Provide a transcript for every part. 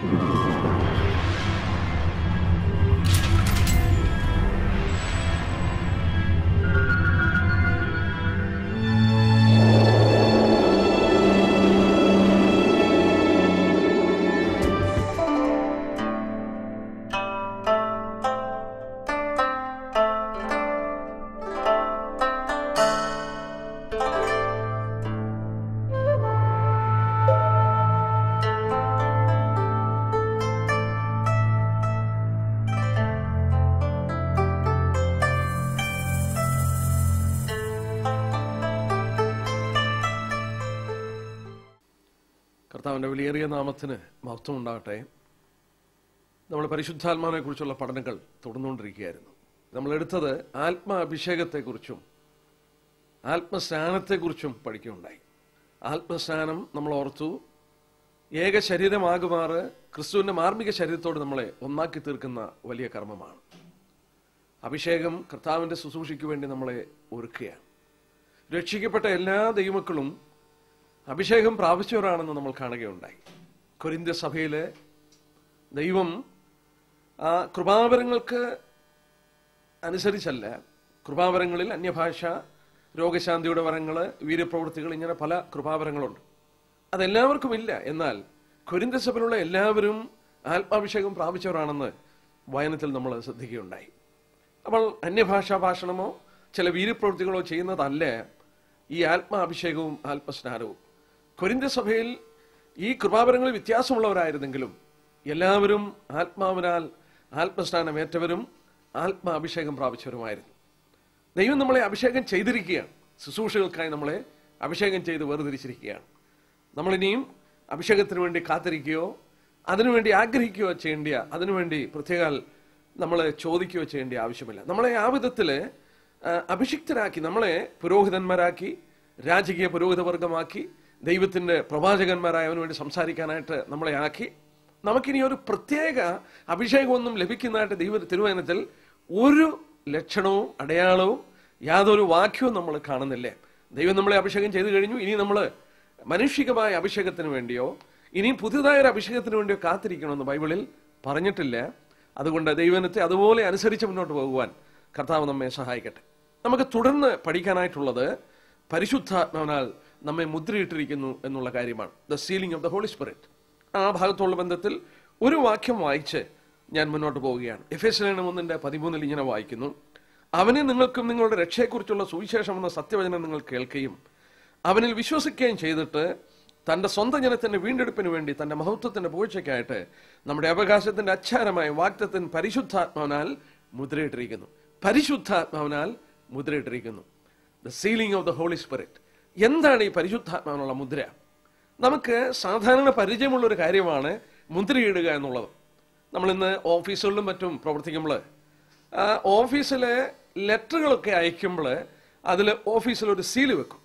കർത്താവിൻ്റെ വിലയേറിയ നാമത്തിന് മഹത്വം ഉണ്ടാകട്ടെ നമ്മൾ പരിശുദ്ധാത്മാവിനെ കുറിച്ചുള്ള പഠനങ്ങൾ തുടർന്നുകൊണ്ടിരിക്കുകയായിരുന്നു നമ്മൾ എടുത്തത് ആത്മാഭിഷേകത്തെക്കുറിച്ചും ആത്മസ്നാനത്തെക്കുറിച്ചും പഠിക്കുകയുണ്ടായി ആത്മസ്നാനം നമ്മൾ ഓർത്തു ഏക ശരീരമാകുമാറ് ക്രിസ്തുവിന്റെ മാർമിക ശരീരത്തോട് നമ്മളെ ഒന്നാക്കി തീർക്കുന്ന വലിയ കർമ്മമാണ് അഭിഷേകം കർത്താവിന്റെ ശുശ്രൂഷയ്ക്ക് വേണ്ടി നമ്മളെ ഒരുക്കുകയാണ് രക്ഷിക്കപ്പെട്ട എല്ലാ ദൈവമക്കളും അഭിഷേകം പ്രാപിച്ചവരാണെന്ന് നമ്മൾ കാണുകയുണ്ടായി കൊരിന്ത്യ സഭയിലെ ദൈവം ആ കൃപാവരങ്ങൾക്ക് അനുസരിച്ചല്ല കൃപാവരങ്ങളിൽ അന്യഭാഷ രോഗശാന്തിയുടെ വരങ്ങള് വീരപ്രവൃത്തികൾ ഇങ്ങനെ പല കൃപാവരങ്ങളുണ്ട് അതെല്ലാവർക്കും ഇല്ല എന്നാൽ കൊരിന്ത്യ സഭയിലുള്ള എല്ലാവരും ആത്മാഭിഷേകം പ്രാപിച്ചവരാണെന്ന് വായനത്തിൽ നമ്മൾ ശ്രദ്ധിക്കുകയുണ്ടായി അപ്പോൾ അന്യഭാഷാ ഭാഷണമോ ചില വീരപ്രവൃത്തികളോ ചെയ്യുന്നതല്ല ഈ ആത്മാഭിഷേകവും ആത്മസ്നാനവും കൊരിന്ത്യ സഭയിൽ ഈ കൃപാവരങ്ങളിൽ വ്യത്യാസമുള്ളവരായിരുന്നെങ്കിലും എല്ലാവരും ആത്മാവിനാൽ ആത്മസ്നാനം ഏറ്റവരും ആത്മാഭിഷേകം പ്രാപിച്ചവരുമായിരുന്നു ദൈവം നമ്മളെ അഭിഷേകം ചെയ്തിരിക്കുകയാണ് ശുശ്രൂഷകൾക്കായി നമ്മളെ അഭിഷേകം ചെയ്ത് വേർതിരിച്ചിരിക്കുകയാണ് നമ്മളിനിയും അഭിഷേകത്തിന് വേണ്ടി കാത്തിരിക്കുകയോ അതിനുവേണ്ടി ആഗ്രഹിക്കുകയോ ചെയ്യേണ്ട അതിനുവേണ്ടി പ്രത്യേകാൽ നമ്മൾ ചോദിക്കുകയോ ചെയ്യേണ്ട ആവശ്യമില്ല നമ്മളെ ആ വിധത്തില് ആ, അഭിഷിക്തരാക്കി നമ്മളെ പുരോഹിതന്മാരാക്കി രാജകീയ പുരോഹിത വർഗമാക്കി ദൈവത്തിന്റെ പ്രവാചകന്മാരായ അവന് വേണ്ടി സംസാരിക്കാനായിട്ട് നമ്മളെ ആക്കി നമുക്കിനി ഒരു പ്രത്യേക അഭിഷേകമൊന്നും ലഭിക്കുന്നതായിട്ട് ദൈവ തിരുവചനത്തിൽ ഒരു ലക്ഷണവും അടയാളവും യാതൊരു വാക്യവും നമ്മൾ കാണുന്നില്ലേ ദൈവം നമ്മളെ അഭിഷേകം ചെയ്തു കഴിഞ്ഞു ഇനി നമ്മൾ മനുഷികമായ അഭിഷേകത്തിന് വേണ്ടിയോ ഇനി പുതിയതായ ഒരു അഭിഷേകത്തിന് വേണ്ടിയോ കാത്തിരിക്കണമെന്ന് ബൈബിളിൽ പറഞ്ഞിട്ടില്ല അതുകൊണ്ട് ദൈവനത്തെ അതുപോലെ അനുസരിച്ച് മുന്നോട്ട് പോകുവാൻ കർത്താവ് നമ്മെ സഹായിക്കട്ടെ നമുക്ക് തുടർന്ന് പഠിക്കാനായിട്ടുള്ളത് പരിശുദ്ധാത്മാവിനാൽ നമ്മെ മുദ്രയിട്ടിരിക്കുന്നു എന്നുള്ള കാര്യമാണ് the sealing of the holy spirit ആ ഭാഗത്തുള്ള ബന്ധത്തിൽ ഒരു വാക്യം വായിച്ച് ഞാൻ മുന്നോട്ട് പോവുകയാണ് എഫ് എസ് ഒന്നിന്റെ പതിമൂന്നിൽ ഇങ്ങനെ വായിക്കുന്നു അവനെ നിങ്ങൾക്കും നിങ്ങളുടെ രക്ഷയെക്കുറിച്ചുള്ള സുവിശേഷം എന്ന സത്യവചനം നിങ്ങൾ കേൾക്കുകയും അവനിൽ വിശ്വസിക്കുകയും ചെയ്തിട്ട് തന്റെ സ്വന്തം ജനത്തിന്റെ വീണ്ടെടുപ്പിന് വേണ്ടി തന്റെ മഹത്വത്തിന്റെ പൂഴ്ചയ്ക്കായിട്ട് നമ്മുടെ അവകാശത്തിന്റെ അച്ചാരമായ വാക്തത്തിന് പരിശുദ്ധാത്മാവിനാൽ മുദ്രയിട്ടിരിക്കുന്നു പരിശുദ്ധാത്മാവിനാൽ മുദ്രയിട്ടിരിക്കുന്നു the sealing of the holy spirit എന്താണ് ഈ പരിശുദ്ധാത്മാവിനുള്ള മുദ്ര നമുക്ക് സാധാരണ പരിചയമുള്ള ഒരു കാര്യമാണ് മുദ്രയിടുക എന്നുള്ളത് നമ്മൾ ഇന്ന് ഓഫീസുകളിലും മറ്റും പ്രവർത്തിക്കുമ്പോൾ ഓഫീസിലെ ലെറ്ററുകളൊക്കെ അയക്കുമ്പോൾ അതിൽ ഓഫീസിൽ ഒരു സീല് വെക്കും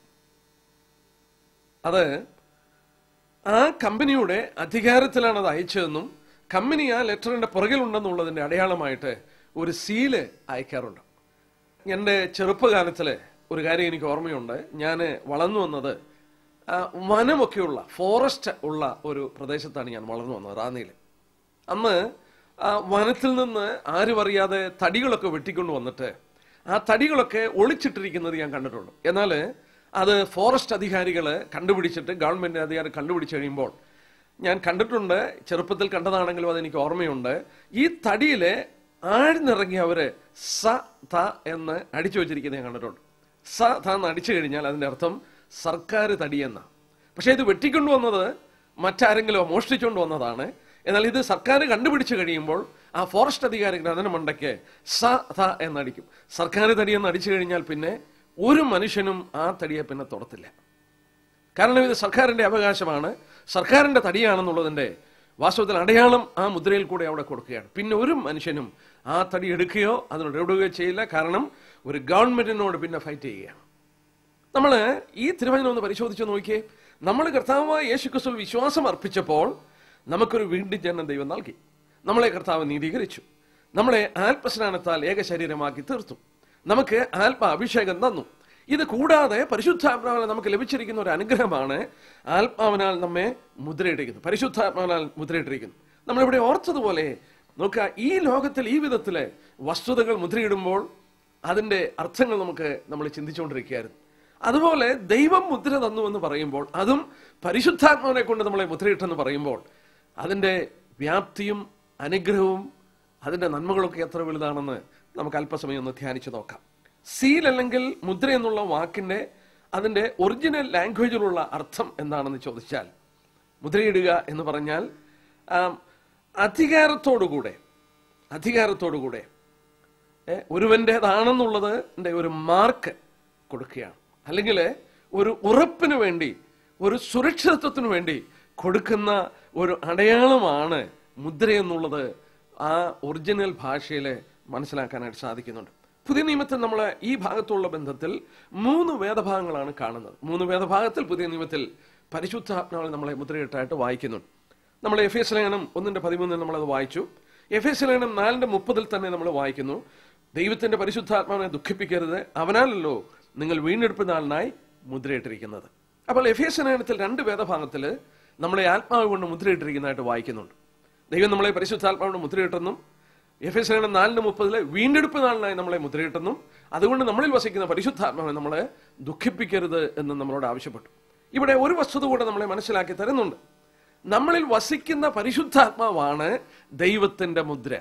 അത് ആ കമ്പനിയുടെ അധികാരത്തിലാണ് അത് അയച്ചതെന്നും കമ്പനി ആ ലെറ്ററിന്റെ പുറകിലുണ്ടെന്നുള്ളതിന്റെ അടയാളമായിട്ട് ഒരു സീല് അയക്കാറുണ്ട് എൻ്റെ ചെറുപ്പകാലത്തില് ഒരു കാര്യം എനിക്ക് ഓർമ്മയുണ്ട് ഞാൻ വളർന്നു വന്നത് ആ, വനമൊക്കെയുള്ള ഫോറസ്റ്റ് ഉള്ള ഒരു പ്രദേശത്താണ് ഞാൻ വളർന്നു വന്നത് റാന്നിയിൽ അന്ന് ആ വനത്തിൽ നിന്ന് ആരും അറിയാതെ തടികളൊക്കെ വെട്ടിക്കൊണ്ട് വന്നിട്ട് ആ തടികളൊക്കെ ഒളിച്ചിട്ടിരിക്കുന്നത് ഞാൻ കണ്ടിട്ടുണ്ട് എന്നാൽ അത് ഫോറസ്റ്റ് അധികാരികൾ കണ്ടുപിടിച്ചിട്ട് ഗവൺമെന്റ് അധികാരി കണ്ടുപിടിച്ച് കഴിയുമ്പോൾ ഞാൻ കണ്ടിട്ടുണ്ട് ചെറുപ്പത്തിൽ കണ്ടതാണെങ്കിലും അതെനിക്ക് ഓർമ്മയുണ്ട് ഈ തടിയില് ആഴ്ന്നിറങ്ങി അവര് സ ത എന്ന് അടിച്ചു വെച്ചിരിക്കുന്നത് ഞാൻ കണ്ടിട്ടുണ്ട് സ ത എന്ന് അടിച്ചു കഴിഞ്ഞാൽ അതിന്റെ അർത്ഥം സർക്കാർ തടിയെന്ന പക്ഷെ ഇത് വെട്ടിക്കൊണ്ടുവന്നത് മറ്റാരെങ്കിലും മോഷ്ടിച്ചുകൊണ്ട് വന്നതാണ് എന്നാൽ ഇത് സർക്കാർ കണ്ടുപിടിച്ചു കഴിയുമ്പോൾ ആ ഫോറസ്റ്റ് അധികാരികൾ അതിന് മണ്ടയ്ക്ക് സ ത എന്നടിക്കും സർക്കാർ തടിയെന്ന് അടിച്ചു കഴിഞ്ഞാൽ പിന്നെ ഒരു മനുഷ്യനും ആ തടിയെ പിന്നെ തൊടത്തില്ല കാരണം ഇത് സർക്കാരിന്റെ അവകാശമാണ് സർക്കാരിന്റെ തടിയാണെന്നുള്ളതിന്റെ വാസ്തവത്തിൽ അടയാളം ആ മുദ്രയിൽ കൂടെ അവിടെ കൊടുക്കുകയാണ് പിന്നെ ഒരു മനുഷ്യനും ആ തടി എടുക്കുകയോ അതിനോട് ഇടപെടുകയോ ചെയ്യില്ല കാരണം ഒരു ഗവൺമെന്റിനോട് പിന്നെ ഫൈറ്റ് ചെയ്യുകയാണ് നമ്മൾ ഈ തിരുവചനം ഒന്ന് പരിശോധിച്ച് നോക്കിയേ നമ്മൾ കർത്താവായ യേശു ക്രിസ്തു വിശ്വാസം അർപ്പിച്ചപ്പോൾ നമുക്കൊരു വീണ്ടും ജന്മം ദൈവം നൽകി നമ്മളെ കർത്താവ് നീതീകരിച്ചു നമ്മളെ ആത്മസ്നാനത്താൽ ഏക ശരീരമാക്കി തീർത്തു നമുക്ക് ആത്മ അഭിഷേകം തന്നു ഇത് കൂടാതെ പരിശുദ്ധാത്മാവിനാൽ നമുക്ക് ലഭിച്ചിരിക്കുന്ന ഒരു അനുഗ്രഹമാണ് ആത്മാവിനാൽ നമ്മെ മുദ്രയിട്ടിരിക്കുന്നു പരിശുദ്ധാത്മാവിനാൽ മുദ്രയിട്ടിരിക്കുന്നു നമ്മളിവിടെ ഓർത്തതുപോലെ നോക്കുക ഈ ലോകത്തിൽ ഈ വിധത്തില് വസ്തുതകൾ മുദ്രയിടുമ്പോൾ അതിന്റെ അർത്ഥങ്ങൾ നമുക്ക് നമ്മൾ ചിന്തിച്ചുകൊണ്ടിരിക്കുകയായിരുന്നു അതുപോലെ ദൈവം മുദ്ര തന്നു എന്ന് പറയുമ്പോൾ അതും പരിശുദ്ധാത്മാവിനെ കൊണ്ട് നമ്മളെ മുദ്രയിട്ടെന്ന് പറയുമ്പോൾ അതിന്റെ വ്യാപ്തിയും അനുഗ്രഹവും അതിന്റെ നന്മകളൊക്കെ എത്ര വലുതാണെന്ന് നമുക്ക് അല്പസമയം ഒന്ന് ധ്യാനിച്ചു നോക്കാം സീൽ അല്ലെങ്കിൽ മുദ്ര എന്നുള്ള വാക്കിന്റെ അതിന്റെ ഒറിജിനൽ ലാംഗ്വേജിലുള്ള അർത്ഥം എന്താണെന്ന് ചോദിച്ചാൽ മുദ്രയിടുക എന്ന് പറഞ്ഞാൽ ആം, അധികാരത്തോടുകൂടെ അധികാരത്തോടുകൂടെ ഏ, ഒരുവൻ്റെതാണെന്നുള്ളത് ഒരു മാർക്ക് കൊടുക്കുകയാണ് അല്ലെങ്കിൽ ഒരു ഉറപ്പിന് വേണ്ടി ഒരു സുരക്ഷിതത്വത്തിന് വേണ്ടി കൊടുക്കുന്ന ഒരു അടയാളമാണ് മുദ്ര എന്നുള്ളത് ആ ഒറിജിനൽ ഭാഷയിൽ മനസ്സിലാക്കാനായിട്ട് സാധിക്കുന്നുണ്ട് പുതിയ നിയമത്തിൽ നമ്മൾ ഈ ഭാഗത്തുള്ള ബന്ധത്തിൽ മൂന്ന് വേദഭാഗങ്ങളാണ് കാണുന്നത് മൂന്ന് വേദഭാഗത്തിൽ പുതിയ നിയമത്തിൽ പരിശുദ്ധാത്മാവിൽ നമ്മളെ മുദ്രയിട്ടായിട്ട് വായിക്കുന്നുണ്ട് നമ്മൾ എഫ് എസ് ലേഖനം ഒന്നിന്റെ പതിമൂന്നിൽ നമ്മളത് വായിച്ചു എഫ് എസ് ലേഖനം നാലിന്റെ മുപ്പതിൽ തന്നെ നമ്മൾ വായിക്കുന്നു ദൈവത്തിന്റെ പരിശുദ്ധാത്മാവിനെ ദുഃഖിപ്പിക്കരുത് അവനാലല്ലോ നിങ്ങൾ വീണ്ടെടുപ്പ് നാളിനായി മുദ്രയിട്ടിരിക്കുന്നത് അപ്പോൾ എഫ് എസ് ലേഖനത്തിൽ രണ്ട് വേദഭാഗത്തില് നമ്മളെ ആത്മാവ് കൊണ്ട് മുദ്രയിട്ടിരിക്കുന്നതായിട്ട് വായിക്കുന്നുണ്ട് ദൈവം നമ്മളെ പരിശുദ്ധാത്മാവിന് മുദ്രയിട്ടെന്നും എഫ് എസ് ലേഖനം നാലിന് മുപ്പതില് വീണ്ടെടുപ്പ് നാളിനായി നമ്മളെ മുദ്രയിട്ടെന്നും അതുകൊണ്ട് നമ്മളിൽ വസിക്കുന്ന പരിശുദ്ധാത്മാവിനെ നമ്മളെ ദുഃഖിപ്പിക്കരുത് എന്ന് നമ്മളോട് ആവശ്യപ്പെട്ടു ഇവിടെ ഒരു വസ്തുത കൂടെ നമ്മളെ മനസ്സിലാക്കി തരുന്നുണ്ട് നമ്മളിൽ വസിക്കുന്ന പരിശുദ്ധാത്മാവാണ് ദൈവത്തിന്റെ മുദ്ര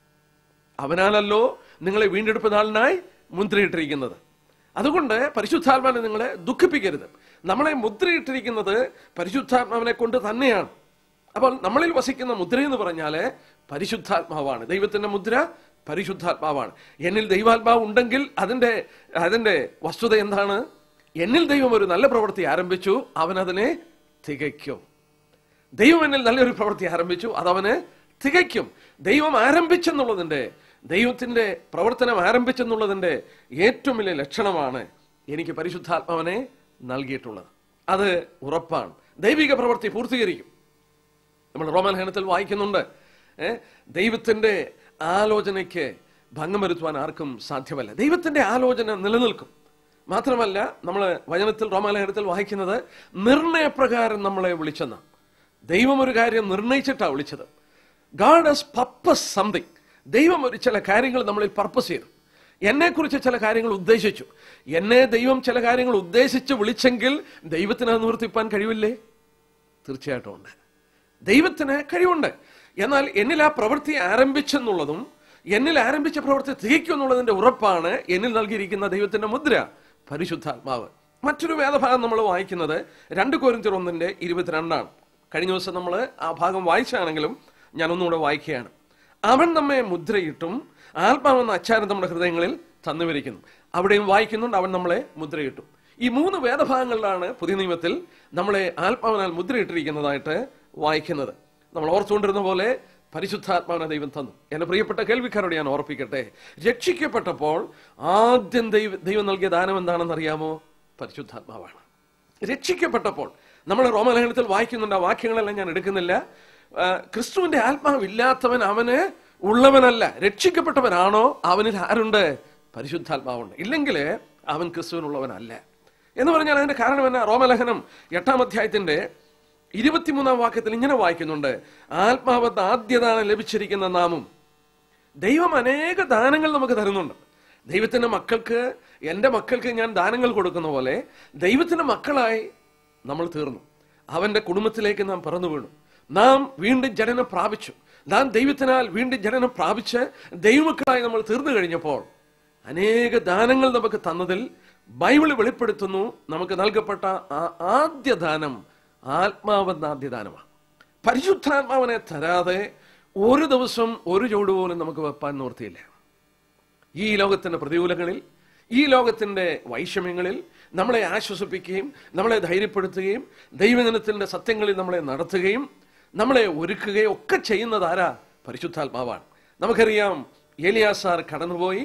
അവനാലല്ലോ നിങ്ങളെ വീണ്ടെടുപ്പ് നാളിനായി മുദ്രയിട്ടിരിക്കുന്നത് അതുകൊണ്ട് പരിശുദ്ധാത്മാവിനെ നിങ്ങളെ ദുഃഖിപ്പിക്കരുത് നമ്മളെ മുദ്രയിട്ടിരിക്കുന്നത് പരിശുദ്ധാത്മാവിനെ കൊണ്ട് തന്നെയാണ് അപ്പോൾ നമ്മളിൽ വസിക്കുന്ന മുദ്ര എന്ന് പറഞ്ഞാല് പരിശുദ്ധാത്മാവാണ് ദൈവത്തിന്റെ മുദ്ര പരിശുദ്ധാത്മാവാണ് എന്നിൽ ദൈവാത്മാവ് ഉണ്ടെങ്കിൽ അതിന്റെ അതിന്റെ വസ്തുത എന്താണ് എന്നിൽ ദൈവം ഒരു നല്ല പ്രവൃത്തി ആരംഭിച്ചു അവൻ അതിനെ തികയ്ക്കും ദൈവം എന്നിൽ നല്ലൊരു പ്രവൃത്തി ആരംഭിച്ചു അതവന് തികയ്ക്കും ദൈവം ആരംഭിച്ചെന്നുള്ളതിന്റെ ദൈവത്തിന്റെ പ്രവർത്തനം ആരംഭിച്ചെന്നുള്ളതിന്റെ ഏറ്റവും വലിയ ലക്ഷണമാണ് എനിക്ക് പരിശുദ്ധാത്മാവനെ നൽകിയിട്ടുള്ളത് അത് ഉറപ്പാണ് ദൈവിക പ്രവൃത്തി പൂർത്തീകരിക്കും നമ്മൾ റോമലേഖനത്തിൽ വായിക്കുന്നുണ്ട് ഏ, ദൈവത്തിന്റെ ആലോചനയ്ക്ക് ഭംഗം വരുത്തുവാൻ ആർക്കും സാധ്യമല്ല ദൈവത്തിന്റെ ആലോചന നിലനിൽക്കും മാത്രമല്ല നമ്മൾ വചനത്തിൽ റോമാലേഖനത്തിൽ വായിക്കുന്നത് നിർണയപ്രകാരം നമ്മളെ വിളിച്ചെന്ന ദൈവം ഒരു കാര്യം നിർണയിച്ചിട്ടാണ് വിളിച്ചത് ഗാഡ് ഹസ് പർപ്പസ് സംതിങ് ദൈവം ഒരു ചില കാര്യങ്ങൾ നമ്മളിൽ പർപ്പസ് ചെയ്തു എന്നെക്കുറിച്ച് ചില കാര്യങ്ങൾ ഉദ്ദേശിച്ചു എന്നെ ദൈവം ചില കാര്യങ്ങൾ ഉദ്ദേശിച്ച് വിളിച്ചെങ്കിൽ ദൈവത്തിന് അത് നിവർത്തിപ്പാൻ കഴിവില്ലേ തീർച്ചയായിട്ടും ഉണ്ട് ദൈവത്തിന് കഴിവുണ്ട് എന്നാൽ എന്നിൽ ആ പ്രവൃത്തി ആരംഭിച്ചെന്നുള്ളതും എന്നിൽ ആരംഭിച്ച പ്രവൃത്തി തികയ്ക്കും എന്നുള്ളതിന്റെ ഉറപ്പാണ് എന്നിൽ നൽകിയിരിക്കുന്ന ദൈവത്തിന്റെ മുദ്ര പരിശുദ്ധാത്മാവ് മറ്റൊരു വേദഭാഗം നമ്മൾ വായിക്കുന്നത് രണ്ട് കോരിന്തിർ ഒന്നിന്റെ ഇരുപത്തിരണ്ടാണ് കഴിഞ്ഞ ദിവസം നമ്മൾ ആ ഭാഗം വായിച്ചാണെങ്കിലും ഞാൻ ഒന്നുകൂടെ വായിക്കുകയാണ് അവൻ നമ്മെ മുദ്രയിട്ടും ആത്മാവെന്ന അച്ചാരം നമ്മുടെ ഹൃദയങ്ങളിൽ തന്നുവരിക്കുന്നു അവിടെയും വായിക്കുന്നുണ്ട് അവൻ നമ്മളെ മുദ്രയിട്ടും ഈ മൂന്ന് വേദഭാഗങ്ങളിലാണ് പുതിയ നിയമത്തിൽ നമ്മളെ ആത്മാവിനാൽ മുദ്രയിട്ടിരിക്കുന്നതായിട്ട് വായിക്കുന്നത് നമ്മൾ ഓർത്തുകൊണ്ടിരുന്ന പോലെ പരിശുദ്ധാത്മാവിനെ ദൈവം തന്നു എന്റെ പ്രിയപ്പെട്ട കേൾവിക്കാരോട് ഞാൻ ഓർപ്പിക്കട്ടെ രക്ഷിക്കപ്പെട്ടപ്പോൾ ആദ്യം ദൈവ ദൈവം നൽകിയ ദാനം എന്താണെന്ന് അറിയാമോ പരിശുദ്ധാത്മാവാണ് രക്ഷിക്കപ്പെട്ടപ്പോൾ നമ്മൾ റോമലേഖനത്തിൽ വായിക്കുന്നുണ്ട് ആ വാക്യങ്ങളെല്ലാം ഞാൻ എടുക്കുന്നില്ല ആ, ക്രിസ്തുവിന്റെ ആത്മാവില്ലാത്തവൻ അവന് ഉള്ളവനല്ല രക്ഷിക്കപ്പെട്ടവനാണോ അവനിൽ ആരുണ്ട് പരിശുദ്ധാത്മാവുണ്ട് ഇല്ലെങ്കിൽ അവൻ ക്രിസ്തുവിനുള്ളവനല്ല എന്ന് പറഞ്ഞാൽ അതിന്റെ കാരണം എന്നാ റോമലേഖനം എട്ടാം അധ്യായത്തിന്റെ ഇരുപത്തിമൂന്നാം വാക്യത്തിൽ ഇങ്ങനെ വായിക്കുന്നുണ്ട് ആത്മാവത്ത് ആദ്യദാനം ലഭിച്ചിരിക്കുന്ന നാമും ദൈവം അനേക ദാനങ്ങൾ നമുക്ക് തരുന്നുണ്ട് ദൈവത്തിന്റെ മക്കൾക്ക് എൻ്റെ മക്കൾക്ക് ഞാൻ ദാനങ്ങൾ കൊടുക്കുന്ന പോലെ ദൈവത്തിന്റെ മക്കളായി നമ്മൾ തീർന്നു അവന്റെ കുടുംബത്തിലേക്ക് നാം പിറന്നു വീണു നാം വീണ്ടും ജനനം പ്രാപിച്ചു നാം ദൈവത്തിനാൽ വീണ്ടും ജനനം പ്രാപിച്ച് ദൈവമക്കളായി നമ്മൾ തീർന്നു കഴിഞ്ഞപ്പോൾ അനേക ദാനങ്ങൾ നമുക്ക് തന്നതിൽ ബൈബിൾ വെളിപ്പെടുത്തുന്നു നമുക്ക് നൽകപ്പെട്ട ആ ആദ്യ ദാനം ആത്മാവെന്ന ആദ്യ ദാനമാണ് പരിശുദ്ധാത്മാവിനെ തരാതെ ഒരു ദിവസം ഒരു ചൂട് പോലും നമുക്ക് വെപ്പാൻ നിവൃത്തിയില്ല ഈ ലോകത്തിന്റെ പ്രതികൂലങ്ങളിൽ ഈ ലോകത്തിന്റെ വൈഷമ്യങ്ങളിൽ നമ്മളെ ആശ്വസിപ്പിക്കുകയും നമ്മളെ ധൈര്യപ്പെടുത്തുകയും ദൈവജനത്തിന്റെ സത്യങ്ങളിൽ നമ്മളെ നടത്തുകയും നമ്മളെ ഒരുക്കുകയും ഒക്കെ ചെയ്യുന്നത് ആരാ പരിശുദ്ധാത്മാവാണ് നമുക്കറിയാം ഏലിയാസാർ കടന്നുപോയി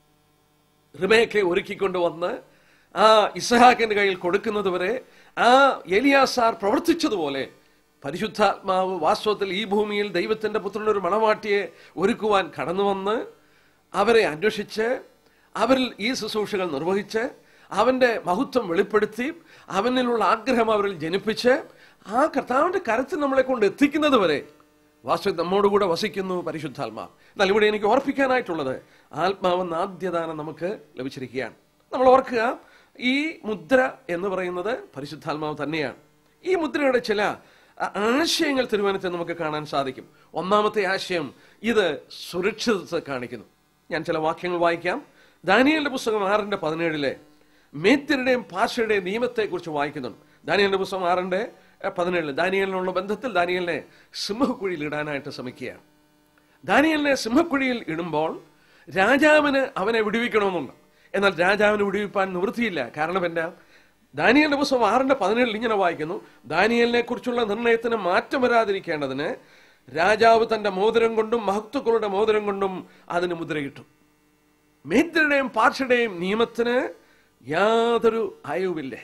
റിബേക്കെ ഒരുക്കിക്കൊണ്ട് വന്ന് ആ ഇസഹാക്കിന്റെ കയ്യിൽ കൊടുക്കുന്നത് വരെ ആ എലിയാസാർ പ്രവർത്തിച്ചതുപോലെ പരിശുദ്ധാത്മാവ് വാസ്തവത്തിൽ ഈ ഭൂമിയിൽ ദൈവത്തിന്റെ പുത്രൻ ഒരു മണവാട്ടിയെ ഒരുക്കുവാൻ കടന്നു വന്ന് അവരെ അന്വേഷിച്ച് അവരിൽ ഈ ശുശ്രൂഷകൾ നിർവഹിച്ച് അവന്റെ മഹത്വം വെളിപ്പെടുത്തി അവനിലുള്ള ആഗ്രഹം അവരിൽ ജനിപ്പിച്ച് ആ കർത്താവിന്റെ കരത്തിൽ നമ്മളെ കൊണ്ട് എത്തിക്കുന്നത് വരെ വാസ്തു നമ്മോടുകൂടെ വസിക്കുന്നു പരിശുദ്ധാത്മാവ് എന്നാൽ ഇവിടെ എനിക്ക് ഓർപ്പിക്കാനായിട്ടുള്ളത് ആത്മാവെന്ന ആദ്യദാനം നമുക്ക് ലഭിച്ചിരിക്കുകയാണ് നമ്മൾ ഓർക്കുക ഈ മുദ്ര എന്ന് പറയുന്നത് പരിശുദ്ധാത്മാവ് തന്നെയാണ് ഈ മുദ്രയുടെ ചില ആ, ആശയങ്ങൾ തിരുവനന്തപുരത്ത് നമുക്ക് കാണാൻ സാധിക്കും ഒന്നാമത്തെ ആശയം ഇത് സുരക്ഷിതത്വത്തെ കാണിക്കുന്നു ഞാൻ ചില വാക്യങ്ങൾ വായിക്കാം ദാനിയലിന്റെ പുസ്തകം ആറിന്റെ പതിനേഴിലെ മേത്യരുടെയും പാഷയുടെയും നിയമത്തെക്കുറിച്ച് വായിക്കുന്നുണ്ട് ദാനിയലിന്റെ പുസ്തകം ആറിന്റെ ഏഹ്, പതിനേഴില് ദാനിയലിനുള്ള ബന്ധത്തിൽ ദാനിയലിനെ സിംഹക്കുഴിയിൽ ഇടാനായിട്ട് ശ്രമിക്കുകയാണ് ദാനിയലിനെ സിംഹക്കുഴിയിൽ ഇടുമ്പോൾ രാജാവിന് അവനെ വിടുവിക്കണമെന്നുണ്ട് എന്നാൽ രാജാവിന് വിടുവിപ്പാൻ നിവൃത്തിയില്ല കാരണം എന്താ ദാനിയലിന്റെ പുസ്തകം ആറിന്റെ പതിനേഴിൽ ഇങ്ങനെ വായിക്കുന്നു ദാനിയലിനെ കുറിച്ചുള്ള നിർണയത്തിന് മാറ്റം വരാതിരിക്കേണ്ടതിന് രാജാവ് തന്റെ മോതിരം കൊണ്ടും മഹത്വക്കളുടെ മോതിരം കൊണ്ടും അതിന് മുദ്രയിട്ടു മേദ്രയുടെയും പാർഷയുടെയും നിയമത്തിന് യാതൊരു അയവുമില്ല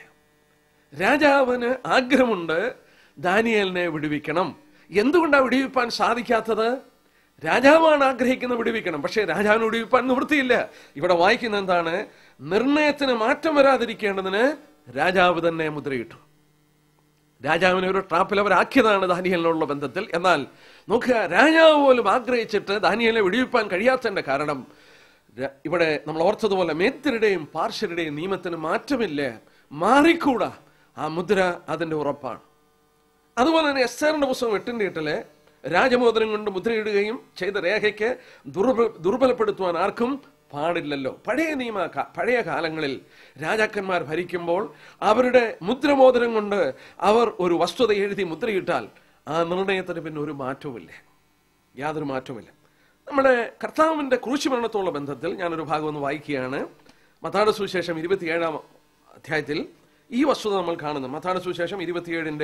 രാജാവിന് ആഗ്രഹമുണ്ട് ദാനിയലിനെ വിടുവിക്കണം എന്തുകൊണ്ടാണ് വിടുവിപ്പാൻ സാധിക്കാത്തത് രാജാവാണ് ആഗ്രഹിക്കുന്ന വിടുവിക്കണം പക്ഷേ രാജാവിന് വിടുവിപ്പാൻ നിവൃത്തിയില്ല ഇവിടെ വായിക്കുന്ന എന്താണ് നിർണയത്തിന് മാറ്റം വരാതിരിക്കേണ്ടതിന് രാജാവ് തന്നെ മുദ്രയിട്ടു രാജാവിനെ ഒരു ട്രാപ്പിൽ അവരാക്കിയതാണ് ദാനിയലിനുള്ള ബന്ധത്തിൽ എന്നാൽ നോക്കുക രാജാവ് പോലും ആഗ്രഹിച്ചിട്ട് ദാനിയലിനെ വിടുവിപ്പാൻ കഴിയാത്തതിന്റെ കാരണം ര- ഇവിടെ നമ്മൾ ഓർത്തതുപോലെ മേത്തരുടെയും പാർശ്വരുടെയും നിയമത്തിന് മാറ്റമില്ല മാറിക്കൂടാ ആ മുദ്ര അതിന്റെ ഉറപ്പാണ് അതുപോലെ തന്നെ എസ്തറിന്റെ പുസ്തകം എട്ടിന്റെ എട്ടില് രാജമോദനം കൊണ്ട് മുദ്രയിടുകയും ചെയ്ത രേഖയ്ക്ക് ദുർബ ദുർബലപ്പെടുത്തുവാൻ ആർക്കും പാടില്ലല്ലോ പഴയ നിയമ കാ- പഴയ കാലങ്ങളിൽ രാജാക്കന്മാർ ഭരിക്കുമ്പോൾ അവരുടെ മുദ്രമോദനം കൊണ്ട് അവർ ഒരു വസ്തുത എഴുതി മുദ്രയിട്ടാൽ ആ നിർണയത്തിന് പിന്നെ ഒരു മാറ്റവുമില്ല യാതൊരു മാറ്റവുമില്ല നമ്മുടെ കർത്താവിന്റെ ക്രൂശുമരണത്തോടുള്ള ബന്ധത്തിൽ ഞാനൊരു ഭാഗം ഒന്ന് വായിക്കുകയാണ് മത്താട സുവിശേഷം ഇരുപത്തിയേഴാം അധ്യായത്തിൽ ഈ വസ്തുത നമ്മൾ കാണുന്നു മത്താട സുവിശേഷം ഇരുപത്തിയേഴിന്റെ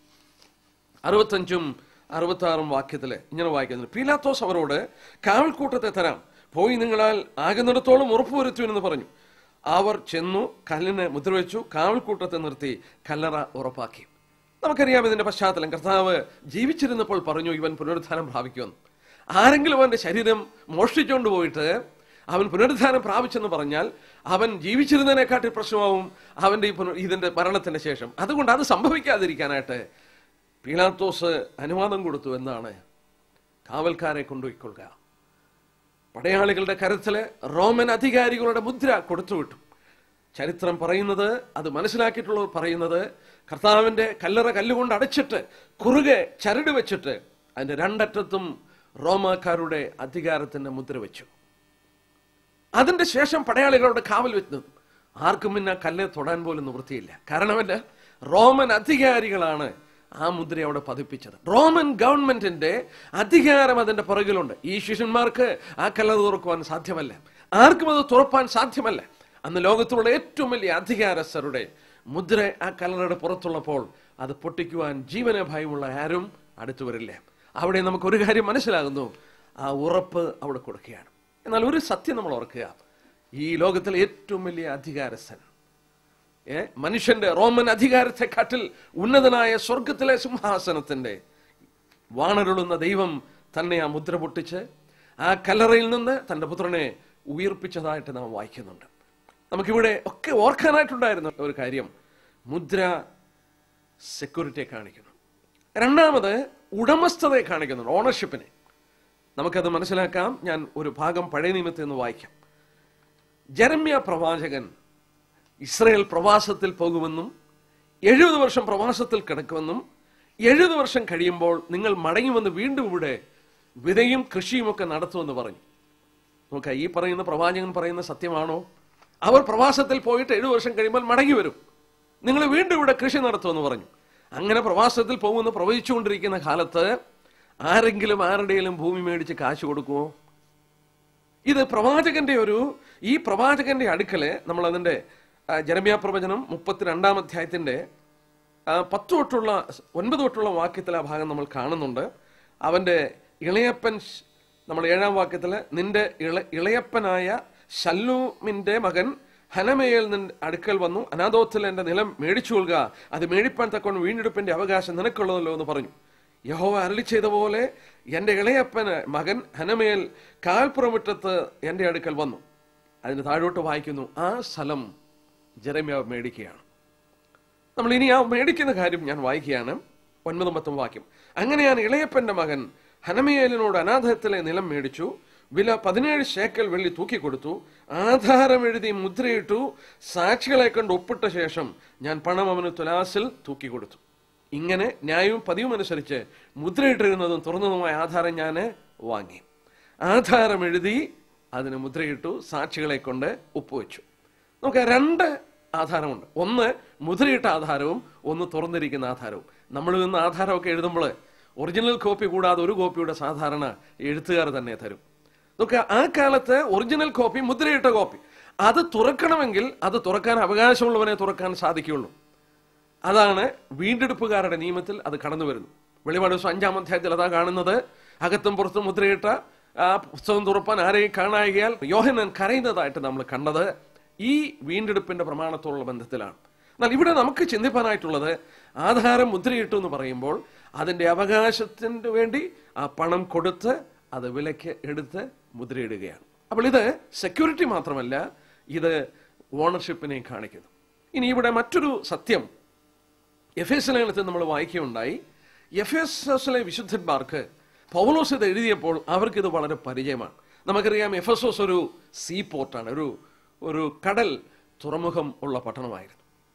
അറുപത്തഞ്ചും അറുപത്തി ആറും വാക്യത്തില് ഇങ്ങനെ വായിക്കുന്നു പീലാത്തോസ് അവരോട് കാവൽക്കൂട്ടത്തെ തരാം പോയി നിങ്ങളാൽ ആകുന്നിടത്തോളം ഉറപ്പുവരുത്തുവെന്ന് പറഞ്ഞു അവർ ചെന്നു കല്ലിന് മുദ്രവെച്ചു കാവൽക്കൂട്ടത്തെ നിർത്തി കല്ലറ ഉറപ്പാക്കി നമുക്കറിയാം ഇതിന്റെ പശ്ചാത്തലം കർത്താവ് ജീവിച്ചിരുന്നപ്പോൾ പറഞ്ഞു ഇവൻ പുനരുദ്ധാനം പ്രാപിക്കുമെന്ന് ആരെങ്കിലും അവന്റെ ശരീരം മോഷ്ടിച്ചുകൊണ്ട് പോയിട്ട് അവൻ പുനരുദ്ധാനം പ്രാപിച്ചെന്ന് പറഞ്ഞാൽ അവൻ ജീവിച്ചിരുന്നതിനെക്കാട്ടി പ്രശ്നമാവും അവന്റെ ഈ പുനർ- ഇതിന്റെ മരണത്തിന്റെ ശേഷം അതുകൊണ്ട് അത് സംഭവിക്കാതിരിക്കാനായിട്ട് പീലാത്തോസ് അനുവാദം കൊടുത്തു എന്നാണ് കാവൽക്കാരെ കൊണ്ടുപോയിക്കൊള്ളുക പടയാളികളുടെ കരുത്തില് റോമൻ അധികാരികളുടെ മുദ്ര കൊടുത്തുവിട്ടു ചരിത്രം പറയുന്നത് അത് മനസ്സിലാക്കിയിട്ടുള്ളവർ പറയുന്നത് കർത്താവിന്റെ കല്ലറ കല്ലുകൊണ്ട് അടച്ചിട്ട് കുറുകെ ചരട് വെച്ചിട്ട് അതിന്റെ രണ്ടറ്റത്തും റോമാക്കാരുടെ അധികാരത്തിന്റെ മുദ്ര വെച്ചു അതിന്റെ ശേഷം പടയാളികളുടെ കാവൽ വെച്ച് നിന്നു ആർക്കും പിന്നെ കല്ല് തൊടാൻ പോലും നിവൃത്തിയില്ല കാരണം എന്താ റോമൻ അധികാരികളാണ് ആ മുദ്ര അവിടെ പതിപ്പിച്ചത് റോമൻ ഗവൺമെന്റിന്റെ അധികാരം അതിന്റെ പുറകിലുണ്ട് ഈ ശിഷ്യന്മാർക്ക് ആ കല്ലറ തുറക്കുവാൻ സാധ്യമല്ല ആർക്കും അത് തുറപ്പാൻ സാധ്യമല്ല അന്ന് ലോകത്തുള്ള ഏറ്റവും വലിയ അധികാരസ്ഥരുടെ മുദ്ര ആ കല്ലറയുടെ പുറത്തുള്ളപ്പോൾ അത് പൊട്ടിക്കുവാൻ ജീവന ഭയമുള്ള ആരും അടുത്തു വരില്ല അവിടെ നമുക്ക് ഒരു കാര്യം മനസ്സിലാകുന്നു ആ ഉറപ്പ് അവിടെ കൊടുക്കുകയാണ് എന്നാൽ ഒരു സത്യം നമ്മൾ ഓർക്കുക ഈ ലോകത്തിലെ ഏറ്റവും വലിയ അധികാരസ്ഥൻ ഏ മനുഷ്യന്റെ റോമൻ അധികാരത്തെക്കാട്ടിൽ ഉന്നതനായ സ്വർഗത്തിലെ സിംഹാസനത്തിന്റെ വാണരുളുന്ന ദൈവം തന്നെ ആ മുദ്ര പൊട്ടിച്ച് ആ കല്ലറയിൽ നിന്ന് തന്റെ പുത്രനെ ഉയർപ്പിച്ചതായിട്ട് നാം വായിക്കുന്നുണ്ട് നമുക്കിവിടെ ഒക്കെ ഓർക്കാനായിട്ടുണ്ടായിരുന്ന ഒരു കാര്യം മുദ്ര സെക്യൂരിറ്റിയെ കാണിക്കുന്നു രണ്ടാമത് ഉടമസ്ഥതയെ കാണിക്കുന്നുണ്ട് ഓണർഷിപ്പിനെ നമുക്കത് മനസ്സിലാക്കാം ഞാൻ ഒരു ഭാഗം പഴയ നിയമത്തിൽ നിന്ന് വായിക്കാം ജരമ്യ പ്രവാചകൻ ഇസ്രയേൽ പ്രവാസത്തിൽ പോകുമെന്നും എഴുപത് വർഷം പ്രവാസത്തിൽ കിടക്കുമെന്നും എഴുപത് വർഷം കഴിയുമ്പോൾ നിങ്ങൾ മടങ്ങിവന്ന് വീണ്ടും ഇവിടെ വിതയും കൃഷിയും ഒക്കെ നടത്തുമെന്ന് പറഞ്ഞു നോക്കാം ഈ പറയുന്ന പ്രവാചകൻ പറയുന്ന സത്യമാണോ അവർ പ്രവാസത്തിൽ പോയിട്ട് എഴുപത് വർഷം കഴിയുമ്പോൾ മടങ്ങി വരും നിങ്ങൾ വീണ്ടും ഇവിടെ കൃഷി നടത്തുമെന്ന് പറഞ്ഞു അങ്ങനെ പ്രവാസത്തിൽ പോകുമെന്ന് പ്രവചിച്ചുകൊണ്ടിരിക്കുന്ന കാലത്ത് ആരെങ്കിലും ആരുടെയും ഭൂമി മേടിച്ച് കാശ് കൊടുക്കുമോ ഇത് പ്രവാചകന്റെ ഒരു ഈ പ്രവാചകന്റെ അടുക്കല് നമ്മൾ അതിന്റെ ആ, ജെറമ്യാ പ്രവചനം മുപ്പത്തിരണ്ടാം അധ്യായത്തിന്റെ ആ, പത്ത് തൊട്ടുള്ള ഒൻപത് തൊട്ടുള്ള വാക്യത്തിൽ ആ ഭാഗം നമ്മൾ കാണുന്നുണ്ട് അവന്റെ ഇളയപ്പൻ ശ്- നമ്മൾ ഏഴാം വാക്യത്തില് നിന്റെ ഇള ഇളയപ്പനായ ശല്ലൂമിന്റെ മകൻ ഹനമേൽ നിന്റെ അടുക്കൽ വന്നു അനാഥോത്തിൽ എന്റെ നിലം മേടിച്ചു കൊള്ളുക അത് മേടിപ്പാൻ തക്കൊണ്ട് വീണ്ടെടുപ്പിന്റെ അവകാശം നിനക്കുള്ളതല്ലോ എന്ന് പറഞ്ഞു യഹോവ അരളി ചെയ്ത പോലെ എന്റെ ഇളയപ്പന് മകൻ ഹനമേൽ കാൽപ്പുറമിട്ടത്ത് എന്റെ അടുക്കൽ വന്നു അതിന് താഴോട്ട് വായിക്കുന്നു ആ സ്ഥലം ജെറമ്യാവ് മേടിക്കുകയാണ് നമ്മൾ ഇനി ആ മേടിക്കുന്ന കാര്യം ഞാൻ വായിക്കുകയാണ് ഒൻപതും പത്തും വാക്യം അങ്ങനെയാണ് ഇളയപ്പന്റെ മകൻ ഹനമിയേലിനോട് അനാഥത്തിലെ നിലം മേടിച്ചു വില പതിനേഴ് ശേക്കൽ വെള്ളി തൂക്കിക്കൊടുത്തു ആധാരം എഴുതി മുദ്രയിട്ടു സാക്ഷികളെ കണ്ട് ഒപ്പിട്ട ശേഷം ഞാൻ പണം അവന് തുലാസിൽ തൂക്കിക്കൊടുത്തു ഇങ്ങനെ ന്യായവും പതിവും അനുസരിച്ച് മുദ്രയിട്ടിരുന്നതും തുറന്നതുമായ ആധാരം ഞാൻ വാങ്ങി ആധാരം എഴുതി അതിന് മുദ്രയിട്ടു സാക്ഷികളെ കൊണ്ട് ഒപ്പുവെച്ചു നമുക്ക് രണ്ട് ആധാരമുണ്ട് ഒന്ന് മുദ്രയിട്ട ആധാരവും ഒന്ന് തുറന്നിരിക്കുന്ന ആധാരവും നമ്മൾ നിന്ന് ആധാരമൊക്കെ എഴുതുമ്പോൾ ഒറിജിനൽ കോപ്പി കൂടാതെ ഒരു കോപ്പിയുടെ സാധാരണ എഴുത്തുകാർ തന്നെ തരും നോക്കുക ആ കാലത്ത് ഒറിജിനൽ കോപ്പി മുദ്രയിട്ട കോപ്പി അത് തുറക്കണമെങ്കിൽ അത് തുറക്കാൻ അവകാശമുള്ളവനെ തുറക്കാൻ സാധിക്കുകയുള്ളൂ അതാണ് വീണ്ടെടുപ്പുകാരുടെ നിയമത്തിൽ അത് കടന്നു വരുന്നു വെളിപാട് ദിവസം അഞ്ചാം അധ്യായത്തിൽ അതാ കാണുന്നത് അകത്തും പുറത്തും മുദ്രയിട്ട ആ പുസ്തകം തുറപ്പാൻ ആരെയും കാണായികയാൽ യോഹനൻ കരയുന്നതായിട്ട് നമ്മൾ കണ്ടത് ഈ വീണ്ടെടുപ്പിന്റെ പ്രമാണത്തോടുള്ള ബന്ധത്തിലാണ് എന്നാൽ ഇവിടെ നമുക്ക് ചിന്തിപ്പാനായിട്ടുള്ളത് ആധാരം മുദ്രയിട്ടു എന്ന് പറയുമ്പോൾ അതിന്റെ അവകാശത്തിന് വേണ്ടി ആ പണം കൊടുത്ത് അത് വിലയ്ക്ക് എടുത്ത് മുദ്രയിടുകയാണ് അപ്പോൾ ഇത് സെക്യൂരിറ്റി മാത്രമല്ല ഇത് ഓണർഷിപ്പിനെയും കാണിക്കുന്നു ഇനി ഇവിടെ മറ്റൊരു സത്യം എഫ് എസ് ലേഖനത്തിൽ നമ്മൾ വായിക്കുകയുണ്ടായി എഫ് എസ് എസിലെ വിശുദ്ധന്മാർക്ക് പൗലോസ് ഇത് എഴുതിയപ്പോൾ അവർക്കിത് വളരെ പരിചയമാണ് നമുക്കറിയാം എഫ് എസ് എസ് ഒരു സീ പോർട്ടാണ് ഒരു ഒരു കടൽ തുറമുഖം ഉള്ള പട്ടണമായിരുന്നു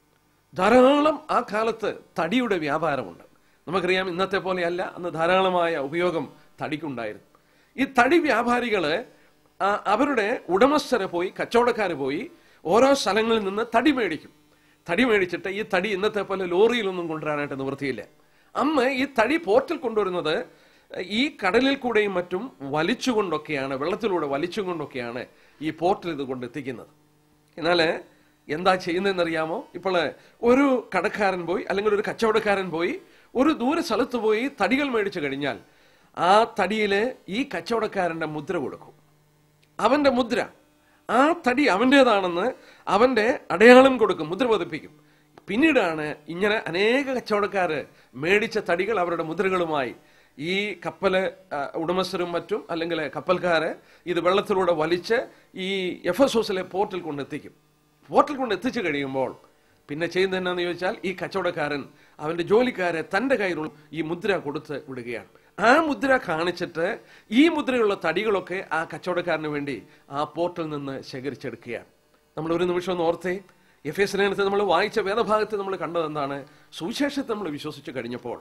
ധാരാളം ആ കാലത്ത് തടിയുടെ വ്യാപാരമുണ്ട് നമുക്കറിയാം ഇന്നത്തെ പോലെയല്ല അന്ന് ധാരാളമായ ഉപയോഗം തടിക്കുണ്ടായിരുന്നു ഈ തടി വ്യാപാരികള് ആ, അവരുടെ ഉടമസ്ഥരെ പോയി കച്ചവടക്കാര് പോയി ഓരോ സ്ഥലങ്ങളിൽ നിന്ന് തടി മേടിക്കും തടി മേടിച്ചിട്ട് ഈ തടി ഇന്നത്തെ പോലെ ലോറിയിലൊന്നും കൊണ്ടുവരാനായിട്ട് നിവൃത്തിയില്ല അന്ന് ഈ തടി പോർട്ടിൽ കൊണ്ടുവരുന്നത് ഈ കടലിൽ കൂടെയും മറ്റും വലിച്ചുകൊണ്ടൊക്കെയാണ് വെള്ളത്തിലൂടെ വലിച്ചുകൊണ്ടൊക്കെയാണ് ഈ പോർട്ടിൽ ഇത് കൊണ്ടെത്തിക്കുന്നത് എന്നാല് എന്താ ചെയ്യുന്നതെന്നറിയാമോ ഇപ്പോൾ ഒരു കടക്കാരൻ പോയി അല്ലെങ്കിൽ ഒരു കച്ചവടക്കാരൻ പോയി ഒരു ദൂര സ്ഥലത്ത് പോയി തടികൾ മേടിച്ചു കഴിഞ്ഞാൽ ആ തടിയില് ഈ കച്ചവടക്കാരന്റെ മുദ്ര കൊടുക്കും അവന്റെ മുദ്ര ആ തടി അവൻ്റെതാണെന്ന് അവന്റെ അടയാളം കൊടുക്കും മുദ്ര പതിപ്പിക്കും പിന്നീടാണ് ഇങ്ങനെ അനേക കച്ചവടക്കാര് മേടിച്ച തടികൾ അവരുടെ മുദ്രകളുമായി ഈ കപ്പല് ആ, ഉടമസ്ഥരും മറ്റും അല്ലെങ്കിൽ കപ്പൽക്കാര് ഇത് വെള്ളത്തിലൂടെ വലിച്ച് ഈ എഫ് എസ് ഓസിലെ പോർട്ടിൽ കൊണ്ടെത്തിക്കും പോർട്ടിൽ കൊണ്ട് എത്തിച്ചു കഴിയുമ്പോൾ പിന്നെ ചെയ്യുന്നത് എന്നാന്ന് ചോദിച്ചാൽ ഈ കച്ചവടക്കാരൻ അവന്റെ ജോലിക്കാരെ തന്റെ കയ്യിലുള്ള ഈ മുദ്ര കൊടുത്ത് വിടുകയാണ് ആ മുദ്ര കാണിച്ചിട്ട് ഈ മുദ്രയുള്ള തടികളൊക്കെ ആ കച്ചവടക്കാരന് വേണ്ടി ആ പോർട്ടിൽ നിന്ന് ശേഖരിച്ചെടുക്കുകയാണ് നമ്മൾ ഒരു നിമിഷം ഒന്ന് ഓർത്തേ എഫ് എസ് ലേഖനത്തെ നമ്മൾ വായിച്ച വേദഭാഗത്ത് നമ്മൾ കണ്ടത് എന്താണ് സുവിശേഷത്തെ നമ്മൾ വിശ്വസിച്ച് കഴിഞ്ഞപ്പോൾ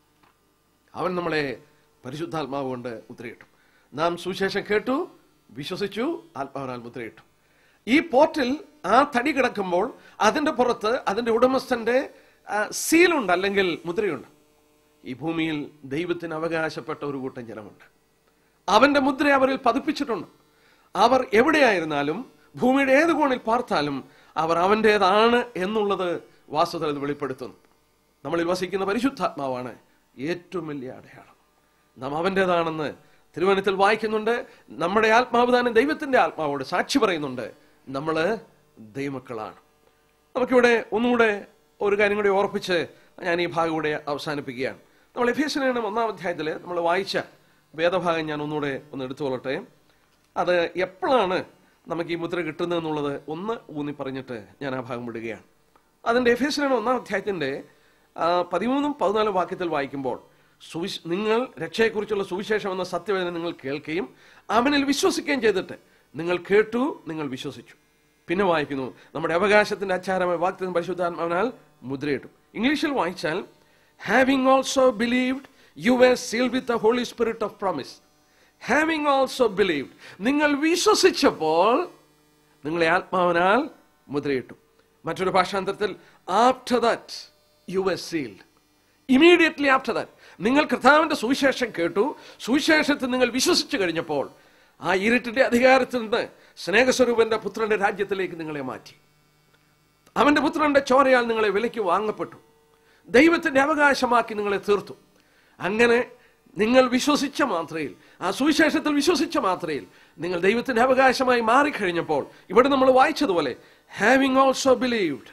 അവൻ നമ്മളെ പരിശുദ്ധാത്മാവ് കൊണ്ട് മുദ്രയിട്ടു നാം സുവിശേഷം കേട്ടു വിശ്വസിച്ചു ആത്മാവിനാൽ മുദ്രയിട്ടു ഈ പോർട്ടിൽ ആ തടി കിടക്കുമ്പോൾ അതിന്റെ പുറത്ത് അതിന്റെ ഉടമസ്ഥന്റെ ആ, സീലുണ്ട് അല്ലെങ്കിൽ മുദ്രയുണ്ട് ഈ ഭൂമിയിൽ ദൈവത്തിന് അവകാശപ്പെട്ട ഒരു കൂട്ടം ജനമുണ്ട് അവന്റെ മുദ്ര അവരിൽ പതിപ്പിച്ചിട്ടുണ്ട് അവർ എവിടെയായിരുന്നാലും ഭൂമിയുടെ ഏത് കോണിൽ പാർത്താലും അവർ അവൻ്റെതാണ് എന്നുള്ളത് വാസ്തുതൽ വെളിപ്പെടുത്തുന്നു നമ്മളിൽ വസിക്കുന്ന പരിശുദ്ധാത്മാവാണ് ഏറ്റവും വലിയ അടയാളം നാം അവൻ്റെതാണെന്ന് തിരുവനന്തപുരത്തിൽ വായിക്കുന്നുണ്ട് നമ്മുടെ ആത്മാവ് തന്നെ ദൈവത്തിന്റെ ആത്മാവോട് സാക്ഷി പറയുന്നുണ്ട് നമ്മള് ദൈവമക്കളാണ് നമുക്കിവിടെ ഒന്നുകൂടെ ഒരു കാര്യം കൂടി ഓർപ്പിച്ച് ഞാൻ ഈ ഭാഗം കൂടെ അവസാനിപ്പിക്കുകയാണ് നമ്മൾ എഫേസിനാണ് ഒന്നാം അധ്യായത്തിൽ നമ്മൾ വായിച്ച വേദഭാഗം ഞാൻ ഒന്നുകൂടെ ഒന്ന് എടുത്തുകൊള്ളട്ടെ അത് എപ്പോഴാണ് നമുക്ക് ഈ മുദ്ര കിട്ടുന്നത് എന്നുള്ളത് ഒന്ന് ഊന്നി പറഞ്ഞിട്ട് ഞാൻ ആ ഭാഗം വിടുകയാണ് അതിന്റെ എഫേസിനാണ് ഒന്നാം അധ്യായത്തിന്റെ ആ, പതിമൂന്നും പതിനാലും വാക്യത്തിൽ വായിക്കുമ്പോൾ സുവിശ് നിങ്ങൾ രക്ഷയെക്കുറിച്ചുള്ള സുവിശേഷം എന്ന സത്യവേദന നിങ്ങൾ കേൾക്കുകയും അവനിൽ വിശ്വസിക്കുകയും ചെയ്തിട്ട് നിങ്ങൾ കേട്ടു നിങ്ങൾ വിശ്വസിച്ചു പിന്നെ വായിക്കുന്നു നമ്മുടെ അവകാശത്തിന്റെ അച്ചാരമായ വാക്തം പരിശുദ്ധാത്മാവിനാൽ മുദ്രയിട്ടു ഇംഗ്ലീഷിൽ വായിച്ചാൽ having also believed you were sealed with the holy spirit of promise having also believed നിങ്ങൾ വിശ്വസിച്ചപ്പോൾ നിങ്ങളെ ആത്മാവിനാൽ മുദ്രയിട്ടു മറ്റൊരു ഭാഷാന്തരത്തിൽ after that you were sealed immediately after that നിങ്ങൾ കർത്താവിന്റെ സുവിശേഷം കേട്ടു സുവിശേഷത്തിൽ നിങ്ങൾ വിശ്വസിച്ചു കഴിഞ്ഞപ്പോൾ ആ ഇരുട്ടിന്റെ അധികാരത്തിൽ നിന്ന് സ്നേഹസ്വരൂപന്റെ പുത്രന്റെ രാജ്യത്തിലേക്ക് നിങ്ങളെ മാറ്റി അവന്റെ പുത്രന്റെ ചോരയാൽ നിങ്ങളെ വിലയ്ക്ക് വാങ്ങപ്പെട്ടു ദൈവത്തിന്റെ അവകാശമാക്കി നിങ്ങളെ തീർത്തു അങ്ങനെ നിങ്ങൾ വിശ്വസിച്ച മാത്രയിൽ ആ സുവിശേഷത്തിൽ വിശ്വസിച്ച മാത്രയിൽ നിങ്ങൾ ദൈവത്തിന്റെ അവകാശമായി മാറിക്കഴിഞ്ഞപ്പോൾ ഇവിടെ നമ്മൾ വായിച്ചതുപോലെ having also believed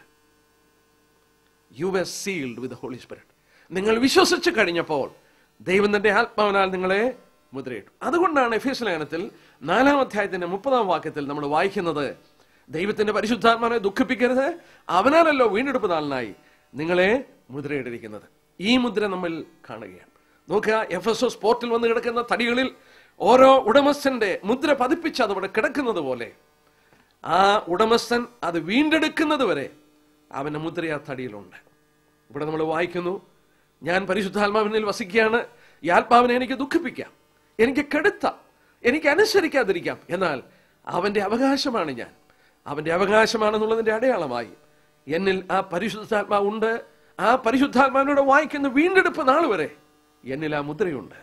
you were sealed with holy spirit നിങ്ങൾ വിശ്വസിച്ച് കഴിഞ്ഞപ്പോൾ ദൈവം തന്റെ ആത്മാവിനാൽ നിങ്ങളെ മുദ്രയിട്ടു അതുകൊണ്ടാണ് എഫീസ് ലേഖനത്തിൽ നാലാം അധ്യായത്തിന്റെ മുപ്പതാം വാക്യത്തിൽ നമ്മൾ വായിക്കുന്നത് ദൈവത്തിന്റെ പരിശുദ്ധാത്മാവിനെ ദുഃഖിപ്പിക്കരുത് അവനാലല്ലോ വീണ്ടെടുപ്പ് നാളിനായി നിങ്ങളെ മുദ്രയിട്ടിരിക്കുന്നത് ഈ മുദ്ര നമ്മൾ കാണുകയാണ് നോക്കുക എഫ് എസ് എസ് പോർട്ടിൽ വന്ന് കിടക്കുന്ന തടികളിൽ ഓരോ ഉടമസ്ഥന്റെ മുദ്ര പതിപ്പിച്ച് അതവിടെ കിടക്കുന്നത് പോലെ ആ ഉടമസ്ഥൻ അത് വീണ്ടെടുക്കുന്നത് വരെ അവന്റെ മുദ്ര ആ തടിയിലുണ്ട് ഇവിടെ നമ്മൾ വായിക്കുന്നു ഞാൻ പരിശുദ്ധാത്മാവിനിൽ വസിക്കുകയാണ് ഈ ആത്മാവിനെ എനിക്ക് ദുഃഖിപ്പിക്കാം എനിക്ക് കെടുത്താം എനിക്ക് അനുസരിക്കാതിരിക്കാം എന്നാൽ അവന്റെ അവകാശമാണ് ഞാൻ അവന്റെ അവകാശമാണെന്നുള്ളതിന്റെ അടയാളമായി എന്നിൽ ആ പരിശുദ്ധാത്മാവ് ഉണ്ട് ആ പരിശുദ്ധാത്മാവിനോട് വായിക്കുന്ന വീണ്ടെടുപ്പ് നാൾ വരെ എന്നിൽ ആ മുദ്രയുണ്ട്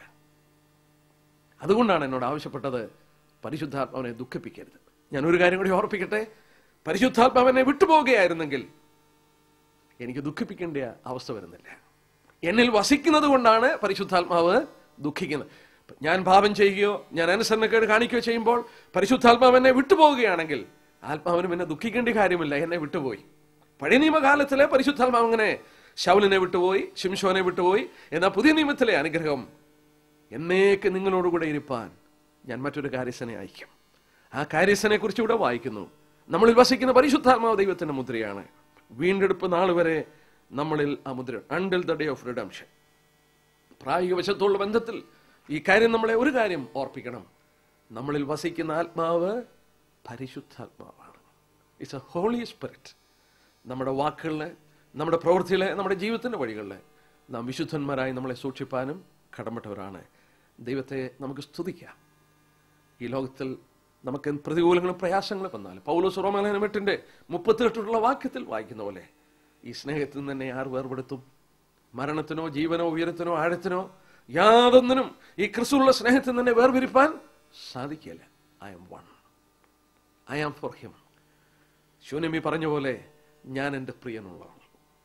അതുകൊണ്ടാണ് എന്നോട് ആവശ്യപ്പെട്ടത് പരിശുദ്ധാത്മാവിനെ ദുഃഖിപ്പിക്കരുത് ഞാൻ ഒരു കാര്യം കൂടി ഓർപ്പിക്കട്ടെ പരിശുദ്ധാത്മാവിനെ വിട്ടുപോവുകയായിരുന്നെങ്കിൽ എനിക്ക് ദുഃഖിപ്പിക്കേണ്ട അവസ്ഥ വരുന്നില്ല എന്നിൽ വസിക്കുന്നത് കൊണ്ടാണ് പരിശുദ്ധാത്മാവ് ദുഃഖിക്കുന്നത് ഞാൻ പാപം ചെയ്യുകയോ ഞാൻ അനുസരണക്കേട് കാണിക്കുകയോ ചെയ്യുമ്പോൾ പരിശുദ്ധാത്മാവ് എന്നെ വിട്ടുപോവുകയാണെങ്കിൽ ആത്മാവിന് പിന്നെ ദുഃഖിക്കേണ്ട കാര്യമില്ല എന്നെ വിട്ടുപോയി പഴയ നിയമകാലത്തിലെ പരിശുദ്ധാത്മാവ് അങ്ങനെ ശൗലിനെ വിട്ടുപോയി ശിംശോനെ വിട്ടുപോയി എന്നാൽ പുതിയ നിയമത്തിലെ അനുഗ്രഹം എന്നേക്ക് നിങ്ങളോടുകൂടെ ഇരിപ്പാൻ ഞാൻ മറ്റൊരു കാര്യസ്ഥനെ അയക്കും ആ കാര്യസ്ഥനെ കുറിച്ച് ഇവിടെ വായിക്കുന്നു നമ്മളിൽ വസിക്കുന്ന പരിശുദ്ധാത്മാവ് ദൈവത്തിന്റെ മുദ്രയാണ് വീണ്ടെടുപ്പ് നാൾ വരെ നമ്മളിൽ ആ മുദ്ര until the day of redemption പ്രായോഗിക വശത്തുള്ള ബന്ധത്തിൽ ഈ കാര്യം നമ്മളെ ഒരു കാര്യം ഓർപ്പിക്കണം നമ്മളിൽ വസിക്കുന്ന ആത്മാവ് പരിശുദ്ധാത്മാവാണ് ഇറ്റ്സ് എ ഹോളി സ്പിരിറ്റ് നമ്മുടെ വാക്കുകളിലെ നമ്മുടെ പ്രവൃത്തിയിലെ നമ്മുടെ ജീവിതത്തിന്റെ വഴികളിലെ നാം വിശുദ്ധന്മാരായി നമ്മളെ സൂക്ഷിപ്പാനും കടമ്പട്ടവരാണ് ദൈവത്തെ നമുക്ക് സ്തുതിക്കാം ഈ ലോകത്തിൽ നമുക്ക് പ്രതികൂലങ്ങളും പ്രയാസങ്ങളും വന്നാലും പൗലോസ് റോമാലേഖനം എട്ടിന്റെ മുപ്പത്തിയെട്ടുള്ള വാക്യത്തിൽ വായിക്കുന്ന പോലെ ഈ സ്നേഹത്തിൽ നിന്ന് തന്നെ ആർ വേർപെടുത്തും മരണത്തിനോ ജീവനോ ഉയരത്തിനോ ആഴത്തിനോ യാതൊന്നിനും ഈ ക്രിസ്തുള്ള സ്നേഹത്തിൽ തന്നെ വേർപിരിപ്പാൻ സാധിക്കില്ല I am one I am for him ശൂന്യമി പറഞ്ഞ പോലെ ഞാൻ എൻ്റെ പ്രിയനുള്ളവൾ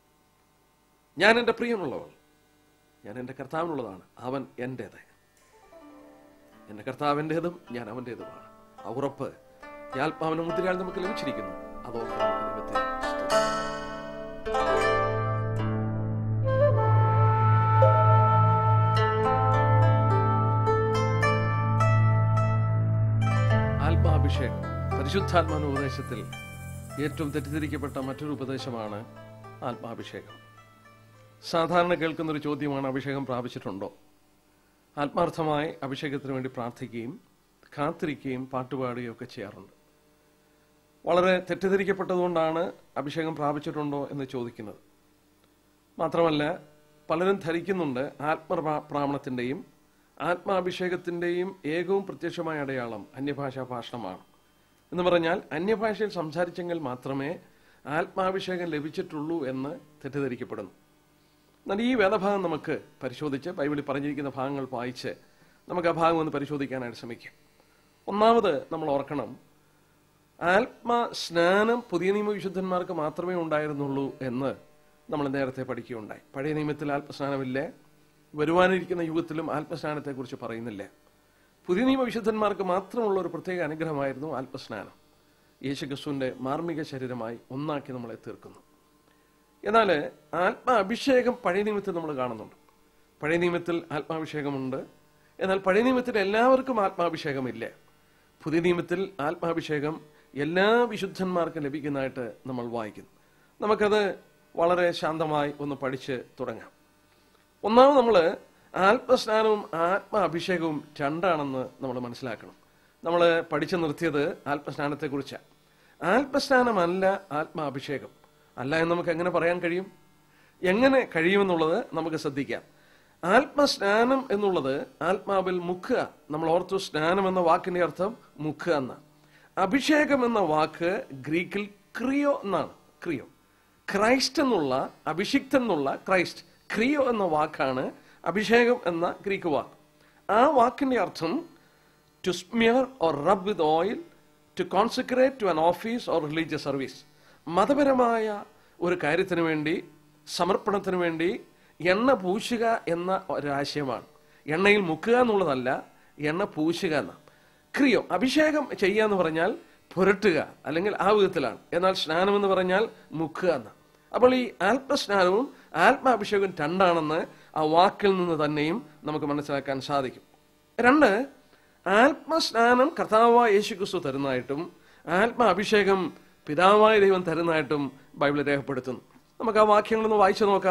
ഞാൻ എൻ്റെ പ്രിയനുള്ളവൾ ഞാൻ എൻ്റെ കർത്താവിനുള്ളതാണ് അവൻ എൻ്റേത് എൻ്റെ കർത്താവ് എൻ്റേതും ഞാൻ അവൻ്റേതുമാണ് ആ ഉറപ്പ് ഈ ആത്മാവിന് മുദ്രയാൽ നമുക്ക് ലഭിച്ചിരിക്കുന്നു അതോർത്ത് നമുക്ക് ദൈവത്തെ സ്തുതിക്കാം. ആത്മാഭിഷേകം പരിശുദ്ധാത്മാന ഉപദേശത്തിൽ ഏറ്റവും തെറ്റിദ്ധരിക്കപ്പെട്ട മറ്റൊരു ഉപദേശമാണ് ആത്മാഭിഷേകം സാധാരണ കേൾക്കുന്ന ഒരു ചോദ്യമാണ് അഭിഷേകം പ്രാപിച്ചിട്ടുണ്ടോ ആത്മാർത്ഥമായി അഭിഷേകത്തിന് വേണ്ടി പ്രാർത്ഥിക്കുകയും കാത്തിരിക്കുകയും പാട്ടുപാടുകയും ഒക്കെ ചെയ്യാറുണ്ട് വളരെ തെറ്റിദ്ധരിക്കപ്പെട്ടതുകൊണ്ടാണ് അഭിഷേകം പ്രാപിച്ചിട്ടുണ്ടോ എന്ന് ചോദിക്കുന്നത് മാത്രമല്ല പലരും ധരിക്കുന്നുണ്ട് ആത്മപ്രാമണത്തിന്റെയും ആത്മാഭിഷേകത്തിന്റെയും ഏകവും പ്രത്യക്ഷമായ അടയാളം അന്യഭാഷാ ഭാഷണമാണ് എന്ന് പറഞ്ഞാൽ അന്യഭാഷയിൽ സംസാരിച്ചെങ്കിൽ മാത്രമേ ആത്മാഭിഷേകം ലഭിച്ചിട്ടുള്ളൂ എന്ന് തെറ്റിദ്ധരിക്കപ്പെടുന്നു എന്നാൽ ഈ വേദഭാഗം നമുക്ക് പരിശോധിച്ച് ബൈബിളിൽ പറഞ്ഞിരിക്കുന്ന ഭാഗങ്ങൾ വായിച്ച് നമുക്ക് ആ ഭാഗം ഒന്ന് പരിശോധിക്കാനായിട്ട് ശ്രമിക്കാം ഒന്നാമത് നമ്മൾ ഓർക്കണം ആത്മാ സ്നാനം പുതിയ നിയമ വിശുദ്ധന്മാർക്ക് മാത്രമേ ഉണ്ടായിരുന്നുള്ളൂ എന്ന് നമ്മൾ നേരത്തെ പഠിക്കുകയുണ്ടായി പഴയ നിയമത്തിൽ ആത്മസ്നാനമില്ല വരുവാനിരിക്കുന്ന യുഗത്തിലും ആത്മസ്നാനത്തെക്കുറിച്ച് പറയുന്നില്ല പുതിയ നിയമ വിശുദ്ധന്മാർക്ക് മാത്രമുള്ള ഒരു പ്രത്യേക അനുഗ്രഹമായിരുന്നു ആത്മസ്നാനം യേശുക്രിസ്തുവിന്റെ മാർമിക ശരീരമായി ഒന്നാക്കി നമ്മളെ തീർക്കുന്നു എന്നാൽ ആത്മാഭിഷേകം പഴയ നിയമത്തിൽ നമ്മൾ കാണുന്നുണ്ട് പഴയ നിയമത്തിൽ ആത്മാഭിഷേകമുണ്ട് എന്നാൽ പഴയ നിയമത്തിൽ എല്ലാവർക്കും ആത്മാഭിഷേകമില്ല പുതിയ നിയമത്തിൽ ആത്മാഭിഷേകം എല്ലാ വിശുദ്ധന്മാർക്കും ലഭിക്കുന്നതായിട്ട് നമ്മൾ വായിക്കുന്നു നമുക്കത് വളരെ ശാന്തമായി ഒന്ന് പഠിച്ച് തുടങ്ങാം ഒന്നാമത് നമ്മൾ ആത്മസ്നാനവും ആത്മാഭിഷേകവും രണ്ടാണെന്ന് നമ്മൾ മനസ്സിലാക്കണം നമ്മൾ പഠിച്ചു നിർത്തിയത് ആത്മസ്നാനത്തെക്കുറിച്ചാണ് ആത്മസ്നാനമല്ല ആത്മാഭിഷേകം അല്ല എന്ന് നമുക്ക് എങ്ങനെ പറയാൻ കഴിയും എങ്ങനെ കഴിയുമെന്നുള്ളത് നമുക്ക് ശ്രദ്ധിക്കാം ആത്മസ്നാനം എന്നുള്ളത് ആത്മാവിൽ മുക്കുക നമ്മൾ ഓർത്തു സ്നാനം എന്ന വാക്കിന്റെ അർത്ഥം മുക്കുക എന്ന അഭിഷേകം എന്ന വാക്ക് ഗ്രീക്കിൽ ക്രിയോ എന്നാണ് ക്രിയോ ക്രൈസ്റ്റ് എന്നുള്ള അഭിഷിക്തൻ എന്നുള്ള ക്രൈസ്റ്റ് ക്രിയോ എന്ന വാക്കാണ് അഭിഷേകം എന്ന ഗ്രീക്ക് വാക്ക് ആ വാക്കിന്റെ അർത്ഥം to smear or rub with oil to consecrate to an office or religious service മതപരമായ ഒരു കാര്യത്തിന് വേണ്ടി സമർപ്പണത്തിന് വേണ്ടി എണ്ണ പൂശുക എന്ന ഒരാശയമാണ് എണ്ണയിൽ മുക്കുക എന്നുള്ളതല്ല എണ്ണ പൂശുക എന്ന ക്രിയോ അഭിഷേകം ചെയ്യുക എന്ന് പറഞ്ഞാൽ പുരട്ടുക അല്ലെങ്കിൽ ആ വിധത്തിലാണ് എന്നാൽ സ്നാനം എന്ന് പറഞ്ഞാൽ മുക്കുക എന്ന അപ്പോൾ ഈ ആത്മസ്നാനവും ആത്മാഭിഷേകവും രണ്ടാണെന്ന് ആ വാക്കിൽ നിന്ന് തന്നെയും നമുക്ക് മനസ്സിലാക്കാൻ സാധിക്കും രണ്ട് ആത്മസ്നാനം കർത്താവായ യേശു ക്രിസ്തു തരുന്നതായിട്ടും ആത്മാഭിഷേകം പിതാവായ ദൈവം തരുന്നതായിട്ടും ബൈബിൾ രേഖപ്പെടുത്തുന്നു നമുക്ക് ആ വാക്യങ്ങളൊന്ന് വായിച്ചു നോക്കാം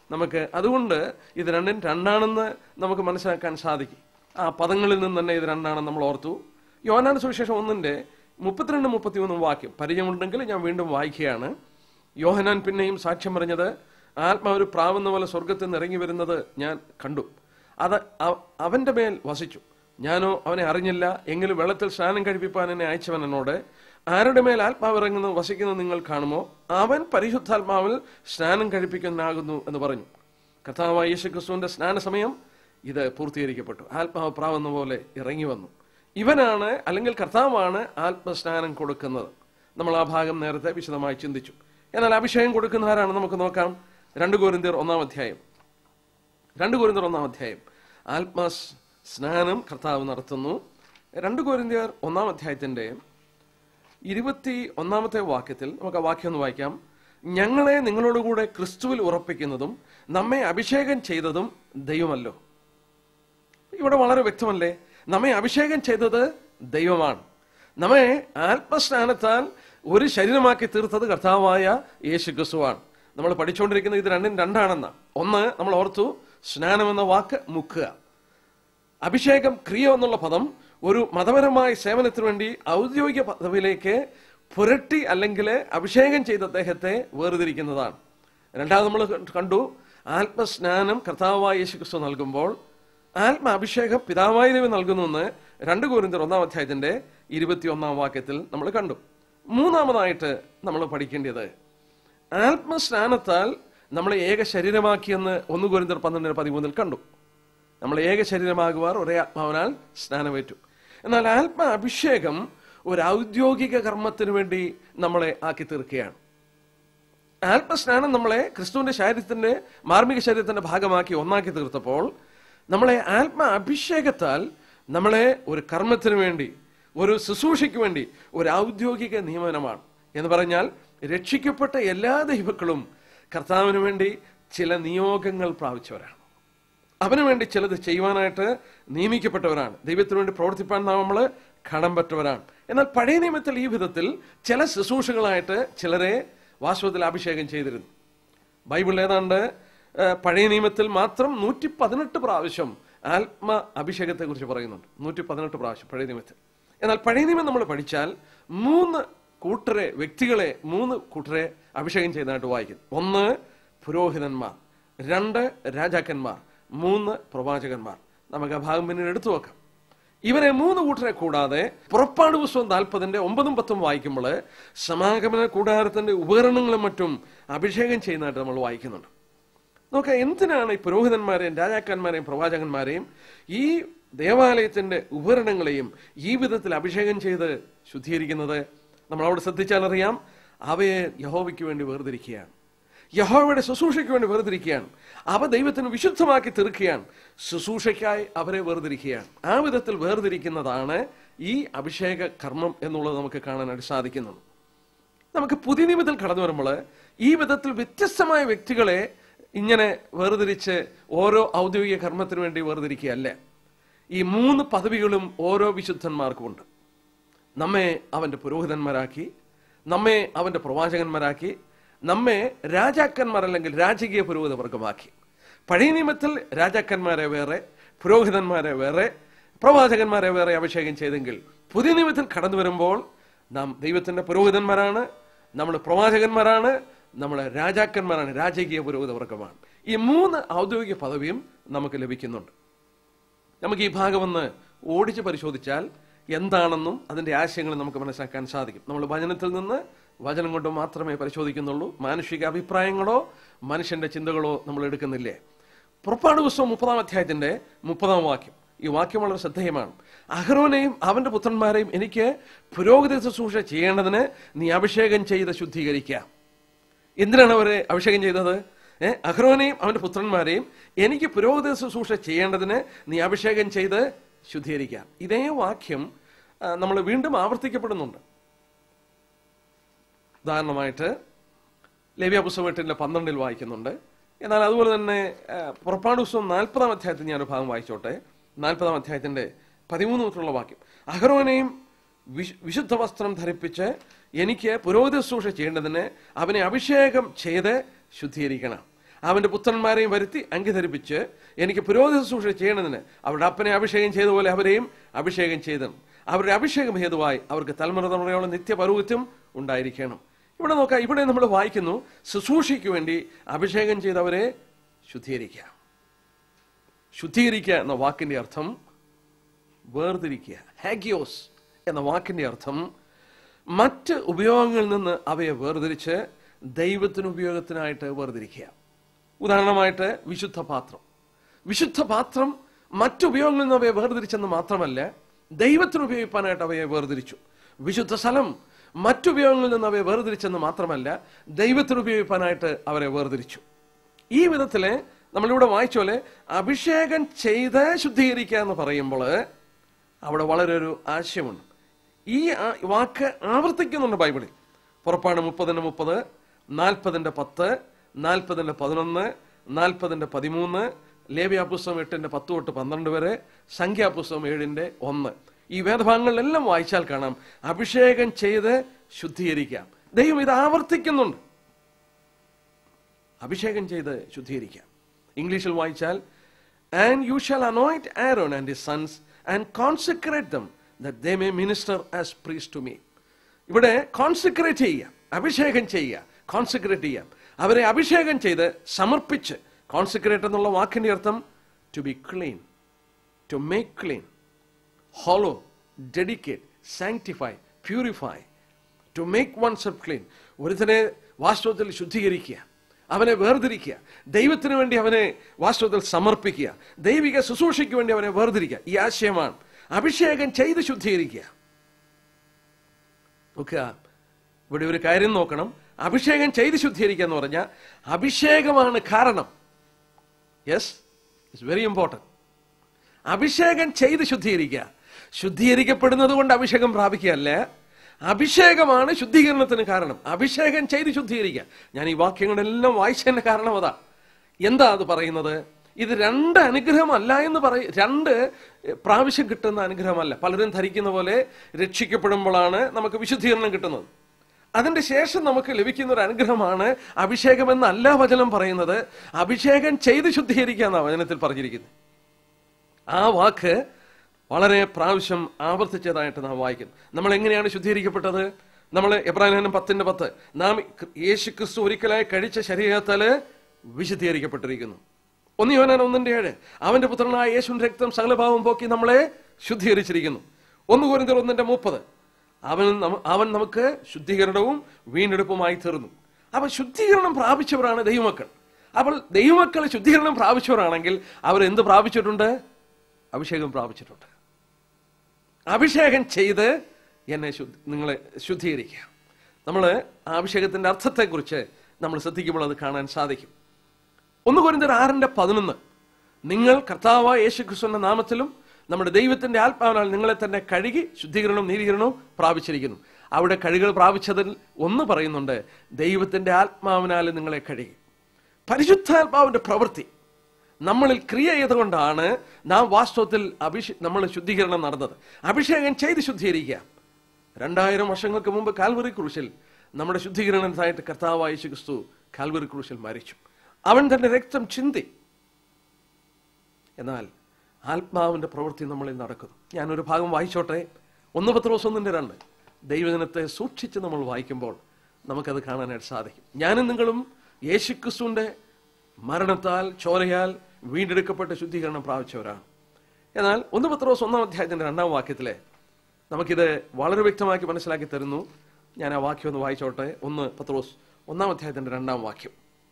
നമുക്ക് അതുകൊണ്ട് ഇത് രണ്ടും രണ്ടാണെന്ന് നമുക്ക് മനസ്സിലാക്കാൻ സാധിക്കും ആ പദങ്ങളിൽ നിന്ന് തന്നെ ഇത് രണ്ടാണെന്ന് നമ്മൾ ഓർത്തു യോനാന സുവിശേഷം ഒന്നിന്റെ മുപ്പത്തിരണ്ട് മുപ്പത്തിമൂന്നും വാക്യം പരിചയമുണ്ടെങ്കിൽ ഞാൻ വീണ്ടും വായിക്കുകയാണ് യോഹനാൻ പിന്നെയും സാക്ഷ്യം പറഞ്ഞത് ആത്മാവ് പ്രാവുന്ന പോലെ സ്വർഗത്തിൽ നിന്ന് ഇറങ്ങി വരുന്നത് ഞാൻ കണ്ടു അത് അവ- അവന്റെ മേൽ വസിച്ചു ഞാനോ അവനെ അറിഞ്ഞില്ല എങ്കിലും വെള്ളത്തിൽ സ്നാനം കഴിപ്പിപ്പാൻ എന്നെ അയച്ചവൻ എന്നോട് ആരുടെ മേൽ ആത്മാവ് ഇറങ്ങുന്നു വസിക്കുന്നത് നിങ്ങൾ കാണുമോ അവൻ പരിശുദ്ധാത്മാവിൽ സ്നാനം കഴിപ്പിക്കുന്നതാകുന്നു എന്ന് പറഞ്ഞു കർത്താവായ യേശു ക്രിസ്തുവിന്റെ സ്നാന സമയം ഇത് പൂർത്തീകരിക്കപ്പെട്ടു ആത്മാവ് പ്രാവുന്ന പോലെ ഇറങ്ങി വന്നു ഇവനാണ് അല്ലെങ്കിൽ കർത്താവാണ് ആത്മസ്നാനം കൊടുക്കുന്നത് നമ്മൾ ആ ഭാഗം നേരത്തെ വിശദമായി ചിന്തിച്ചു എന്നാൽ അഭിഷേകം കൊടുക്കുന്ന ആരാണ് നമുക്ക് നോക്കാം രണ്ട് കോരിന്തിയർ ഒന്നാം അധ്യായം രണ്ട് കോരിന്തിയർ ഒന്നാം അധ്യായം ആത്മ സ്നാനം കർത്താവ് നടത്തുന്നു രണ്ട് കോരിന്തിയർ ഒന്നാം അധ്യായത്തിന്റെ ഇരുപത്തി ഒന്നാമത്തെ വാക്യത്തിൽ നമുക്ക് ആ വാക്യം ഒന്ന് വായിക്കാം ഞങ്ങളെ നിങ്ങളോടുകൂടെ ക്രിസ്തുവിൽ ഉറപ്പിക്കുന്നതും നമ്മെ അഭിഷേകം ചെയ്തതും ദൈവമല്ലോ ഇവിടെ വളരെ വ്യക്തമല്ലേ നമ്മെ അഭിഷേകം ചെയ്തത് ദൈവമാണ് നമ്മെ ആത്മസ്നാനത്താൽ ഒരു ശരീരമാക്കി തീർത്തത് കർത്താവായ യേശു ക്രിസ്തുവാണ് നമ്മൾ പഠിച്ചുകൊണ്ടിരിക്കുന്നത് ഇത് രണ്ടും രണ്ടാണെന്ന ഒന്ന് നമ്മൾ ഓർത്തു സ്നാനം എന്ന വാക്ക് മുക്കുക അഭിഷേകം ക്രിയ എന്നുള്ള പദം ഒരു മതപരമായ സേവനത്തിന് വേണ്ടി ഔദ്യോഗിക പദവിയിലേക്ക് പുരട്ടി അല്ലെങ്കിൽ അഭിഷേകം ചെയ്ത അദ്ദേഹത്തെ വേർതിരിക്കുന്നതാണ് രണ്ടാമത് നമ്മൾ കണ്ടു ആത്മസ്നാനം കർത്താവായ യേശു ക്രിസ്തു നൽകുമ്പോൾ ആത്മ അഭിഷേകം പിതാവായ ദൈവം നൽകുന്നുവെന്ന് രണ്ട് കോരിന്തർ ഒന്നാം അധ്യായത്തിന്റെ ഇരുപത്തിയൊന്നാം വാക്യത്തിൽ നമ്മൾ കണ്ടു മൂന്നാമതായിട്ട് നമ്മൾ പഠിക്കേണ്ടത് ആത്മസ്നാനത്താൽ നമ്മളെ ഏക ശരീരമാക്കിയെന്ന് ഒന്ന് കോരിന്തർ പന്ത്രണ്ടിന് പതിമൂന്നിൽ കണ്ടു നമ്മൾ ഏക ശരീരമാകുവാർ ഒരേ ആത്മാവിനാൽ സ്നാനമേറ്റു എന്നാൽ ആത്മ അഭിഷേകം ഒരു ഔദ്യോഗിക കർമ്മത്തിന് വേണ്ടി നമ്മളെ ആക്കി തീർക്കുകയാണ് ആത്മസ്നാനം നമ്മളെ ക്രിസ്തുവിന്റെ ശരീരത്തിന്റെ മാർമിക ശരീരത്തിന്റെ ഭാഗമാക്കി ഒന്നാക്കി തീർത്തപ്പോൾ നമ്മളെ ആത്മ അഭിഷേകത്താൽ നമ്മളെ ഒരു കർമ്മത്തിന് വേണ്ടി ഒരു ശുശ്രൂഷയ്ക്ക് വേണ്ടി ഒരു ഔദ്യോഗിക നിയമനമാണ് എന്ന് പറഞ്ഞാൽ രക്ഷിക്കപ്പെട്ട എല്ലാ ദൈവക്കളും കർത്താവിന് വേണ്ടി ചില നിയോഗങ്ങൾ പ്രാപിച്ചവരാണ് അവന് വേണ്ടി ചിലത് ചെയ്യുവാനായിട്ട് നിയമിക്കപ്പെട്ടവരാണ് ദൈവത്തിന് വേണ്ടി പ്രവർത്തിപ്പാൻ നമ്മൾ കടംപറ്റവരാണ് എന്നാൽ പഴയ നിയമത്തിൽ ഈ വിധത്തിൽ ചില ശുശ്രൂഷകളായിട്ട് ചിലരെ വാസ്തവത്തിൽ അഭിഷേകം ചെയ്തിരുന്നു ബൈബിൾ ഏതാണ്ട് ഏഹ്, പഴയ നിയമത്തിൽ മാത്രം നൂറ്റി പതിനെട്ട് പ്രാവശ്യം ആത്മ അഭിഷേകത്തെ കുറിച്ച് പറയുന്നുണ്ട് നൂറ്റി പതിനെട്ട് പ്രാവശ്യം പഴയ നിയമത്തിൽ എന്നാൽ പഴയ നിയമം നമ്മൾ പഠിച്ചാൽ മൂന്ന് കൂട്ടരെ വ്യക്തികളെ മൂന്ന് കൂട്ടരെ അഭിഷേകം ചെയ്തതായിട്ട് വായിക്കുന്നു ഒന്ന് പുരോഹിതന്മാർ രണ്ട് രാജാക്കന്മാർ മൂന്ന് പ്രവാചകന്മാർ നമുക്ക് ആ ഭാഗം പിന്നീട് എടുത്തു വെക്കാം ഇവരെ മൂന്ന് കൂട്ടരെ കൂടാതെ പുറപ്പാട് പുസ്തകം നാൽപ്പതിന്റെ ഒമ്പതും പത്തും വായിക്കുമ്പോൾ സമാഗമന കൂടാരത്തിന്റെ ഉപകരണങ്ങളും മറ്റും അഭിഷേകം ചെയ്യുന്നതായിട്ട് നമ്മൾ വായിക്കുന്നുണ്ട് നോക്കാം എന്തിനാണ് ഈ പുരോഹിതന്മാരെയും രാജാക്കന്മാരെയും പ്രവാചകന്മാരെയും ഈ ദേവാലയത്തിന്റെ ഉപകരണങ്ങളെയും ഈ വിധത്തിൽ അഭിഷേകം ചെയ്ത് ശുദ്ധീകരിക്കുന്നത് നമ്മൾ അവിടെ ശ്രദ്ധിച്ചാൽ അറിയാം അവയെ യഹോവയ്ക്ക് വേണ്ടി വേർതിരിക്കുകയാണ് യഹോവയുടെ ശുശ്രൂഷയ്ക്ക് വേണ്ടി വേർതിരിക്കുകയാണ് അവ ദൈവത്തിന് വിശുദ്ധമാക്കി തീർക്കുകയാണ് ശുശ്രൂഷയ്ക്കായി അവരെ വേർതിരിക്കുകയാണ് ആ വിധത്തിൽ വേർതിരിക്കുന്നതാണ് ഈ അഭിഷേക കർമ്മം എന്നുള്ളത് നമുക്ക് കാണാനായിട്ട് സാധിക്കുന്നത് നമുക്ക് പുതിയ നിയമത്തിൽ കടന്നു വരുമ്പോൾ ഈ വിധത്തിൽ വ്യത്യസ്തമായ വ്യക്തികളെ ഇങ്ങനെ വേർതിരിച്ച് ഓരോ ഔദ്യോഗിക കർമ്മത്തിന് വേണ്ടി വേർതിരിക്കുകയല്ല ഈ മൂന്ന് പദവികളും ഓരോ വിശുദ്ധന്മാർക്കുമുണ്ട് നമ്മെ അവന്റെ പുരോഹിതന്മാരാക്കി നമ്മെ അവന്റെ പ്രവാചകന്മാരാക്കി നമ്മെ രാജാക്കന്മാർ അല്ലെങ്കിൽ രാജകീയ പുരോഹിത വർഗമാക്കി പഴയ നിയമത്തിൽ രാജാക്കന്മാരെ വേറെ പുരോഹിതന്മാരെ വേറെ പ്രവാചകന്മാരെ വേറെ അഭിഷേകം ചെയ്തെങ്കിൽ പുതിയ നിയമത്തിൽ കടന്നു വരുമ്പോൾ നാം ദൈവത്തിന്റെ പുരോഹിതന്മാരാണ് നമ്മൾ പ്രവാചകന്മാരാണ് നമ്മൾ രാജാക്കന്മാരാണ് രാജകീയ പുരോഹിത വർഗമാണ് ഈ മൂന്ന് ഔദ്യോഗിക പദവിയും നമുക്ക് ലഭിക്കുന്നുണ്ട് നമുക്ക് ഈ ഭാഗം ഒന്ന് ഓടിച്ച് പരിശോധിച്ചാൽ എന്താണെന്നും അതിന്റെ ആശയങ്ങൾ നമുക്ക് മനസ്സിലാക്കാൻ സാധിക്കും നമ്മൾ വചനത്തിൽ നിന്ന് വചനം കൊണ്ട് മാത്രമേ പരിശോധിക്കുന്നുള്ളൂ മാനുഷിക അഭിപ്രായങ്ങളോ മനുഷ്യന്റെ ചിന്തകളോ നമ്മൾ എടുക്കുന്നില്ലേ പുറപ്പാട് പുസ്തകം മുപ്പതാം അധ്യായത്തിന്റെ മുപ്പതാം വാക്യം ഈ വാക്യം വളരെ ശ്രദ്ധേയമാണ് അഹ്റോനെയും അവന്റെ പുത്രന്മാരെയും എനിക്ക് പുരോഗതി ശുശ്രൂഷ ചെയ്യേണ്ടതിന് നീ അഭിഷേകം ചെയ്ത് ശുദ്ധീകരിക്കുക എന്തിനാണ് അവരെ അഭിഷേകം ചെയ്തത് ഏ അഹ്റോനെയും അവന്റെ പുത്രന്മാരെയും എനിക്ക് പുരോഗതി ശുശ്രൂഷ ചെയ്യേണ്ടതിന് നീ അഭിഷേകം ചെയ്ത് ശുദ്ധീകരിക്കുക ഇതേ വാക്യം നമ്മൾ വീണ്ടും ആവർത്തിക്കപ്പെടുന്നുണ്ട് ഉദാഹരണമായിട്ട് ലേവ്യ പുസ്തകം എട്ടിന്റെ പന്ത്രണ്ടിൽ വായിക്കുന്നുണ്ട് എന്നാൽ അതുപോലെ തന്നെ ആ, പുറപ്പാട് പുസ്തകം നാൽപ്പതാം അധ്യായത്തിൽ ഞാൻ ഒരു ഭാഗം വായിച്ചോട്ടെ നാൽപ്പതാം അധ്യായത്തിന്റെ പതിമൂന്ന് തൊട്ടുള്ള വാക്യം അഹ്റോനെയും വിശു- വിശുദ്ധ വസ്ത്രം ധരിപ്പിച്ച് എനിക്ക് പുരോഹിത ശുശ്രൂഷ ചെയ്യേണ്ടതിന് അവനെ അഭിഷേകം ചെയ്ത് ശുദ്ധീകരിക്കണം അവന്റെ പുത്രന്മാരെയും വരുത്തി അംഗീധരിപ്പിച്ച് എനിക്ക് പുരോഹിത ശുശ്രൂഷ ചെയ്യണമെന്ന് അവരുടെ അപ്പനെ അഭിഷേകം ചെയ്ത പോലെ അവരെയും അഭിഷേകം ചെയ്തണം അവരുടെ അഭിഷേകം ഹേതുവായി അവർക്ക് തലമുറ തലമുറയോളം നിത്യപൗരോഹിത്യം ഉണ്ടായിരിക്കണം ഇവിടെ നോക്കാം ഇവിടെ നമ്മൾ വായിക്കുന്നു ശുശ്രൂഷയ്ക്ക് വേണ്ടി അഭിഷേകം ചെയ്തവരെ ശുദ്ധീകരിക്കുക ശുദ്ധീകരിക്കുക എന്ന വാക്കിന്റെ അർത്ഥം വേർതിരിക്കുക ഹാഗിയോസ് എന്ന വാക്കിന്റെ അർത്ഥം മറ്റ് ഉപയോഗങ്ങളിൽ നിന്ന് അവയെ വേർതിരിച്ച് ദൈവത്തിന് ഉപയോഗത്തിനായിട്ട് വേർതിരിക്കുക ഉദാഹരണമായിട്ട് വിശുദ്ധ പാത്രം വിശുദ്ധ പാത്രം മറ്റു ഉപയോഗങ്ങളിൽ നിന്ന് അവയെ വേർതിരിച്ചെന്ന് മാത്രമല്ല ദൈവത്തിന് ഉപയോഗിക്കാനായിട്ട് അവയെ വേർതിരിച്ചു വിശുദ്ധ സ്ഥലം മറ്റുപയോഗങ്ങളിൽ നിന്ന് അവയെ വേർതിരിച്ചെന്ന് മാത്രമല്ല ദൈവത്തിന് ഉപയോഗിക്കാനായിട്ട് അവരെ വേർതിരിച്ചു ഈ വിധത്തില് നമ്മളിവിടെ വായിച്ച പോലെ അഭിഷേകം ചെയ്ത് ശുദ്ധീകരിക്കുക എന്ന് പറയുമ്പോൾ അവിടെ വളരെ ഒരു ആശയമുണ്ട് ഈ ആ- വാക്ക് ആവർത്തിക്കുന്നുണ്ട് ബൈബിളിൽ പുറപ്പാട് മുപ്പതിന് മുപ്പത് നാൽപ്പതിന്റെ പത്ത് നാൽപ്പതിന്റെ പതിനൊന്ന് നാൽപ്പതിന്റെ പതിമൂന്ന് ലേവ്യ പുസ്തകം എട്ടിന്റെ പത്ത് തൊട്ട് പന്ത്രണ്ട് വരെ സംഖ്യാപുസ്തകം ഏഴിന്റെ ഒന്ന് ഈ വേദഭാഗങ്ങളിലെല്ലാം വായിച്ചാൽ കാണാം അഭിഷേകം ചെയ്ത് ശുദ്ധീകരിക്കാം ദൈവം ഇത് ആവർത്തിക്കുന്നുണ്ട് അഭിഷേകം ചെയ്ത് ശുദ്ധീകരിക്കാം ഇംഗ്ലീഷിൽ വായിച്ചാൽ and you shall anoint Aaron and his sons and consecrate them that they may minister as priests to me ഇവിടെ കോൺസെക്രേറ്റ് ചെയ്യുക അഭിഷേകം ചെയ്യുക കോൺസെക്രേറ്റ് ചെയ്യാം അവരെ അഭിഷേകം ചെയ്ത് സമർപ്പിച്ച് കോൺസെക്രേറ്റ് എന്നുള്ള വാക്കിന്റെ അർത്ഥം to be clean to make clean hallow dedicate sanctify purify to make one self clean ഒരുത്തനെ വാസ്തവത്തിൽ ശുദ്ധീകരിക്കുക അവനെ വേർതിരിക്കുക ദൈവത്തിന് വേണ്ടി അവനെ വാസ്തവത്തിൽ സമർപ്പിക്കുക ദൈവിക ശുശ്രൂഷയ്ക്ക് വേണ്ടി അവനെ വേർതിരിക്കുക ഈ ആശയമാണ് അഭിഷേകം ചെയ്ത് ശുദ്ധീകരിക്കുക നോക്കുക ഇവിടെ ഒരു കാര്യം നോക്കണം അഭിഷേകം ചെയ്ത് ശുദ്ധീകരിക്കുക എന്ന് പറഞ്ഞാൽ അഭിഷേകമാണ് കാരണം യെസ് ഇറ്റ്സ് വെരി ഇമ്പോർട്ടൻറ്റ് അഭിഷേകം ചെയ്ത് ശുദ്ധീകരിക്കുക ശുദ്ധീകരിക്കപ്പെടുന്നത് കൊണ്ട് അഭിഷേകം പ്രാപിക്കുകയല്ല അഭിഷേകമാണ് ശുദ്ധീകരണത്തിന് കാരണം അഭിഷേകം ചെയ്ത് ശുദ്ധീകരിക്കുക ഞാൻ ഈ വാക്യങ്ങളെല്ലാം വായിച്ചതിന്റെ കാരണം അതാ എന്താ അത് പറയുന്നത് ഇത് രണ്ട് അനുഗ്രഹമല്ല എന്ന് പറയ രണ്ട് പ്രാവശ്യം കിട്ടുന്ന അനുഗ്രഹമല്ല പലരും ധരിക്കുന്ന പോലെ രക്ഷിക്കപ്പെടുമ്പോഴാണ് നമുക്ക് വിശുദ്ധീകരണം കിട്ടുന്നത് അതിന്റെ ശേഷം നമുക്ക് ലഭിക്കുന്ന ഒരു അനുഗ്രഹമാണ് അഭിഷേകം എന്നല്ല വചനം പറയുന്നത് അഭിഷേകം ചെയ്ത് ശുദ്ധീകരിക്കുക എന്നാണ് വചനത്തിൽ പറഞ്ഞിരിക്കുന്നത് ആ വാക്ക് വളരെ പ്രാവശ്യം ആവർത്തിച്ചതായിട്ട് നാം വായിക്കുന്നു നമ്മൾ എങ്ങനെയാണ് ശുദ്ധീകരിക്കപ്പെട്ടത് നമ്മൾ എബ്രാഹിം പത്തിന്റെ പത്ത് നാം യേശു ക്രിസ്തു ഒരിക്കലായി കഴിച്ച ശരീരത്താല് വിശുദ്ധീകരിക്കപ്പെട്ടിരിക്കുന്നു ഒന്ന് യോനാൻ ഒന്നിന്റെ ഏഴ് അവന്റെ പുത്രനായ യേശുവിന്റെ രക്തം സകലഭാവം പോക്കി നമ്മളെ ശുദ്ധീകരിച്ചിരിക്കുന്നു ഒന്ന് കോരിന്തർ ഒന്നിന്റെ മുപ്പത് അവൻ നമ്മ- അവൻ നമുക്ക് ശുദ്ധീകരണവും വീണ്ടെടുപ്പുമായി തീർന്നു അപ്പൊ ശുദ്ധീകരണം പ്രാപിച്ചവരാണ് ദൈവമക്കൾ അപ്പോൾ ദൈവമക്കൾ ശുദ്ധീകരണം പ്രാപിച്ചവരാണെങ്കിൽ അവർ എന്ത് പ്രാപിച്ചിട്ടുണ്ട് അഭിഷേകം പ്രാപിച്ചിട്ടുണ്ട് അഭിഷേകം ചെയ്ത് എന്നെ ശുദ്ധ- നിങ്ങളെ ശുദ്ധീകരിക്കുക നമ്മൾ അഭിഷേകത്തിന്റെ അർത്ഥത്തെക്കുറിച്ച് നമ്മൾ ശ്രദ്ധിക്കുമ്പോൾ അത് കാണാൻ സാധിക്കും ഒന്ന് കുരിന്തർ ആറിന്റെ പതിനൊന്ന് നിങ്ങൾ കർത്താവായ യേശു ക്രിസ്തുവിന്റെ നാമത്തിലും നമ്മുടെ ദൈവത്തിന്റെ ആത്മാവിനാൽ നിങ്ങളെ തന്നെ കഴുകി ശുദ്ധീകരണവും നീതീകരണവും പ്രാപിച്ചിരിക്കുന്നു അവിടെ കഴുകൾ പ്രാപിച്ചതിൽ ഒന്ന് പറയുന്നുണ്ട് ദൈവത്തിന്റെ ആത്മാവിനാൽ നിങ്ങളെ കഴുകി പരിശുദ്ധാത്മാവിന്റെ പ്രവൃത്തി നമ്മളിൽ ക്രിയ ചെയ്തുകൊണ്ടാണ് നാം വാസ്തവത്തിൽ അഭിഷേ നമ്മൾ ശുദ്ധീകരണം നടന്നത് അഭിഷേകം ചെയ്ത് ശുദ്ധീകരിക്കുക രണ്ടായിരം വർഷങ്ങൾക്ക് മുമ്പ് കാൽവറി ക്രൂശിൽ നമ്മുടെ ശുദ്ധീകരണത്തിനായിട്ട് കർത്താവായ യേശു ക്രിസ്തു കാൽവറി ക്രൂശിൽ മരിച്ചു അവൻ തന്റെ രക്തം ചിന്തി എന്നാൽ ആത്മാവിന്റെ പ്രവൃത്തി നമ്മളിൽ നടക്കുന്നു ഞാനൊരു ഭാഗം വായിച്ചോട്ടെ ഒന്ന് പത്ത് ദിവസം ഒന്നിന്റെ രണ്ട് ദൈവജനത്തെ സൂക്ഷിച്ച് നമ്മൾ വായിക്കുമ്പോൾ നമുക്കത് കാണാനായിട്ട് സാധിക്കും ഞാനും നിങ്ങളും യേശുക്രിസ്തുവിന്റെ മരണത്താൽ ചോരയാൽ വീണ്ടെടുക്കപ്പെട്ട ശുദ്ധീകരണം പ്രാപിച്ചവരാണ് എന്നാൽ ഒന്ന് പത്ത് ദിവസം ഒന്നാം അധ്യായത്തിന്റെ രണ്ടാം വാക്യത്തിലെ നമുക്കിത് വളരെ വ്യക്തമാക്കി മനസ്സിലാക്കി തരുന്നു ഞാൻ ആ വാക്യം ഒന്ന് വായിച്ചോട്ടെ ഒന്ന് പത്രോസ് ഒന്നാം അധ്യായത്തിന്റെ രണ്ടാം വാക്യം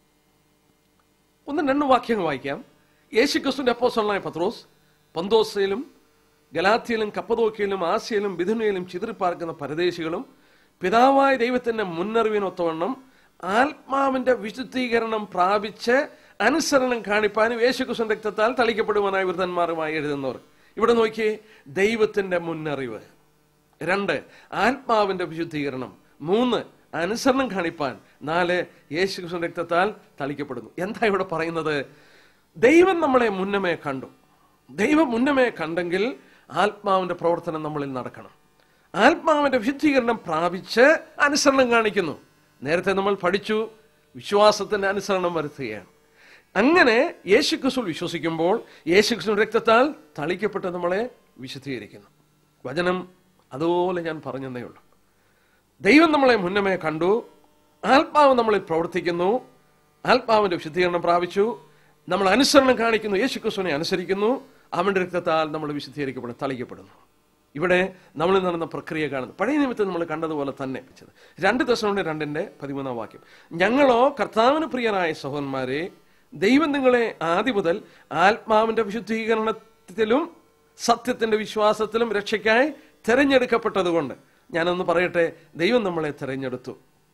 ഒന്നും രണ്ടും വാക്യങ്ങൾ വായിക്കാം യേശു ക്രിസ്തുവിന്റെ അപ്പോസ്തലനായ പത്രോസ് പന്തോസയിലും ഗലാത്തിയിലും കപ്പതോക്കിയിലും ആസിയയിലും ബിഥുനയിലും ചിതറിപ്പാർക്കുന്ന പരദേശികളും പിതാവായ ദൈവത്തിന്റെ മുന്നറിവിനൊത്തവണ്ണം ആത്മാവിന്റെ വിശുദ്ധീകരണം പ്രാപിച്ച് അനുസരണം കാണിപ്പാനും യേശുക്രിസ്തു രക്തത്താൽ തളിക്കപ്പെടുവാനായ വൃതന്മാരുമായി എഴുതുന്നവർ ഇവിടെ നോക്കിയേ ദൈവത്തിന്റെ മുന്നറിവ് രണ്ട് ആത്മാവിന്റെ വിശുദ്ധീകരണം മൂന്ന് അനുസരണം കാണിപ്പാൻ നാല് യേശുക്രിസ്തു രക്തത്താൽ തളിക്കപ്പെടുന്നു എന്താ ഇവിടെ പറയുന്നത് ദൈവം നമ്മളെ മുന്നമേ കണ്ടു ദൈവം മുന്നമേ കണ്ടെങ്കിൽ ആത്മാവിന്റെ പ്രവർത്തനം നമ്മളിൽ നടക്കണം ആത്മാവിന്റെ വിശുദ്ധീകരണം പ്രാപിച്ച് അനുസരണം കാണിക്കുന്നു നേരത്തെ നമ്മൾ പഠിച്ചു വിശ്വാസത്തിന്റെ അനുസരണം വരുത്തുകയാണ് അങ്ങനെ യേശുക്രിസ്തു വിശ്വസിക്കുമ്പോൾ യേശുക്രിസ്തു രക്തത്താൽ തളിക്കപ്പെട്ട് നമ്മളെ വിശുദ്ധീകരിക്കുന്നു വചനം അതുപോലെ ഞാൻ പറഞ്ഞതേ ഉള്ളൂ ദൈവം നമ്മളെ മുന്നമേ കണ്ടു ആത്മാവ് നമ്മളിൽ പ്രവർത്തിക്കുന്നു ആത്മാവിന്റെ വിശുദ്ധീകരണം പ്രാപിച്ചു നമ്മൾ അനുസരണം കാണിക്കുന്നു യേശു ക്രിസ്തുവിനെ അനുസരിക്കുന്നു അവന്റെ രക്തത്താൽ നമ്മൾ വിശുദ്ധീകരിക്കപ്പെടുന്നു തളിക്കപ്പെടുന്നു ഇവിടെ നമ്മൾ നടന്ന പ്രക്രിയ കാണുന്നു പഴയ നിമിത്തം നമ്മൾ കണ്ടതുപോലെ തന്നെ വെച്ചത് രണ്ട് ദിവസം രണ്ടിന്റെ പതിമൂന്നാം വാക്യം ഞങ്ങളോ കർത്താവിന് പ്രിയരായ സഹോദരന്മാരെ ദൈവം നിങ്ങളെ ആദ്യ മുതൽ ആത്മാവിന്റെ വിശുദ്ധീകരണത്തിലും സത്യത്തിന്റെ വിശ്വാസത്തിലും രക്ഷയ്ക്കായി തെരഞ്ഞെടുക്കപ്പെട്ടതുകൊണ്ട് ഞാനൊന്ന് പറയട്ടെ ദൈവം നമ്മളെ തെരഞ്ഞെടുത്തു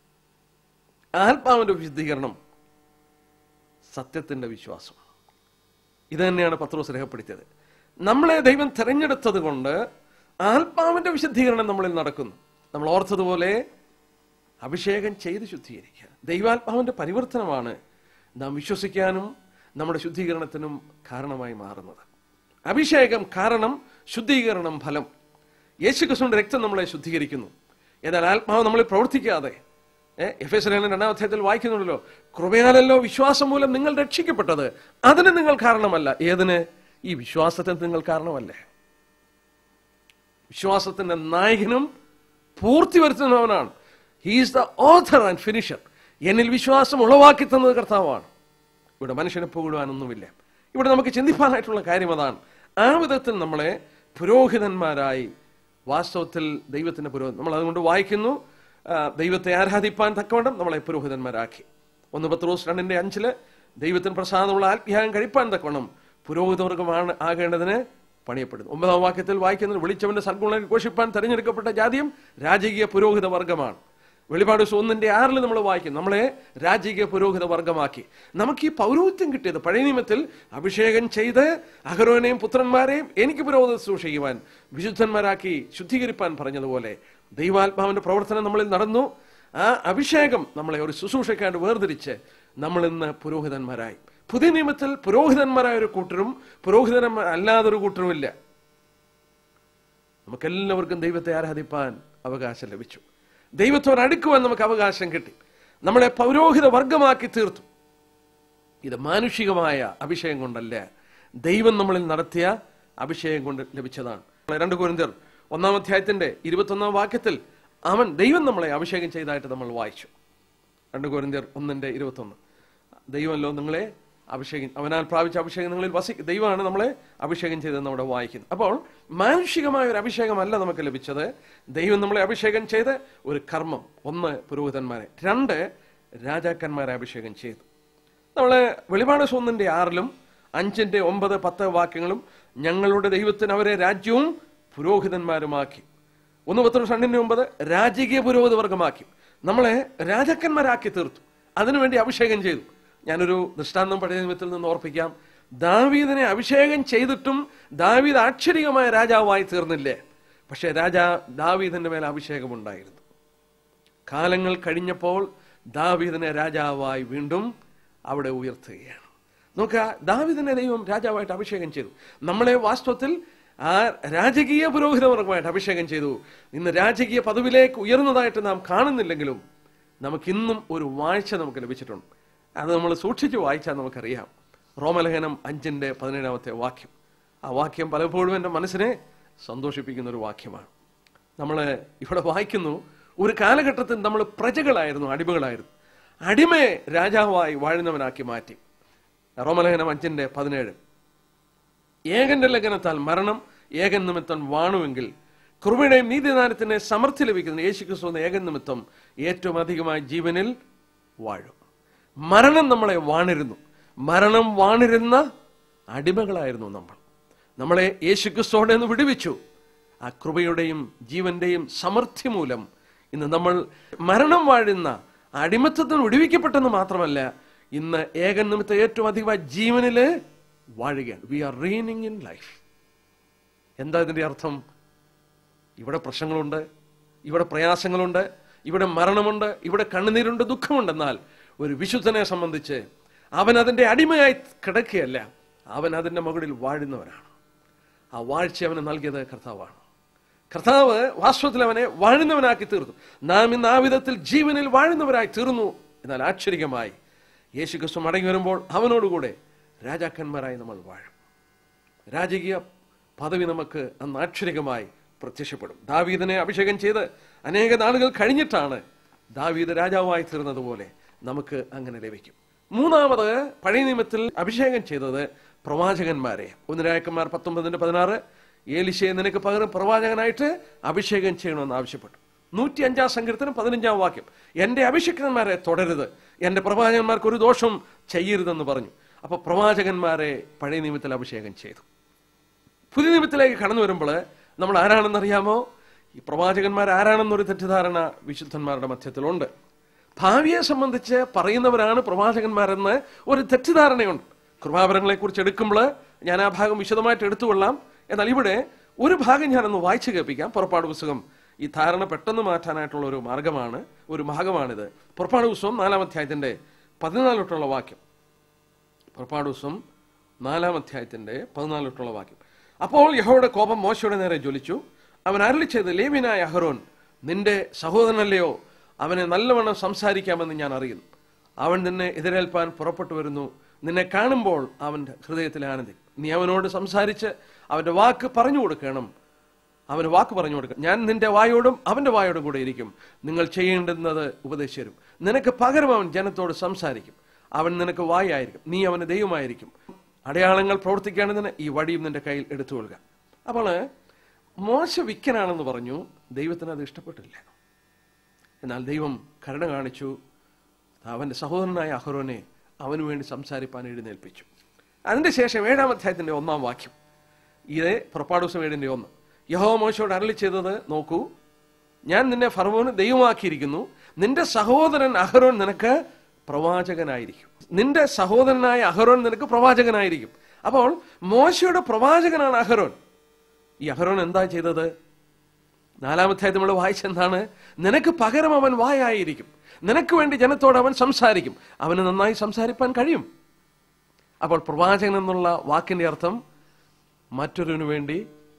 ആത്മാവിന്റെ വിശുദ്ധീകരണം സത്യത്തിന്റെ വിശ്വാസം ഇത് തന്നെയാണ് പത്രോസ് രേഖപ്പെടുത്തിയത് നമ്മളെ ദൈവം തെരഞ്ഞെടുത്തത് കൊണ്ട് ആത്മാവിന്റെ വിശുദ്ധീകരണം നമ്മളിൽ നടക്കുന്നു നമ്മൾ ഓർത്തതുപോലെ അഭിഷേകം ചെയ്ത് ശുദ്ധീകരിക്കുക ദൈവാത്മാവിന്റെ പരിവർത്തനമാണ് നാം വിശ്വസിക്കാനും നമ്മുടെ ശുദ്ധീകരണത്തിനും കാരണമായി മാറുന്നത് അഭിഷേകം കാരണം ശുദ്ധീകരണം ഫലം യേശുക്രിസ്തുവിന്റെ രക്തം നമ്മളെ ശുദ്ധീകരിക്കുന്നു എന്നാൽ ആത്മാവ് നമ്മളിൽ പ്രവർത്തിക്കാതെ എഫ് എസ് രണ്ടാം അധ്യായത്തിൽ വായിക്കുന്നുണ്ടല്ലോ കൃപയാലല്ലോ വിശ്വാസം മൂലം നിങ്ങൾ രക്ഷിക്കപ്പെട്ടത് അതിന് നിങ്ങൾ കാരണമല്ല ഏതിന് ഈ വിശ്വാസത്തിന് നിങ്ങൾ കാരണമല്ലേ വിശ്വാസത്തിന്റെ നായകനും പൂർത്തി വരുത്തുന്നവനാണ് he's the author and finisher എന്നിൽ വിശ്വാസം ഉളവാക്കി തന്നത് കർത്താവാണ് ഇവിടെ മനുഷ്യനെ പുകഴുവാനൊന്നുമില്ല ഇവിടെ നമുക്ക് ചിന്തിപ്പാനായിട്ടുള്ള കാര്യം അതാണ് ആ വിധത്തിൽ നമ്മളെ പുരോഹിതന്മാരായി വാസ്തവത്തിൽ ദൈവത്തിന്റെ പുരോഹിതൻ നമ്മൾ അതുകൊണ്ട് വായിക്കുന്നു ആ, ദൈവത്തെ ആരാധിപ്പാൻ തക്കവണ്ണം നമ്മളെ പുരോഹിതന്മാരാക്കി ഒന്ന് പത്രോസ് രണ്ടിന്റെ അഞ്ചില് ദൈവത്തിന് പ്രസാദമുള്ള ആത്മീയാഗം കഴിപ്പാൻ തക്കവണ്ണം പുരോഹിതവർഗമാണ് ആകേണ്ടതിന് പണിയപ്പെടുന്നു ഒമ്പതാം വാക്യത്തിൽ വായിക്കുന്നത് വിളിച്ചവന്റെ സദ്ഗുണങ്ങൾ ഘോഷിപ്പാൻ തെരഞ്ഞെടുക്കപ്പെട്ട ജാതിയും രാജകീയ പുരോഹിത വർഗമാണ് വെളിപാട് ദിവസം ഒന്നിന്റെ ആറിൽ നമ്മൾ വായിക്കും നമ്മളെ രാജകീയ പുരോഹിത വർഗമാക്കി നമുക്ക് ഈ പൗരോഹിത്യം കിട്ടിയത് പഴയ നിയമത്തിൽ അഭിഷേകം ചെയ്ത് അഹരോനെയും പുത്രന്മാരെയും എനിക്ക് പുരോഹിത ശുശ്രൂഷ ചെയ്യുവാൻ വിശുദ്ധന്മാരാക്കി ശുദ്ധീകരിപ്പാൻ പറഞ്ഞതുപോലെ ദൈവാത്മാവിന്റെ പ്രവർത്തനം നമ്മളിൽ നടന്നു ആ അഭിഷേകം നമ്മളെ ഒരു ശുശ്രൂഷയ്ക്കാണ്ട് വേർതിരിച്ച് നമ്മൾ ഇന്ന് പുരോഹിതന്മാരായി പുതിയ നിയമത്തിൽ പുരോഹിതന്മാരായ ഒരു കൂട്ടരും പുരോഹിതന്മാർ അല്ലാതൊരു കൂട്ടരും ഇല്ല നമുക്കെല്ലാവർക്കും ദൈവത്തെ ആരാധിപ്പാൻ അവകാശം ലഭിച്ചു ദൈവത്തോട് അടുക്കുവാൻ നമുക്ക് അവകാശം കിട്ടി നമ്മളെ പൗരോഹിത വർഗമാക്കി തീർത്തു ഇത് മാനുഷികമായ അഭിഷേകം കൊണ്ടല്ല ദൈവം നമ്മളിൽ നടത്തിയ അഭിഷേകം കൊണ്ട് ലഭിച്ചതാണ് രണ്ട് കുരിന്തർ ഒന്നാം അധ്യായത്തിന്റെ ഇരുപത്തൊന്നാം വാക്യത്തിൽ അവൻ ദൈവം നമ്മളെ അഭിഷേകം ചെയ്തതായിട്ട് നമ്മൾ വായിച്ചു രണ്ട് കുരിന്തർ ഒന്നിന്റെ ഇരുപത്തൊന്ന് ദൈവമല്ലോ നിങ്ങളെ അഭിഷേകം അവനാൽ പ്രാപിച്ച അഭിഷേകം നിങ്ങളിൽ വസി ദൈവമാണ് നമ്മളെ അഭിഷേകം ചെയ്തതെന്ന് അവിടെ വായിക്കുന്നത് അപ്പോൾ മാനുഷികമായ ഒരു അഭിഷേകമല്ല നമുക്ക് ലഭിച്ചത് ദൈവം നമ്മളെ അഭിഷേകം ചെയ്ത് ഒരു കർമ്മം ഒന്ന് പുരോഹിതന്മാരെ രണ്ട് രാജാക്കന്മാരെ അഭിഷേകം ചെയ്തു നമ്മള് വെളിപാട് ഒന്നിന്റെ ആറിലും അഞ്ചിന്റെ ഒമ്പത് പത്ത് വാക്യങ്ങളും ഞങ്ങളുടെ ദൈവത്തിന് അവരെ രാജ്യവും പുരോഹിതന്മാരുമാക്കി ഒന്ന് പത്ത് രണ്ടിന്റെ ഒമ്പത് രാജകീയ പുരോഹിത വർഗമാക്കി നമ്മളെ രാജാക്കന്മാരാക്കി തീർത്തു അതിനുവേണ്ടി അഭിഷേകം ചെയ്തു ഞാനൊരു ദൃഷ്ടാന്തം പഴയ നിയമത്തിൽ നിന്ന് ഓർപ്പിക്കാം ദാവീദിനെ അഭിഷേകം ചെയ്തിട്ടും ദാവീദ് ആക്ഷരികമായ രാജാവായി തീർന്നില്ലേ പക്ഷെ രാജാ ദാവീദിന്റെ മേൽ അഭിഷേകമുണ്ടായിരുന്നു കാലങ്ങൾ കഴിഞ്ഞപ്പോൾ ദാവീദിനെ രാജാവായി വീണ്ടും അവിടെ ഉയർത്തുകയാണ് നോക്കുക ദാവീദിനെ ദൈവം രാജാവായിട്ട് അഭിഷേകം ചെയ്തു നമ്മളെ വാസ്തവത്തിൽ ആ രാജകീയ പുരോഹിതവർഗമായിട്ട് അഭിഷേകം ചെയ്തു ഇന്ന് രാജകീയ പദവിയിലേക്ക് ഉയർന്നതായിട്ട് നാം കാണുന്നില്ലെങ്കിലും നമുക്കിന്നും ഒരു വാഴ്ച നമുക്ക് ലഭിച്ചിട്ടുണ്ട് അത് നമ്മൾ സൂക്ഷിച്ച് വായിച്ചാൽ നമുക്കറിയാം റോമലേഖനം അഞ്ചിന്റെ പതിനേഴാമത്തെ വാക്യം ആ വാക്യം പലപ്പോഴും എൻ്റെ മനസ്സിനെ സന്തോഷിപ്പിക്കുന്ന ഒരു വാക്യമാണ് നമ്മൾ ഇവിടെ വായിക്കുന്നു ഒരു കാലഘട്ടത്തിൽ നമ്മൾ പ്രജകളായിരുന്നു അടിമകളായിരുന്നു അടിമയെ രാജാവായി വാഴുന്നവനാക്കി മാറ്റി റോമലേഖനം അഞ്ചിന്റെ പതിനേഴ് ഏകന്റെ ലംഘനത്താൽ മരണം ഏകൻ നിമിത്തം വാണുവെങ്കിൽ കൃപയുടെയും നീതിദാനത്തിന്റെ സമൃദ്ധി ലഭിക്കുന്ന യേശുക്രിസ്തു എന്ന ഏകൻ നിമിത്തം ഏറ്റവും അധികമായി ജീവനിൽ വാഴും മരണം നമ്മളെ വാണിരുന്നു മരണം വാണിരുന്ന അടിമകളായിരുന്നു നമ്മൾ നമ്മളെ യേശുക്രിസ്തുവോടെ നിന്ന് വിടുവിച്ചു ആ കൃപയുടെയും ജീവന്റെയും സമൃദ്ധി മൂലം ഇന്ന് നമ്മൾ മരണം വാഴുന്ന അടിമത്തത്തിന് വിടുവിക്കപ്പെട്ടെന്ന് മാത്രമല്ല ഇന്ന് ഏകൻ നിമിത്തം ഏറ്റവും അധികമായി ജീവനില് വാഴുകയാണ് we are reigning in life എന്താ ഇതിന്റെ അർത്ഥം ഇവിടെ പ്രശ്നങ്ങളുണ്ട് ഇവിടെ പ്രയാസങ്ങളുണ്ട് ഇവിടെ മരണമുണ്ട് ഇവിടെ കണ്ണുനീരുണ്ട് ദുഃഖമുണ്ടെന്നാൽ ഒരു വിശുദ്ധനെ സംബന്ധിച്ച് അവൻ അതിന്റെ അടിമയായി കിടക്കുകയല്ല അവൻ അതിന്റെ മുകളിൽ വാഴുന്നവനാണ് ആ വാഴ്ച അവന് നൽകിയത് കർത്താവാണ് കർത്താവ് വാസ്തവത്തിൽ അവനെ വാഴുന്നവനാക്കി തീർന്നു നാം ഇന്ന് ആ വിധത്തിൽ ജീവനിൽ വാഴുന്നവരായി തീർന്നു എന്നാൽ ആശ്ചര്യമായി യേശു ക്രിസ്തു മടങ്ങി വരുമ്പോൾ അവനോടുകൂടെ രാജാക്കന്മാരായി നമ്മൾ വാഴും രാജകീയ പദവി നമുക്ക് അന്ന് ആക്ഷരികമായി പ്രത്യക്ഷപ്പെടും ദാവീദിനെ അഭിഷേകം ചെയ്ത് അനേക നാളുകൾ കഴിഞ്ഞിട്ടാണ് ദാവീദ് രാജാവായി തീർന്നതുപോലെ നമുക്ക് അങ്ങനെ ലഭിക്കും മൂന്നാമത് പഴയ നിയമത്തിൽ അഭിഷേകം ചെയ്തത് പ്രവാചകന്മാരെ ഒന്ന് രായക്കന്മാർ പത്തൊമ്പതിന്റെ പതിനാറ് ഏലിശയെ നിനക്ക് പകരം പ്രവാചകനായിട്ട് അഭിഷേകം ചെയ്യണമെന്ന് ആവശ്യപ്പെട്ടു നൂറ്റി അഞ്ചാം സങ്കീർത്തനം പതിനഞ്ചാം വാക്യം എന്റെ അഭിഷേകന്മാരെ തുടരുത് എന്റെ പ്രവാചകന്മാർക്ക് ഒരു ദോഷം ചെയ്യരുതെന്ന് പറഞ്ഞു അപ്പൊ പ്രവാചകന്മാരെ പഴയ നിയമത്തിൽ അഭിഷേകം ചെയ്തു പുതിയ നിയമത്തിലേക്ക് കടന്നു വരുമ്പോൾ നമ്മൾ ആരാണെന്നറിയാമോ ഈ പ്രവാചകന്മാർ ആരാണെന്നൊരു തെറ്റിദ്ധാരണ വിശുദ്ധന്മാരുടെ മധ്യത്തിലുണ്ട് ഭാവിയെ സംബന്ധിച്ച് പറയുന്നവരാണ് പ്രവാചകന്മാരെന്ന് ഒരു തെറ്റിദ്ധാരണയുണ്ട് കൃപാവരങ്ങളെ കുറിച്ച് എടുക്കുമ്പോൾ ഞാൻ ആ ഭാഗം വിശദമായിട്ട് എടുത്തുകൊള്ളാം എന്നാൽ ഇവിടെ ഒരു ഭാഗം ഞാനൊന്ന് വായിച്ചു കേൾപ്പിക്കാം പുറപ്പാട് പുസ്തകം ഈ ധാരണ പെട്ടെന്ന് മാറ്റാനായിട്ടുള്ള ഒരു മാർഗമാണ് ഒരു ഭാഗമാണിത് പുറപ്പാട് പുസ്തകം നാലാം അധ്യായത്തിന്റെ പതിനാലോട്ടുള്ള വാക്യം പുറപ്പാട് ദിവസം നാലാം അധ്യായത്തിന്റെ പതിനാലോട്ടുള്ള വാക്യം അപ്പോൾ യഹോയുടെ കോപം മോശയുടെ നേരെ ജ്വലിച്ചു അവൻ അരളി ചെയ്ത് ലേവിനായ അഹരോൻ നിന്റെ സഹോദരനല്ലയോ അവനെ നല്ലവണ്ണം സംസാരിക്കാമെന്ന് ഞാൻ അറിയുന്നു അവൻ നിന്നെ എതിരേൽപ്പാൻ പുറപ്പെട്ടു വരുന്നു നിന്നെ കാണുമ്പോൾ അവന്റെ ഹൃദയത്തിൽ ആനന്ദി നീ അവനോട് സംസാരിച്ച് അവന്റെ വാക്ക് പറഞ്ഞു കൊടുക്കണം അവന് വാക്ക് പറഞ്ഞു കൊടുക്കണം ഞാൻ നിന്റെ വായോടും അവന്റെ വായോടും കൂടെ ഇരിക്കും നിങ്ങൾ ചെയ്യേണ്ടുന്നത് ഉപദേശിച്ചു നിനക്ക് പകരം അവൻ ജനത്തോട് സംസാരിക്കും അവൻ നിനക്ക് വായായിരിക്കും നീ അവന് ദൈവമായിരിക്കും അടയാളങ്ങൾ പ്രവർത്തിക്കേണ്ടതിന് ഈ വടിയും നിന്റെ കയ്യിൽ എടുത്തുകൊള്ളുക അപ്പോൾ മോശ വിക്കനാണെന്ന് പറഞ്ഞു ദൈവത്തിന് അത് ഇഷ്ടപ്പെട്ടില്ല എന്നാൽ ദൈവം കരുണ കാണിച്ചു അവന്റെ സഹോദരനായ അഹ്റോനെ അവന് വേണ്ടി സംസാരിപ്പാൻ എഴുന്നേൽപ്പിച്ചു അതിന്റെ ശേഷം ഏഴാം അധ്യായത്തിന്റെ ഒന്നാം വാക്യം ഇത് പുറപ്പാട് ദിവസം ഏഴിന്റെ ഒന്ന് യഹോ മോശയോട് അരളി ചെയ്തത് നോക്കൂ ഞാൻ നിന്നെ ഫർവോന് ദൈവമാക്കിയിരിക്കുന്നു നിന്റെ സഹോദരൻ അഹരോൻ നിനക്ക് പ്രവാചകനായിരിക്കും നിന്റെ സഹോദരനായ അഹരോൻ നിനക്ക് പ്രവാചകനായിരിക്കും അപ്പോൾ മോശയുടെ പ്രവാചകനാണ് അഹരോൻ ഈ അഹരോൻ എന്താ ചെയ്തത് നാലാമത്തെ നമ്മൾ വായിച്ചെന്താണ് നിനക്ക് പകരം അവൻ വായായിരിക്കും നിനക്ക് വേണ്ടി ജനത്തോട് അവൻ സംസാരിക്കും അവന് നന്നായി സംസാരിപ്പാൻ കഴിയും അപ്പോൾ പ്രവാചകൻ എന്നുള്ള വാക്കിന്റെ അർത്ഥം മറ്റൊരുവിന് വേണ്ടി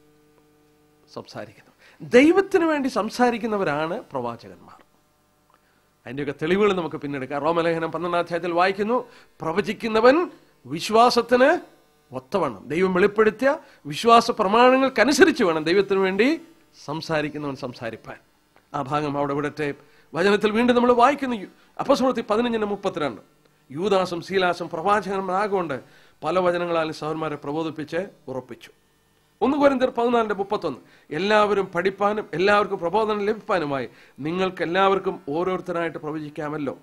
സംസാരിക്കുന്നു ദൈവത്തിന് വേണ്ടി സംസാരിക്കുന്നവരാണ് പ്രവാചകന്മാർ അതിൻ്റെയൊക്കെ തെളിവുകൾ നമുക്ക് പിന്നെടുക്കാം റോമലേഖനം പന്ത്രണ്ടാം അധ്യായത്തിൽ വായിക്കുന്നു പ്രവചിക്കുന്നവൻ വിശ്വാസത്തിന് ഒത്തവണ്ണം ദൈവം വെളിപ്പെടുത്തിയ വിശ്വാസ പ്രമാണങ്ങൾക്കനുസരിച്ച് വേണം ദൈവത്തിന് വേണ്ടി സംസാരിക്കുന്നവൻ സംസാരിപ്പാൻ ആ ഭാഗം അവിടെ ഇവിടത്തെ വചനത്തിൽ വീണ്ടും നമ്മൾ വായിക്കുന്നു അപ്പസ്മൃതി പതിനഞ്ചിന് മുപ്പത്തിരണ്ട് യൂദാസും ശീലാസും പ്രവാചകന്മാരാകൊണ്ട് പല വചനങ്ങളാലും സഹന്മാരെ പ്രബോധിപ്പിച്ച് ഉറപ്പിച്ചു ഒന്ന് കോരിന്തർ പതിനാലിന്റെ മുപ്പത്തൊന്ന് എല്ലാവരും പഠിപ്പാനും എല്ലാവർക്കും പ്രബോധനം ലഭിപ്പാനുമായി നിങ്ങൾക്ക് എല്ലാവർക്കും ഓരോരുത്തരായിട്ട് പ്രവചിക്കാമല്ലോ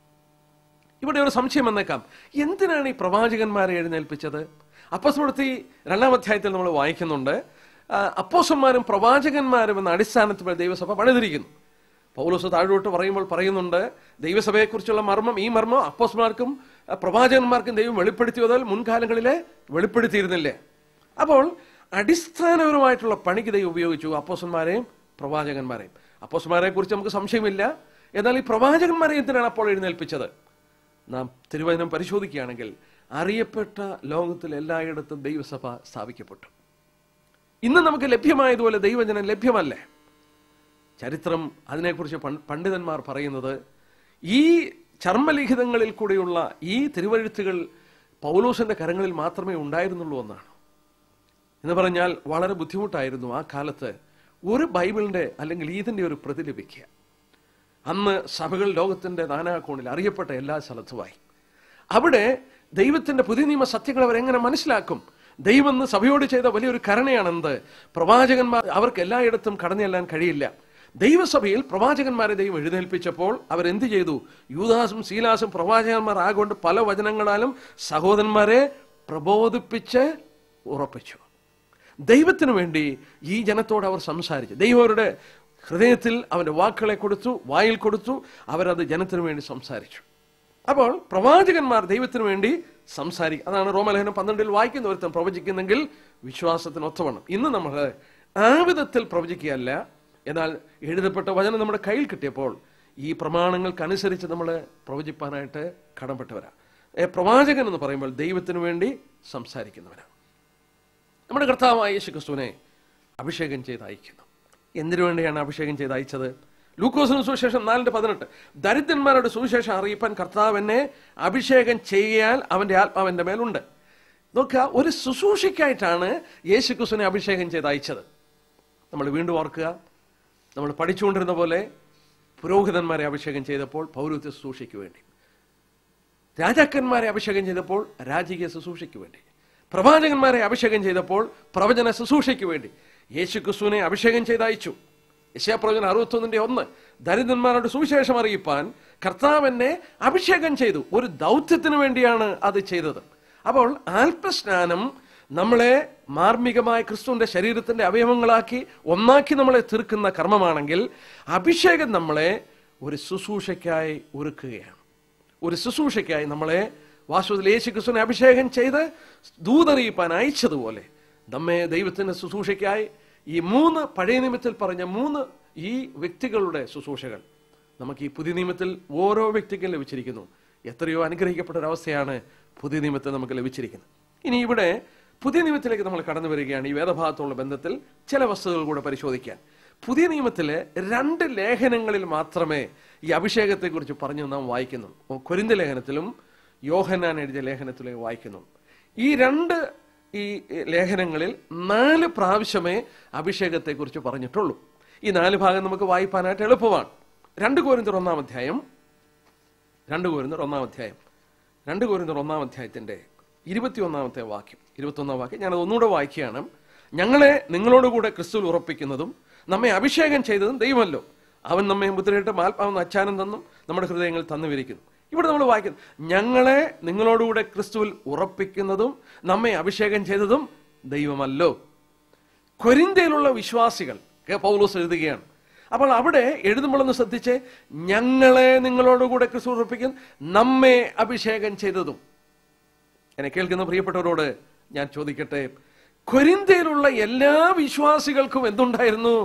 ഇവിടെ ഒരു സംശയം വന്നേക്കാം എന്തിനാണ് ഈ പ്രവാചകന്മാരെ എഴുന്നേൽപ്പിച്ചത് അപ്പസ്മൃതി രണ്ടാം അധ്യായത്തിൽ നമ്മൾ വായിക്കുന്നുണ്ട് ആ, അപ്പോസന്മാരും പ്രവാചകന്മാരും എന്ന അടിസ്ഥാനത്തിൽ ദൈവസഭ പണിതിരിക്കുന്നു പൗലോസ് താഴോട്ട് പറയുമ്പോൾ പറയുന്നുണ്ട് ദൈവസഭയെക്കുറിച്ചുള്ള മർമ്മം ഈ മർമ്മം അപ്പോസ്മാർക്കും ആ, പ്രവാചകന്മാർക്കും ദൈവം വെളിപ്പെടുത്തിയതിൽ മുൻകാലങ്ങളിലെ വെളിപ്പെടുത്തിയിരുന്നില്ലേ അപ്പോൾ അടിസ്ഥാനപരമായിട്ടുള്ള പണിക്ക് ദൈവം ഉപയോഗിച്ചു അപ്പോസന്മാരെയും പ്രവാചകന്മാരെയും അപ്പോസന്മാരെ കുറിച്ച് നമുക്ക് സംശയമില്ല എന്നാൽ ഈ പ്രവാചകന്മാരെ എന്തിനാണ് അപ്പോൾ എഴുന്നേൽപ്പിച്ചത് നാം തിരുവചനം പരിശോധിക്കുകയാണെങ്കിൽ അറിയപ്പെട്ട ലോകത്തിൽ എല്ലായിടത്തും ദൈവസഭ സ്ഥാപിക്കപ്പെട്ടു ഇന്ന് നമുക്ക് ലഭ്യമായതുപോലെ ദൈവജനം ലഭ്യമല്ലേ ചരിത്രം അതിനെക്കുറിച്ച് പൺ- പണ്ഡിതന്മാർ പറയുന്നത് ഈ ചർമ്മലിഖിതങ്ങളിൽ കൂടെയുള്ള ഈ തിരുവഴുത്തുകൾ പൗലോസിന്റെ കരങ്ങളിൽ മാത്രമേ ഉണ്ടായിരുന്നുള്ളൂ എന്നാണ് എന്ന് പറഞ്ഞാൽ വളരെ ബുദ്ധിമുട്ടായിരുന്നു ആ കാലത്ത് ഒരു ബൈബിളിന്റെ അല്ലെങ്കിൽ ഇതിന്റെ ഒരു പ്രതി ലഭിക്കുക അന്ന് സഭകൾ ലോകത്തിന്റെ നാനാകോണിൽ അറിയപ്പെട്ട എല്ലാ സ്ഥലത്തുമായി അവിടെ ദൈവത്തിന്റെ പുതിയ നിയമ സത്യങ്ങൾ അവരെങ്ങനെ മനസ്സിലാക്കും ദൈവം എന്ന് സഭയോട് ചെയ്ത വലിയൊരു കരുണയാണെന്ത് പ്രവാചകന്മാർ അവർക്ക് എല്ലായിടത്തും കടന്നു ചെല്ലാൻ കഴിയില്ല ദൈവസഭയിൽ പ്രവാചകന്മാരെ ദൈവം എഴുന്നേൽപ്പിച്ചപ്പോൾ അവരെന്ത് ചെയ്തു യൂദാസും ശീലാസും പ്രവാചകന്മാർ ആകൊണ്ട് പല വചനങ്ങളാലും സഹോദരന്മാരെ പ്രബോധിപ്പിച്ച് ഉറപ്പിച്ചു ദൈവത്തിനു വേണ്ടി ഈ ജനത്തോട് അവർ സംസാരിച്ചു ദൈവം അവരുടെ ഹൃദയത്തിൽ അവന്റെ വാക്കുകളെ കൊടുത്തു വായിൽ കൊടുത്തു അവരത് ജനത്തിനു വേണ്ടി സംസാരിച്ചു അപ്പോൾ പ്രവാചകന്മാർ ദൈവത്തിനു വേണ്ടി സംസാരിക്കും അതാണ് റോമലേഖനം പന്ത്രണ്ടിൽ വായിക്കുന്ന ഒരുത്തൻ പ്രവചിക്കുന്നെങ്കിൽ വിശ്വാസത്തിന് ഒത്തവണ്ണം ഇന്ന് നമ്മൾ ആ വിധത്തിൽ പ്രവചിക്കുകയല്ല എന്നാൽ എഴുതപ്പെട്ട വചനം നമ്മുടെ കയ്യിൽ കിട്ടിയപ്പോൾ ഈ പ്രമാണങ്ങൾക്കനുസരിച്ച് നമ്മൾ പ്രവചിപ്പാനായിട്ട് കടംപ്പെട്ടവരാ ഏ, പ്രവാചകൻ എന്ന് പറയുമ്പോൾ ദൈവത്തിനു വേണ്ടി സംസാരിക്കുന്നവരാണ് നമ്മുടെ കർത്താവായ യേശു ക്രിസ്തുവിനെ അഭിഷേകം ചെയ്ത് അയക്കുന്നു എന്തിനു വേണ്ടിയാണ് അഭിഷേകം ചെയ്ത് അയച്ചത് ലൂക്കോസിന് സുവിശേഷം നാലിന്റെ പതിനെട്ട് ദരിദ്രന്മാരുടെ സുവിശേഷം അറിയിപ്പാൻ കർത്താവ് എന്നെ അഭിഷേകം ചെയ്യാൽ അവന്റെ ആത്മാവിന്റെ മേലുണ്ട് നോക്കുക ഒരു ശുശ്രൂഷയ്ക്കായിട്ടാണ് യേശു ക്രിസ്തുവിനെ അഭിഷേകം ചെയ്ത് അയച്ചത് നമ്മൾ വീണ്ടും ഓർക്കുക നമ്മൾ പഠിച്ചുകൊണ്ടിരുന്ന പോലെ പുരോഹിതന്മാരെ അഭിഷേകം ചെയ്തപ്പോൾ പൗരത്വ ശുശ്രൂഷയ്ക്ക് വേണ്ടി രാജാക്കന്മാരെ അഭിഷേകം ചെയ്തപ്പോൾ രാജകീയ ശുശ്രൂഷയ്ക്ക് വേണ്ടി പ്രവാചകന്മാരെ അഭിഷേകം ചെയ്തപ്പോൾ പ്രവചന ശുശ്രൂഷയ്ക്ക് വേണ്ടി യേശു ക്രിസ്തുവിനെ അഭിഷേകം ചെയ്ത് അയച്ചു യശയാപ്രവചനം അറുപത്തൊന്നിന്റെ ഒന്ന് ദരിദ്രന്മാരുടെ സുവിശേഷം അറിയിപ്പാൻ കർത്താവ് എന്നെ അഭിഷേകം ചെയ്തു ഒരു ദൗത്യത്തിന് വേണ്ടിയാണ് അത് ചെയ്തത് അപ്പോൾ ആൽപ്പസ്നാനം നമ്മളെ മാർമികമായ ക്രിസ്തുവിന്റെ ശരീരത്തിന്റെ അവയവങ്ങളാക്കി ഒന്നാക്കി നമ്മളെ തീർക്കുന്ന കർമ്മമാണെങ്കിൽ അഭിഷേകം നമ്മളെ ഒരു ശുശ്രൂഷയ്ക്കായി ഒരുക്കുകയാണ് ഒരു ശുശ്രൂഷയ്ക്കായി നമ്മളെ വാസ്തുവിൽ യേശു ക്രിസ്തുവിനെ അഭിഷേകം ചെയ്ത് ദൂതറിയിപ്പാൻ അയച്ചതുപോലെ നമ്മെ ദൈവത്തിന്റെ ശുശ്രൂഷയ്ക്കായി ഈ മൂന്ന് പഴയ നിയമത്തിൽ പറഞ്ഞ മൂന്ന് ഈ വ്യക്തികളുടെ ശുശ്രൂഷകൾ നമുക്ക് ഈ പുതിയ നിയമത്തിൽ ഓരോ വ്യക്തിക്കും ലഭിച്ചിരിക്കുന്നു എത്രയോ അനുഗ്രഹിക്കപ്പെട്ട ഒരവസ്ഥയാണ് പുതിയ നിയമത്തിൽ നമുക്ക് ലഭിച്ചിരിക്കുന്നത് ഇനി ഇവിടെ പുതിയ നിയമത്തിലേക്ക് നമ്മൾ കടന്നു വരികയാണ് ഈ വേദഭാഗത്തുള്ള ബന്ധത്തിൽ ചില വസ്തുതകൾ കൂടെ പരിശോധിക്കാൻ പുതിയ നിയമത്തിലെ രണ്ട് ലേഖനങ്ങളിൽ മാത്രമേ ഈ അഭിഷേകത്തെക്കുറിച്ച് പറഞ്ഞു നാം വായിക്കുന്നു കൊരിന്ത ലേഖനത്തിലും യോഹന്നാൻ എഴുതിയ ലേഖനത്തിലും വായിക്കുന്നു ഈ രണ്ട് ഈ ലേഖനങ്ങളിൽ നാല് പ്രാവശ്യമേ അഭിഷേകത്തെക്കുറിച്ച് പറഞ്ഞിട്ടുള്ളൂ ഈ നാല് ഭാഗം നമുക്ക് വായിപ്പാനായിട്ട് എളുപ്പമാണ് രണ്ട് കോരിന്തർ ഒന്നാം അധ്യായം രണ്ട് കോരിന്തർ ഒന്നാം അധ്യായം രണ്ട് കോരിന്തർ ഒന്നാം അധ്യായത്തിന്റെ ഇരുപത്തിയൊന്നാമത്തെ വാക്യം ഇരുപത്തൊന്നാം വാക്യം ഞാനത് ഒന്നുകൂടെ വായിക്കുകയാണ് ഞങ്ങളെ നിങ്ങളോടുകൂടെ ക്രിസ്തുവിൽ ഉറപ്പിക്കുന്നതും നമ്മെ അഭിഷേകം ചെയ്തതും ദൈവമല്ലോ അവൻ നമ്മെ മുദ്രയിട്ട് ആത്മാവെന്ന് അച്ചാനം തന്നും നമ്മുടെ ഹൃദയങ്ങൾ തന്നുവിരിക്കുന്നു ഇവിടെ നമ്മൾ വായിക്കുന്നു ഞങ്ങളെ നിങ്ങളോടുകൂടെ ക്രിസ്തുവിൽ ഉറപ്പിക്കുന്നതും നമ്മെ അഭിഷേകം ചെയ്തതും ദൈവമല്ലോ കൊരിന്തയിലുള്ള വിശ്വാസികൾ കെ പൗലോസ് എഴുതുകയാണ് അപ്പോൾ അവിടെ എഴുതുമ്പോഴൊന്ന് ശ്രദ്ധിച്ച് ഞങ്ങളെ നിങ്ങളോടുകൂടെ ക്രിസ്തു ഉറപ്പിക്കും നമ്മെ അഭിഷേകം ചെയ്തതും എന്നെ കേൾക്കുന്ന പ്രിയപ്പെട്ടവരോട് ഞാൻ ചോദിക്കട്ടെ കൊരിന്തയിലുള്ള എല്ലാ വിശ്വാസികൾക്കും എന്തുണ്ടായിരുന്നു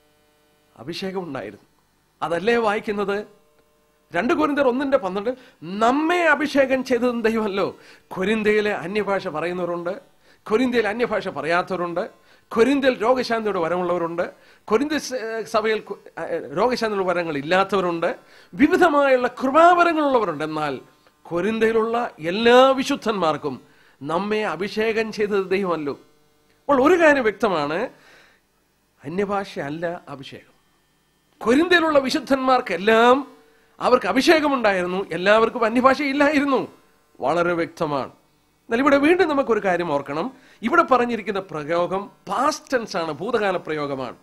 അഭിഷേകം ഉണ്ടായിരുന്നു അതല്ലേ വായിക്കുന്നത് രണ്ട് കൊരിന്തർ ഒന്നിന്റെ പന്ത്രണ്ട് നമ്മെ അഭിഷേകം ചെയ്തതും ദൈവമല്ലോ കൊരിന്തയിലെ അന്യഭാഷ പറയുന്നവരുണ്ട് കൊരിന്തയിൽ അന്യഭാഷ പറയാത്തവരുണ്ട് കൊരിന്തയിൽ രോഗശാന്തിയുടെ വരമുള്ളവരുണ്ട് കൊരിന്ത സഭയിൽ രോഗശാന്തിയുടെ വരങ്ങൾ ഇല്ലാത്തവരുണ്ട് വിവിധമായുള്ള കൃപാവരങ്ങളുള്ളവരുണ്ട് എന്നാൽ കൊരിന്തയിലുള്ള എല്ലാ വിശുദ്ധന്മാർക്കും നമ്മെ അഭിഷേകം ചെയ്തത് ദൈവമല്ലോ അപ്പോൾ ഒരു കാര്യം വ്യക്തമാണ് അന്യഭാഷ അല്ല അഭിഷേകം കൊരിന്തയിലുള്ള വിശുദ്ധന്മാർക്കെല്ലാം അവർക്ക് അഭിഷേകമുണ്ടായിരുന്നു എല്ലാവർക്കും അന്യഭാഷ ഇല്ലായിരുന്നു വളരെ വ്യക്തമാണ് എന്നാൽ ഇവിടെ വീണ്ടും നമുക്കൊരു കാര്യം ഓർക്കണം ഇവിടെ പറഞ്ഞിരിക്കുന്ന പ്രയോഗം പാസ്റ്റ് ടെൻസ് ആണ് ഭൂതകാല പ്രയോഗമാണ്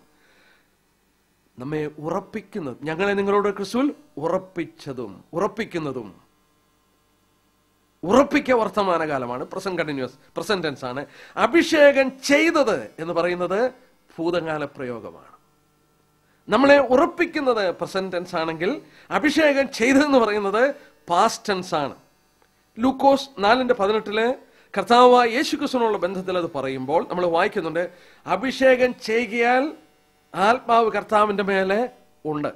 നമ്മെ ഉറപ്പിക്കുന്നത് ഞങ്ങളെ നിങ്ങളോട് ക്രിസ്തുവിൽ ഉറപ്പിച്ചതും ഉറപ്പിക്കുന്നതും ഉറപ്പിക്ക വർത്തമാനകാലമാണ് പ്രസന്റ് കണ്ടിന്യൂസ് പ്രസന്റ് ടെൻസ് ആണ് അഭിഷേകം ചെയ്തത് എന്ന് പറയുന്നത് ഭൂതകാല പ്രയോഗമാണ് നമ്മളെ ഉറപ്പിക്കുന്നത് പ്രസന്റ് ടെൻസ് ആണെങ്കിൽ അഭിഷേകം ചെയ്തതെന്ന് പറയുന്നത് പാസ്റ്റ് ടെൻസ് ആണ് ലൂക്കോസ് നാലിന്റെ പതിനെട്ടില് കർത്താവായ യേശു ക്രിസ്തുവിനുള്ള ബന്ധത്തിൽ അത് പറയുമ്പോൾ നമ്മൾ വായിക്കുന്നുണ്ട് അഭിഷേകം ചെയ്യാൽ ആത്മാവ് കർത്താവിന്റെ മേലെ ഉണ്ട്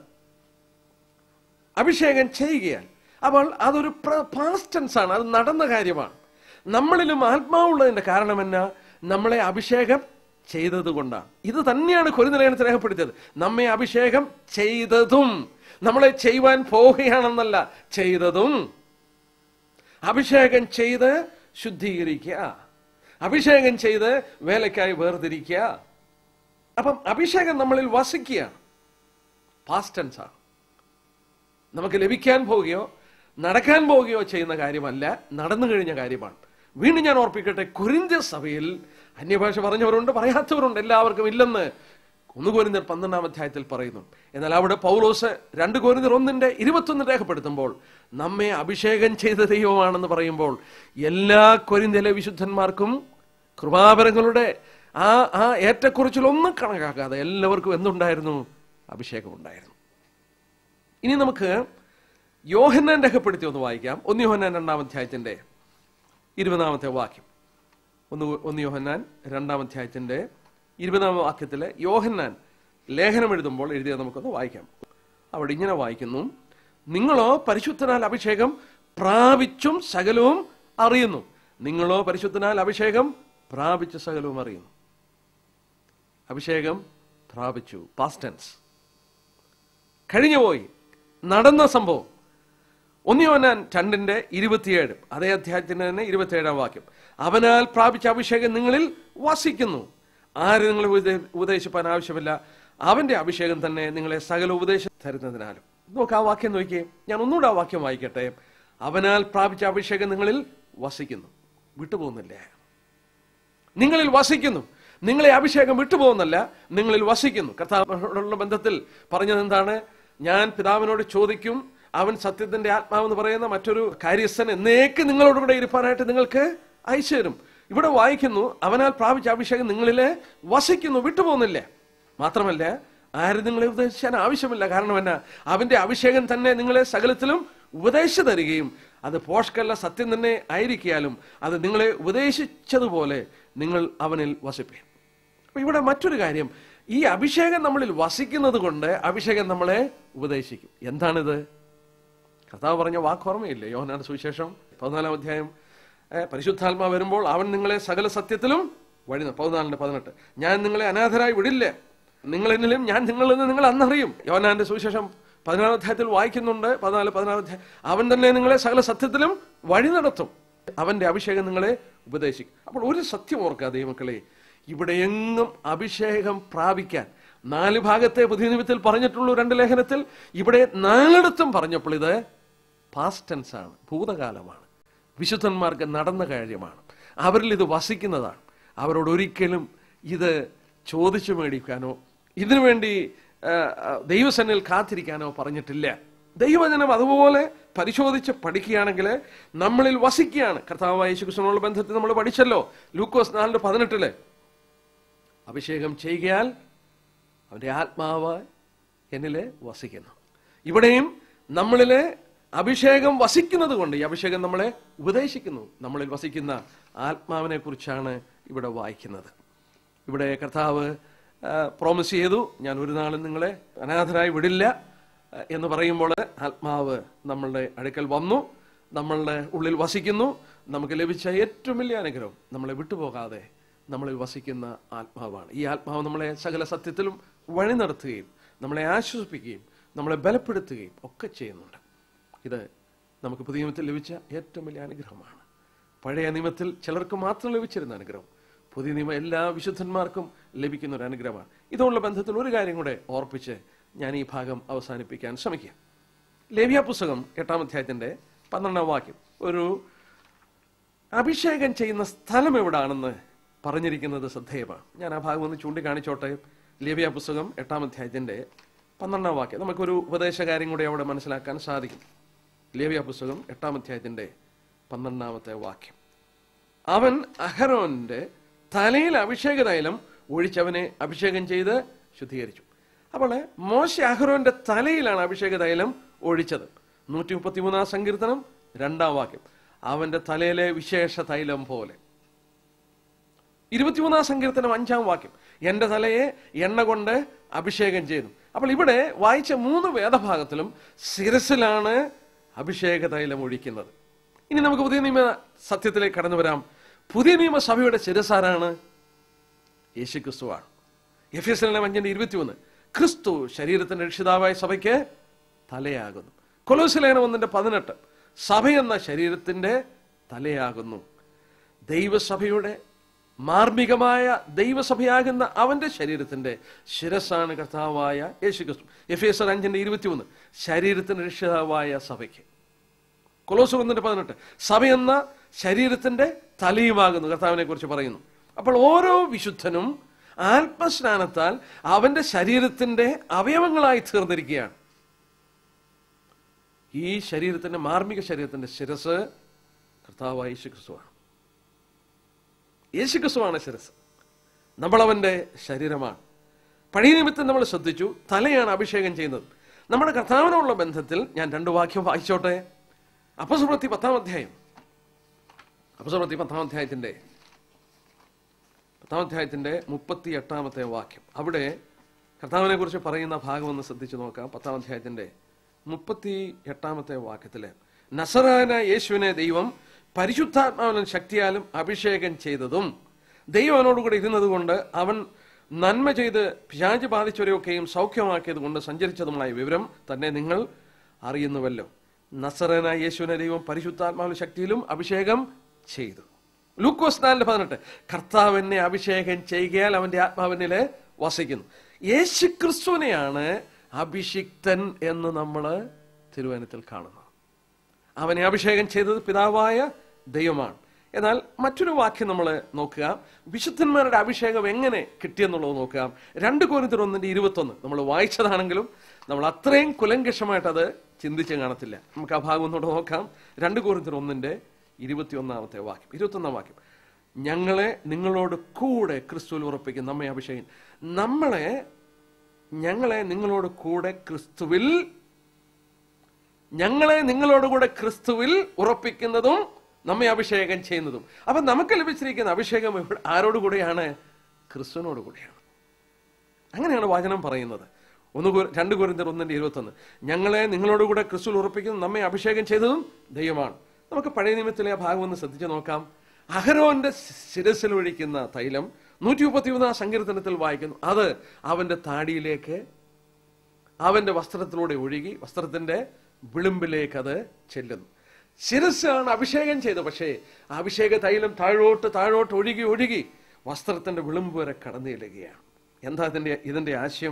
അഭിഷേകം ചെയ്യുകയാൽ അപ്പോൾ അതൊരു പാസ്റ്റൻസ് ആണ് അത് നടന്ന കാര്യമാണ് നമ്മളിലും ആത്മാവുള്ളതിന്റെ കാരണം എന്നാ നമ്മളെ അഭിഷേകം ചെയ്തത് കൊണ്ടാണ് ഇത് തന്നെയാണ് കൊരുനിലയനത്തിൽ രേഖപ്പെടുത്തിയത് നമ്മെ അഭിഷേകം ചെയ്തതും നമ്മളെ ചെയ്യുവാൻ പോവുകയാണെന്നല്ല ചെയ്തതും അഭിഷേകം ചെയ്ത് ശുദ്ധീകരിക്കുക അഭിഷേകം ചെയ്ത് വേലയ്ക്കായി വേർതിരിക്കുക അപ്പം അഭിഷേകം നമ്മളിൽ വസിക്കുകയാണ് പാസ്റ്റൻസ് ആണ് നമുക്ക് ലഭിക്കാൻ പോവുകയോ നടക്കാൻ പോവുകയോ ചെയ്യുന്ന കാര്യമല്ല നടന്നു കഴിഞ്ഞ കാര്യമാണ് വീണ്ടും ഞാൻ ഓർപ്പിക്കട്ടെ കുരിന്ത സഭയിൽ അന്യഭാഷ പറഞ്ഞവരുണ്ട് പറയാത്തവരുണ്ട് എല്ലാവർക്കും ഇല്ലെന്ന് ഒന്ന് കോരിന്തർ പന്ത്രണ്ടാം അധ്യായത്തിൽ പറയുന്നു എന്നാൽ അവിടെ പൗലോസ് രണ്ട് കോരിന്തർ ഒന്നിന്റെ ഇരുപത്തൊന്ന് രേഖപ്പെടുത്തുമ്പോൾ നമ്മെ അഭിഷേകം ചെയ്ത ദൈവമാണെന്ന് പറയുമ്പോൾ എല്ലാ കൊരിന്തയിലെ വിശുദ്ധന്മാർക്കും കൃപാപരങ്ങളുടെ ആ ആ ഏറ്റക്കുറിച്ചിലൊന്നും കണക്കാക്കാതെ എല്ലാവർക്കും എന്തുണ്ടായിരുന്നു അഭിഷേകം ഉണ്ടായിരുന്നു ഇനി നമുക്ക് യോഹന്നാൻ രേഖപ്പെടുത്തി ഒന്ന് വായിക്കാം ഒന്ന് യോഹന്നാൻ രണ്ടാം അധ്യായത്തിന്റെ ഇരുപതാമത്തെ വാക്യം ഒന്ന് ഒന്ന് യോഹന്നാൻ രണ്ടാം അധ്യായത്തിന്റെ ഇരുപതാം വാക്യത്തിലെ യോഹന്നാൻ ലേഖനം എഴുതുമ്പോൾ എഴുതിയത് നമുക്കൊന്ന് വായിക്കാം അവിടെ ഇങ്ങനെ വായിക്കുന്നു നിങ്ങളോ പരിശുദ്ധനാൽ അഭിഷേകം പ്രാപിച്ചും സകലവും അറിയുന്നു നിങ്ങളോ പരിശുദ്ധനാൽ അഭിഷേകം പ്രാപിച്ച സകലവും അറിയുന്നു അഭിഷേകം പ്രാപിച്ചു പാസ്റ്റൻസ് കഴിഞ്ഞുപോയി നടന്ന സംഭവം ഒന്നിയോനാൻ രണ്ടിന്റെ ഇരുപത്തിയേഴ് അതേ അധ്യായത്തിന്റെ തന്നെ ഇരുപത്തിയേഴാം വാക്യം അവനാൽ പ്രാപിച്ച അഭിഷേകം നിങ്ങളിൽ വസിക്കുന്നു ആര് നിങ്ങളെ ഉപദേ- ഉപദേശിപ്പാൻ ആവശ്യമില്ല അവന്റെ അഭിഷേകം തന്നെ നിങ്ങളെ സകല ഉപദേശം തരുന്നതിനാലും നോക്ക് ആ വാക്യം നോക്കിയേ ഞാൻ ഒന്നുകൂടെ ആ വാക്യം വായിക്കട്ടെ അവനാൽ പ്രാപിച്ച അഭിഷേകം നിങ്ങളിൽ വസിക്കുന്നു വിട്ടുപോകുന്നില്ലേ നിങ്ങളിൽ വസിക്കുന്നു നിങ്ങളെ അഭിഷേകം വിട്ടുപോകുന്നല്ല നിങ്ങളിൽ വസിക്കുന്നു കർത്താവിനോടുള്ള ബന്ധത്തിൽ പറഞ്ഞത് എന്താണ് ഞാൻ പിതാവിനോട് ചോദിക്കും അവൻ സത്യത്തിന്റെ ആത്മാവെന്ന് പറയുന്ന മറ്റൊരു കാര്യസ്ഥൻ എന്നേക്ക് നിങ്ങളോട് കൂടെ ഇരുപ്പാനായിട്ട് നിങ്ങൾക്ക് അയച്ചു തരും ഇവിടെ വായിക്കുന്നു അവനാൽ പ്രാപിച്ച അഭിഷേകം നിങ്ങളിലെ വസിക്കുന്നു വിട്ടുപോകുന്നില്ല മാത്രമല്ല ആരും നിങ്ങളെ ഉപദേശിക്കാൻ ആവശ്യമില്ല കാരണം എന്നാ അവന്റെ അഭിഷേകം തന്നെ നിങ്ങളെ സകലത്തിലും ഉപദേശിച്ചു തരികയും അത് പോഷ്കല്ല സത്യം തന്നെ ആയിരിക്കാലും അത് നിങ്ങളെ ഉപദേശിച്ചതുപോലെ നിങ്ങൾ അവനിൽ വസിപ്പേ അപ്പൊ ഇവിടെ മറ്റൊരു കാര്യം ഈ അഭിഷേകം നമ്മളിൽ വസിക്കുന്നത് കൊണ്ട് അഭിഷേകം നമ്മളെ ഉപദേശിക്കും എന്താണിത് കർത്താവ് പറഞ്ഞ വാക്ക് ഓർമ്മയില്ലേ യോഹനാന്റെ സുവിശേഷം പതിനാലാം അധ്യായം ഏ, പരിശുദ്ധാത്മാ വരുമ്പോൾ അവൻ നിങ്ങളെ സകല സത്യത്തിലും വഴി നട- പതിനാലിന്റെ പതിനെട്ട് ഞാൻ നിങ്ങളെ അനാഥരായി വിടില്ല നിങ്ങൾ എന്നിലും ഞാൻ നിങ്ങളിൽ നിന്ന് നിങ്ങൾ അന്നറിയും യോഹനാന്റെ സുവിശേഷം പതിനാലാം അധ്യായത്തിൽ വായിക്കുന്നുണ്ട് പതിനാല് പതിനാലാം അധ്യായം അവൻ തന്നെ നിങ്ങളെ സകല സത്യത്തിലും വഴി നടത്തും അവന്റെ അഭിഷേകം നിങ്ങളെ ഉപദേശിക്കും അപ്പോൾ ഒരു സത്യം ഓർക്കുക ദൈവമക്കളെ ഇവിടെ എങ്ങും അഭിഷേകം പ്രാപിക്കാൻ നാല് ഭാഗത്തെ പുതിയ നിമിത്തിൽ പറഞ്ഞിട്ടുള്ളൂ രണ്ട് ലേഖനത്തിൽ ഇവിടെ നാലിടത്തും പറഞ്ഞപ്പോൾ ഇത് പാസ്റ്റ് ടെൻസ് ആണ് ഭൂതകാലമാണ് വിശുദ്ധന്മാർക്ക് നടന്ന കാര്യമാണ് അവരിൽ ഇത് വസിക്കുന്നതാണ് അവരോട് ഒരിക്കലും ഇത് ചോദിച്ചു മേടിക്കാനോ ഇതിനുവേണ്ടി ആ, ആ, ദൈവസന്നിൽ കാത്തിരിക്കാനോ പറഞ്ഞിട്ടില്ല ദൈവജനം അതുപോലെ പരിശോധിച്ച് പഠിക്കുകയാണെങ്കിൽ നമ്മളിൽ വസിക്കുകയാണ് കർത്താവായ യേശുക്രിസ്തുവിനുള്ള ബന്ധത്തിൽ നമ്മൾ പഠിച്ചല്ലോ ലൂക്കോസ് നാലിന്റെ പതിനെട്ടില് അഭിഷേകം ചെയ്യാൽ അവന്റെ ആത്മാവ് എന്നില് വസിക്കുന്നു ഇവിടെയും നമ്മളിലെ അഭിഷേകം വസിക്കുന്നത് കൊണ്ട് ഈ അഭിഷേകം നമ്മളെ ഉപദേശിക്കുന്നു നമ്മളിൽ വസിക്കുന്ന ആത്മാവിനെ കുറിച്ചാണ് ഇവിടെ വായിക്കുന്നത് ഇവിടെ കർത്താവ് പ്രോമിസ് ചെയ്തു ഞാൻ ഒരു നാളും നിങ്ങളെ അനാഥരായി വിടില്ല ആ, എന്ന് പറയുമ്പോൾ ആത്മാവ് നമ്മളുടെ അടുക്കൽ വന്നു നമ്മളുടെ ഉള്ളിൽ വസിക്കുന്നു നമുക്ക് ലഭിച്ച ഏറ്റവും വലിയ അനുഗ്രഹം നമ്മളെ വിട്ടുപോകാതെ നമ്മളിൽ വസിക്കുന്ന ആത്മാവാണ് ഈ ആത്മാവ് നമ്മളെ സകല സത്യത്തിലും വഴി നടത്തുകയും നമ്മളെ ആശ്വസിപ്പിക്കുകയും നമ്മളെ ബലപ്പെടുത്തുകയും ഒക്കെ ചെയ്യുന്നുണ്ട് ഇത് നമുക്ക് പുതിയ നിയമത്തിൽ ലഭിച്ച ഏറ്റവും വലിയ അനുഗ്രഹമാണ് പഴയ നിയമത്തിൽ ചിലർക്ക് മാത്രം ലഭിച്ചിരുന്ന അനുഗ്രഹം പുതിയ നിയമം എല്ലാ വിശുദ്ധന്മാർക്കും ലഭിക്കുന്ന ഒരു അനുഗ്രഹമാണ് ഇതുള്ള ബന്ധത്തിൽ ഒരു കാര്യം കൂടെ ഓർപ്പിച്ച് ഞാൻ ഈ ഭാഗം അവസാനിപ്പിക്കാൻ ശ്രമിക്കാം ലേവ്യ പുസ്തകം എട്ടാം അധ്യായത്തിന്റെ പന്ത്രണ്ടാം വാക്യം ഒരു അഭിഷേകം ചെയ്യുന്ന സ്ഥലം എവിടാണെന്ന് പറഞ്ഞിരിക്കുന്നത് ശ്രദ്ധേയമാണ് ഞാൻ ആ ഭാഗം ഒന്ന് ചൂണ്ടിക്കാണിച്ചോട്ടെ ലേവ്യ പുസ്തകം എട്ടാം അധ്യായത്തിന്റെ പന്ത്രണ്ടാം വാക്യം നമുക്കൊരു ഉപദേശകാര്യം കൂടെ അവിടെ മനസ്സിലാക്കാൻ സാധിക്കും ലേവ്യ പുസ്തകം എട്ടാം അധ്യായത്തിന്റെ പന്ത്രണ്ടാമത്തെ വാക്യം അവൻ അഹരോന്റെ തലയിൽ അഭിഷേക തൈലം ഒഴിച്ചവനെ അഭിഷേകം ചെയ്ത് ശുദ്ധീകരിച്ചു അപ്പോൾ മോശ അഹരോന്റെ തലയിലാണ് അഭിഷേക തൈലം ഒഴിച്ചത് നൂറ്റി മുപ്പത്തിമൂന്നാം സങ്കീർത്തനം രണ്ടാം വാക്യം അവന്റെ തലയിലെ വിശേഷ തൈലം പോലെ ഇരുപത്തിമൂന്നാം സങ്കീർത്തനം അഞ്ചാം വാക്യം എന്റെ തലയെ എണ്ണ കൊണ്ട് അഭിഷേകം ചെയ്തു അപ്പോൾ ഇവിടെ വായിച്ച മൂന്ന് വേദഭാഗത്തിലും ശിരസിലാണ് അഭിഷേക തൈലം ഒഴിക്കുന്നത് ഇനി നമുക്ക് പുതിയ നിയമ സത്യത്തിലേക്ക് കടന്നു വരാം പുതിയ നിയമസഭയുടെ ശിരസാരാണ് യേശു ക്രിസ്തുവാണ് എഫ് എസ് എല്ലിന്റെ അഞ്ചിന്റെ ഇരുപത്തിയൊന്ന് ക്രിസ്തു ശരീരത്തിന്റെ രക്ഷിതാവായ സഭയ്ക്ക് തലയാകുന്നു കൊലോസിലേന ഒന്നിന്റെ പതിനെട്ട് സഭ എന്ന ശരീരത്തിന്റെ തലയാകുന്നു ദൈവസഭയുടെ മാർമികമായ ദൈവസഭയാകുന്ന അവന്റെ ശരീരത്തിന്റെ ശിരസാണ് കർത്താവായ യേശു ക്രിസ്തു എഫ് എസ് എൽ അഞ്ചിന്റെ ഇരുപത്തിയൊന്ന് ശരീരത്തിന്റെ രക്ഷിതാവായ സഭയ്ക്ക് കൊലോസ് ഒന്നിന്റെ പതിനെട്ട് സഭ എന്ന ശരീരത്തിന്റെ തലയുമാകുന്നു കർത്താവിനെ കുറിച്ച് പറയുന്നു അപ്പോൾ ഓരോ വിശുദ്ധനും ആത്മസ്നാനത്താൽ അവന്റെ ശരീരത്തിന്റെ അവയവങ്ങളായി തീർന്നിരിക്കുകയാണ് ഈ ശരീരത്തിന്റെ മാർമിക ശരീരത്തിന്റെ ശിരസ് കർത്താവായ യേശുക്രിസ്തുവാണ് യേശുക്രിസ്തുവാണ് ശിരസ് നമ്മൾ അവന്റെ ശരീരമാണ് പഴയ നിമിത്തം നമ്മൾ ശ്രദ്ധിച്ചു തലയാണ് അഭിഷേകം ചെയ്യുന്നത് നമ്മുടെ കർത്താവിനോടുള്ള ബന്ധത്തിൽ ഞാൻ രണ്ട് വാക്യം വായിച്ചോട്ടെ അപ്പസുപ്രത്തി പത്താം അധ്യായം അപ്പസുപ്രത്തി പത്താം അധ്യായത്തിന്റെ പത്താം അധ്യായത്തിന്റെ മുപ്പത്തി എട്ടാമത്തെ വാക്യം അവിടെ കർത്താവിനെ കുറിച്ച് പറയുന്ന ഭാഗം ഒന്ന് ശ്രദ്ധിച്ചു നോക്കാം പത്താം അധ്യായത്തിന്റെ മുപ്പത്തി എട്ടാമത്തെ വാക്യത്തില് നസറാന യേശുവിനെ ദൈവം പരിശുദ്ധാത്മാവിനും ശക്തിയാലും അഭിഷേകം ചെയ്തതും ദൈവം അവനോടുകൂടെ ഇരുന്നത് കൊണ്ട് അവൻ നന്മ ചെയ്ത് പിശാച് ബാധിച്ചവരെയൊക്കെയും സൗഖ്യമാക്കിയത് കൊണ്ട് സഞ്ചരിച്ചതുമായ വിവരം തന്നെ നിങ്ങൾ അറിയുന്നുവല്ലോ നസറനായ യേശുവിനെ ദൈവം പരിശുദ്ധാത്മാവിന്റെ ശക്തിയിലും അഭിഷേകം ചെയ്തു ലൂക്കോസ് നാലിന്റെ പതിനെട്ട് കർത്താവ് എന്നെ അഭിഷേകം ചെയ്യുകയാൽ അവന്റെ ആത്മാവിനില് വസിക്കുന്നു യേശു ക്രിസ്തുവിനെയാണ് അഭിഷിക്തൻ എന്ന് നമ്മൾ തിരുവനന്തപുരത്തിൽ കാണുന്നത് അവനെ അഭിഷേകം ചെയ്തത് പിതാവായ ദൈവമാണ് എന്നാൽ മറ്റൊരു വാക്യം നമ്മൾ നോക്കുക വിശുദ്ധന്മാരുടെ അഭിഷേകം എങ്ങനെ കിട്ടിയെന്നുള്ളത് നോക്കുക രണ്ട് കോരിന്തർ ഒന്നിന്റെ ഇരുപത്തൊന്ന് നമ്മൾ വായിച്ചതാണെങ്കിലും നമ്മൾ അത്രയും കുലങ്കഷമായിട്ട് അത് ചിന്തിച്ച് കാണത്തില്ല നമുക്ക് ആ ഭാഗം ഒന്നുകൂടെ നോക്കാം രണ്ട് കോരിന്തർ ഒന്നിന്റെ ഇരുപത്തിയൊന്നാമത്തെ വാക്യം ഇരുപത്തൊന്നാം വാക്യം ഞങ്ങളെ നിങ്ങളോട് കൂടെ ക്രിസ്തുവിൽ ഉറപ്പിക്കും നമ്മെ അഭിഷേകം നമ്മളെ ഞങ്ങളെ നിങ്ങളോട് കൂടെ ക്രിസ്തുവിൽ ഞങ്ങളെ നിങ്ങളോടുകൂടെ ക്രിസ്തുവിൽ ഉറപ്പിക്കുന്നതും നമ്മെ അഭിഷേകം ചെയ്യുന്നതും അപ്പൊ നമുക്ക് ലഭിച്ചിരിക്കുന്ന അഭിഷേകം എവിടെ- ആരോടുകൂടെയാണ് ക്രിസ്തുവിനോട് കൂടെയാണ് അങ്ങനെയാണ് വചനം പറയുന്നത് ഒന്ന് കൊ- രണ്ട് കുരിന്തർ ഒന്നിന്റെ ഇരുപത്തൊന്ന് ഞങ്ങളെ നിങ്ങളോടുകൂടെ ക്രിസ്തുവിൽ ഉറപ്പിക്കുന്നതും നമ്മെ അഭിഷേകം ചെയ്തതും ദൈവമാണ് നമുക്ക് പഴയ നിയമത്തിലെ ആ ഭാഗം ഒന്ന് ശ്രദ്ധിച്ചു നോക്കാം അഹരോന്റെ ശിരസിൽ ഒഴിക്കുന്ന തൈലം നൂറ്റി മുപ്പത്തി മൂന്നാം സങ്കീർത്തനത്തിൽ വായിക്കുന്നു അത് അവന്റെ താടിയിലേക്ക് അവന്റെ വസ്ത്രത്തിലൂടെ ഒഴുകി വസ്ത്രത്തിന്റെ വിളിമ്പിലേക്ക് അത് ചെല്ലുന്നു ശിരസ്സാണ് അഭിഷേകം ചെയ്തത് പക്ഷേ ആ അഭിഷേക തൈലം താഴോട്ട് താഴോട്ട് ഒഴുകി ഒഴുകി വസ്ത്രത്തിന്റെ വിളിമ്പ് വരെ കടന്നു ചെല്ലുകയാണ് എന്താ ഇതിന്റെ ഇതിന്റെ ആശയം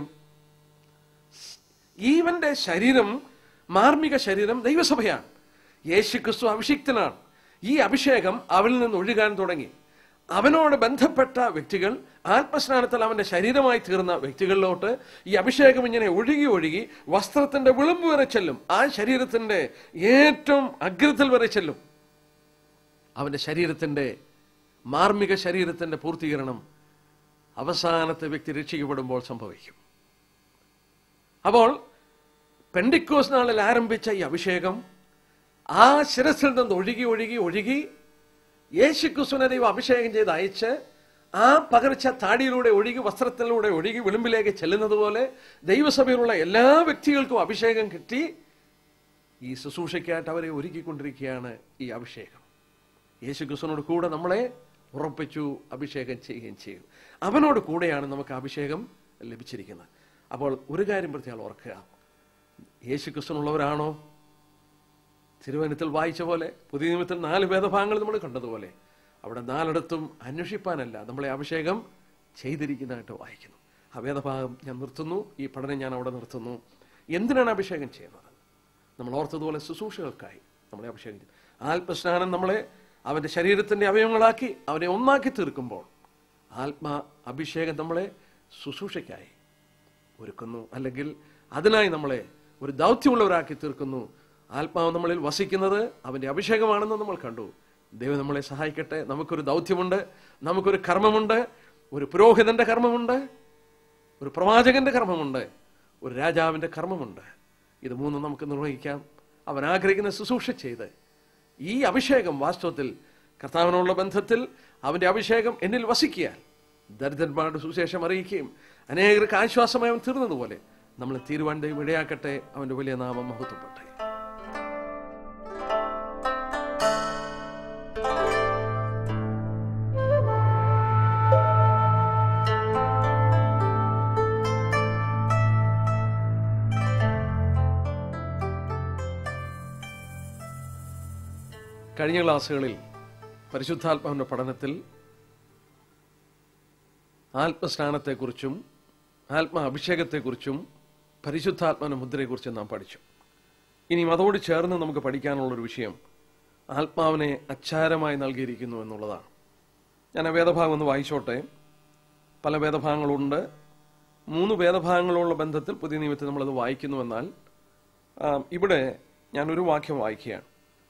ഈവന്റെ ശരീരം മാർമിക ശരീരം ദൈവസഭയാണ് യേശു ക്രിസ്തു അഭിഷിക്തനാണ് ഈ അഭിഷേകം അവനിൽ നിന്ന് ഒഴുകാൻ തുടങ്ങി അവനോട് ബന്ധപ്പെട്ട വ്യക്തികൾ ആത്മസ്നാനത്തിൽ അവന്റെ ശരീരമായി തീർന്ന വ്യക്തികളിലോട്ട് ഈ അഭിഷേകം ഇങ്ങനെ ഒഴുകി ഒഴുകി വസ്ത്രത്തിന്റെ വിളിമ്പ് വരെ ചെല്ലും ആ ശരീരത്തിന്റെ ഏറ്റവും അഗ്രത്തിൽ വരെ ചെല്ലും അവന്റെ ശരീരത്തിന്റെ മാർമിക ശരീരത്തിന്റെ പൂർത്തീകരണം അവസാനത്തെ വ്യക്തി രക്ഷിക്കപ്പെടുമ്പോൾ സംഭവിക്കും അപ്പോൾ പെൻഡിക്കോസ് നാളിൽ ആരംഭിച്ച ഈ അഭിഷേകം ആ ശിരസിൽ നിന്ന് ഒഴുകി ഒഴുകി ഒഴുകി യേശു ക്രിസ്തുവിനെ ദൈവം അഭിഷേകം ചെയ്ത് അയച്ച് ആ പകർച്ച താടിയിലൂടെ ഒഴുകി വസ്ത്രത്തിലൂടെ ഒഴുകി വിളിമ്പിലേക്ക് ചെല്ലുന്നത് പോലെ ദൈവസഭയിലുള്ള എല്ലാ വ്യക്തികൾക്കും അഭിഷേകം കിട്ടി ഈ ശുശ്രൂഷയ്ക്കായിട്ട് അവരെ ഒരുക്കിക്കൊണ്ടിരിക്കുകയാണ് ഈ അഭിഷേകം യേശു ക്രിസ്തുവിനോട് കൂടെ നമ്മളെ ഉറപ്പിച്ചു അഭിഷേകം ചെയ്യുകയും ചെയ്യും അവനോട് കൂടെയാണ് നമുക്ക് അഭിഷേകം ലഭിച്ചിരിക്കുന്നത് അപ്പോൾ ഒരു കാര്യം പ്രത്യേകം ഓർക്കുക യേശു ക്രിസ്തുനുള്ളവരാണോ തിരുവനന്തപുരത്തിൽ വായിച്ച പോലെ പുതിയ നിയമത്തിൽ നാല് വേദഭാഗങ്ങൾ നമ്മൾ കണ്ടതുപോലെ അവിടെ നാലിടത്തും അന്വേഷിപ്പാനല്ല നമ്മളെ അഭിഷേകം ചെയ്തിരിക്കുന്നതായിട്ട് വായിക്കുന്നു ആ വേദഭാഗം ഞാൻ നിർത്തുന്നു ഈ പഠനം ഞാൻ അവിടെ നിർത്തുന്നു എന്തിനാണ് അഭിഷേകം ചെയ്യുന്നത് നമ്മൾ ഓർത്തതുപോലെ ശുശ്രൂഷകൾക്കായി നമ്മളെ അഭിഷേകം ചെയ്തു ആത്മസ്നാനം നമ്മളെ അവന്റെ ശരീരത്തിന്റെ അവയവങ്ങളാക്കി അവനെ ഒന്നാക്കി തീർക്കുമ്പോൾ ആത്മാ അഭിഷേകം നമ്മളെ ശുശ്രൂഷയ്ക്കായി ഒരുക്കുന്നു അല്ലെങ്കിൽ അതിനായി നമ്മളെ ഒരു ദൗത്യമുള്ളവരാക്കി തീർക്കുന്നു ആത്മാവ് നമ്മളിൽ വസിക്കുന്നത് അവന്റെ അഭിഷേകമാണെന്ന് നമ്മൾ കണ്ടു ദൈവം നമ്മളെ സഹായിക്കട്ടെ നമുക്കൊരു ദൗത്യമുണ്ട് നമുക്കൊരു കർമ്മമുണ്ട് ഒരു പുരോഹിതന്റെ കർമ്മമുണ്ട് ഒരു പ്രവാചകന്റെ കർമ്മമുണ്ട് ഒരു രാജാവിന്റെ കർമ്മമുണ്ട് ഇത് മൂന്നും നമുക്ക് നിർവഹിക്കാം അവൻ ആഗ്രഹിക്കുന്ന ശുശ്രൂഷ ചെയ്ത് ഈ അഭിഷേകം വാസ്തവത്തിൽ കർത്താവിനുള്ള ബന്ധത്തിൽ അവന്റെ അഭിഷേകം എന്നിൽ വസിക്കിയാൽ ദരിദ്രന്മാരുടെ സുവിശേഷം അറിയിക്കുകയും അനേകർക്ക് ആശ്വാസമായി അവൻ തീർന്നതുപോലെ നമ്മൾ തീരുവാൻ ദൈവം ഇടയാക്കട്ടെ അവന്റെ വലിയ നാമം മഹത്വപ്പെട്ടെ കഴിഞ്ഞ ക്ലാസ്സുകളിൽ പരിശുദ്ധാത്മാവിന്റെ പഠനത്തിൽ ആത്മസ്നാനത്തെക്കുറിച്ചും ആത്മ അഭിഷേകത്തെക്കുറിച്ചും പരിശുദ്ധാത്മാവിന്റെ മുദ്രയെക്കുറിച്ചും നാം പഠിച്ചു ഇനിയും അതോട് ചേർന്ന് നമുക്ക് പഠിക്കാനുള്ളൊരു വിഷയം ആത്മാവിനെ അച്ചാരമായി നൽകിയിരിക്കുന്നു എന്നുള്ളതാണ് ഞാൻ ആ വേദഭാഗം ഒന്ന് വായിച്ചോട്ടെ പല വേദഭാഗങ്ങളുണ്ട് മൂന്ന് വേദഭാഗങ്ങളുള്ള ബന്ധത്തിൽ പുതിയ നിയമത്തിൽ നമ്മളത് വായിക്കുന്നുവെന്നാൽ ആ, ഇവിടെ ഞാനൊരു വാക്യം വായിക്കുകയാണ്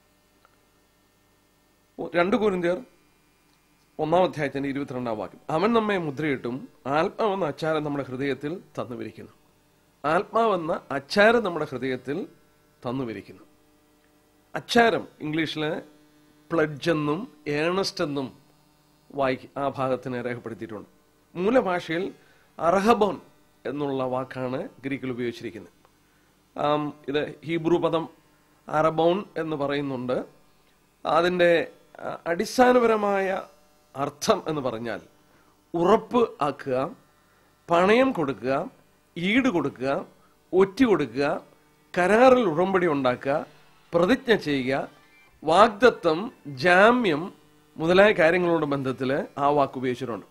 രണ്ട് കുരിന്തിയർ ഒന്നാം അധ്യായത്തിന്റെ ഇരുപത്തിരണ്ടാം വാക്യം അവൻ നമ്മെ മുദ്രയിട്ടും ആത്മാവെന്ന അച്ചാരം നമ്മുടെ ഹൃദയത്തിൽ തന്നുവിരിക്കുന്നു ആത്മാവെന്ന അച്ചാരം നമ്മുടെ ഹൃദയത്തിൽ തന്നുവിരിക്കുന്നു അച്ചാരം ഇംഗ്ലീഷില് പ്ലഡ്ജ് എന്നും ഏണസ്റ്റ് എന്നും വായിക്ക ആ ഭാഗത്തിന് രേഖപ്പെടുത്തിയിട്ടുണ്ട് മൂലഭാഷയിൽ അർഹബോൻ എന്നുള്ള വാക്കാണ് ഗ്രീക്കിൽ ഉപയോഗിച്ചിരിക്കുന്നത് ആം, ഇത് ഹീബ്രു പദം അറബോൺ എന്ന് പറയുന്നുണ്ട് അതിൻ്റെ ആ, അടിസ്ഥാനപരമായ അർത്ഥം എന്ന് പറഞ്ഞാൽ ഉറപ്പ് ആക്കുക പണയം കൊടുക്കുക ഈട് കൊടുക്കുക ഒറ്റി കൊടുക്കുക കരാറിൽ ഉടമ്പടി ഉണ്ടാക്കുക പ്രതിജ്ഞ ചെയ്യുക വാഗ്ദത്വം ജാമ്യം മുതലായ കാര്യങ്ങളോട് ബന്ധത്തിൽ ആ വാക്ക് ഉപയോഗിച്ചിട്ടുണ്ട്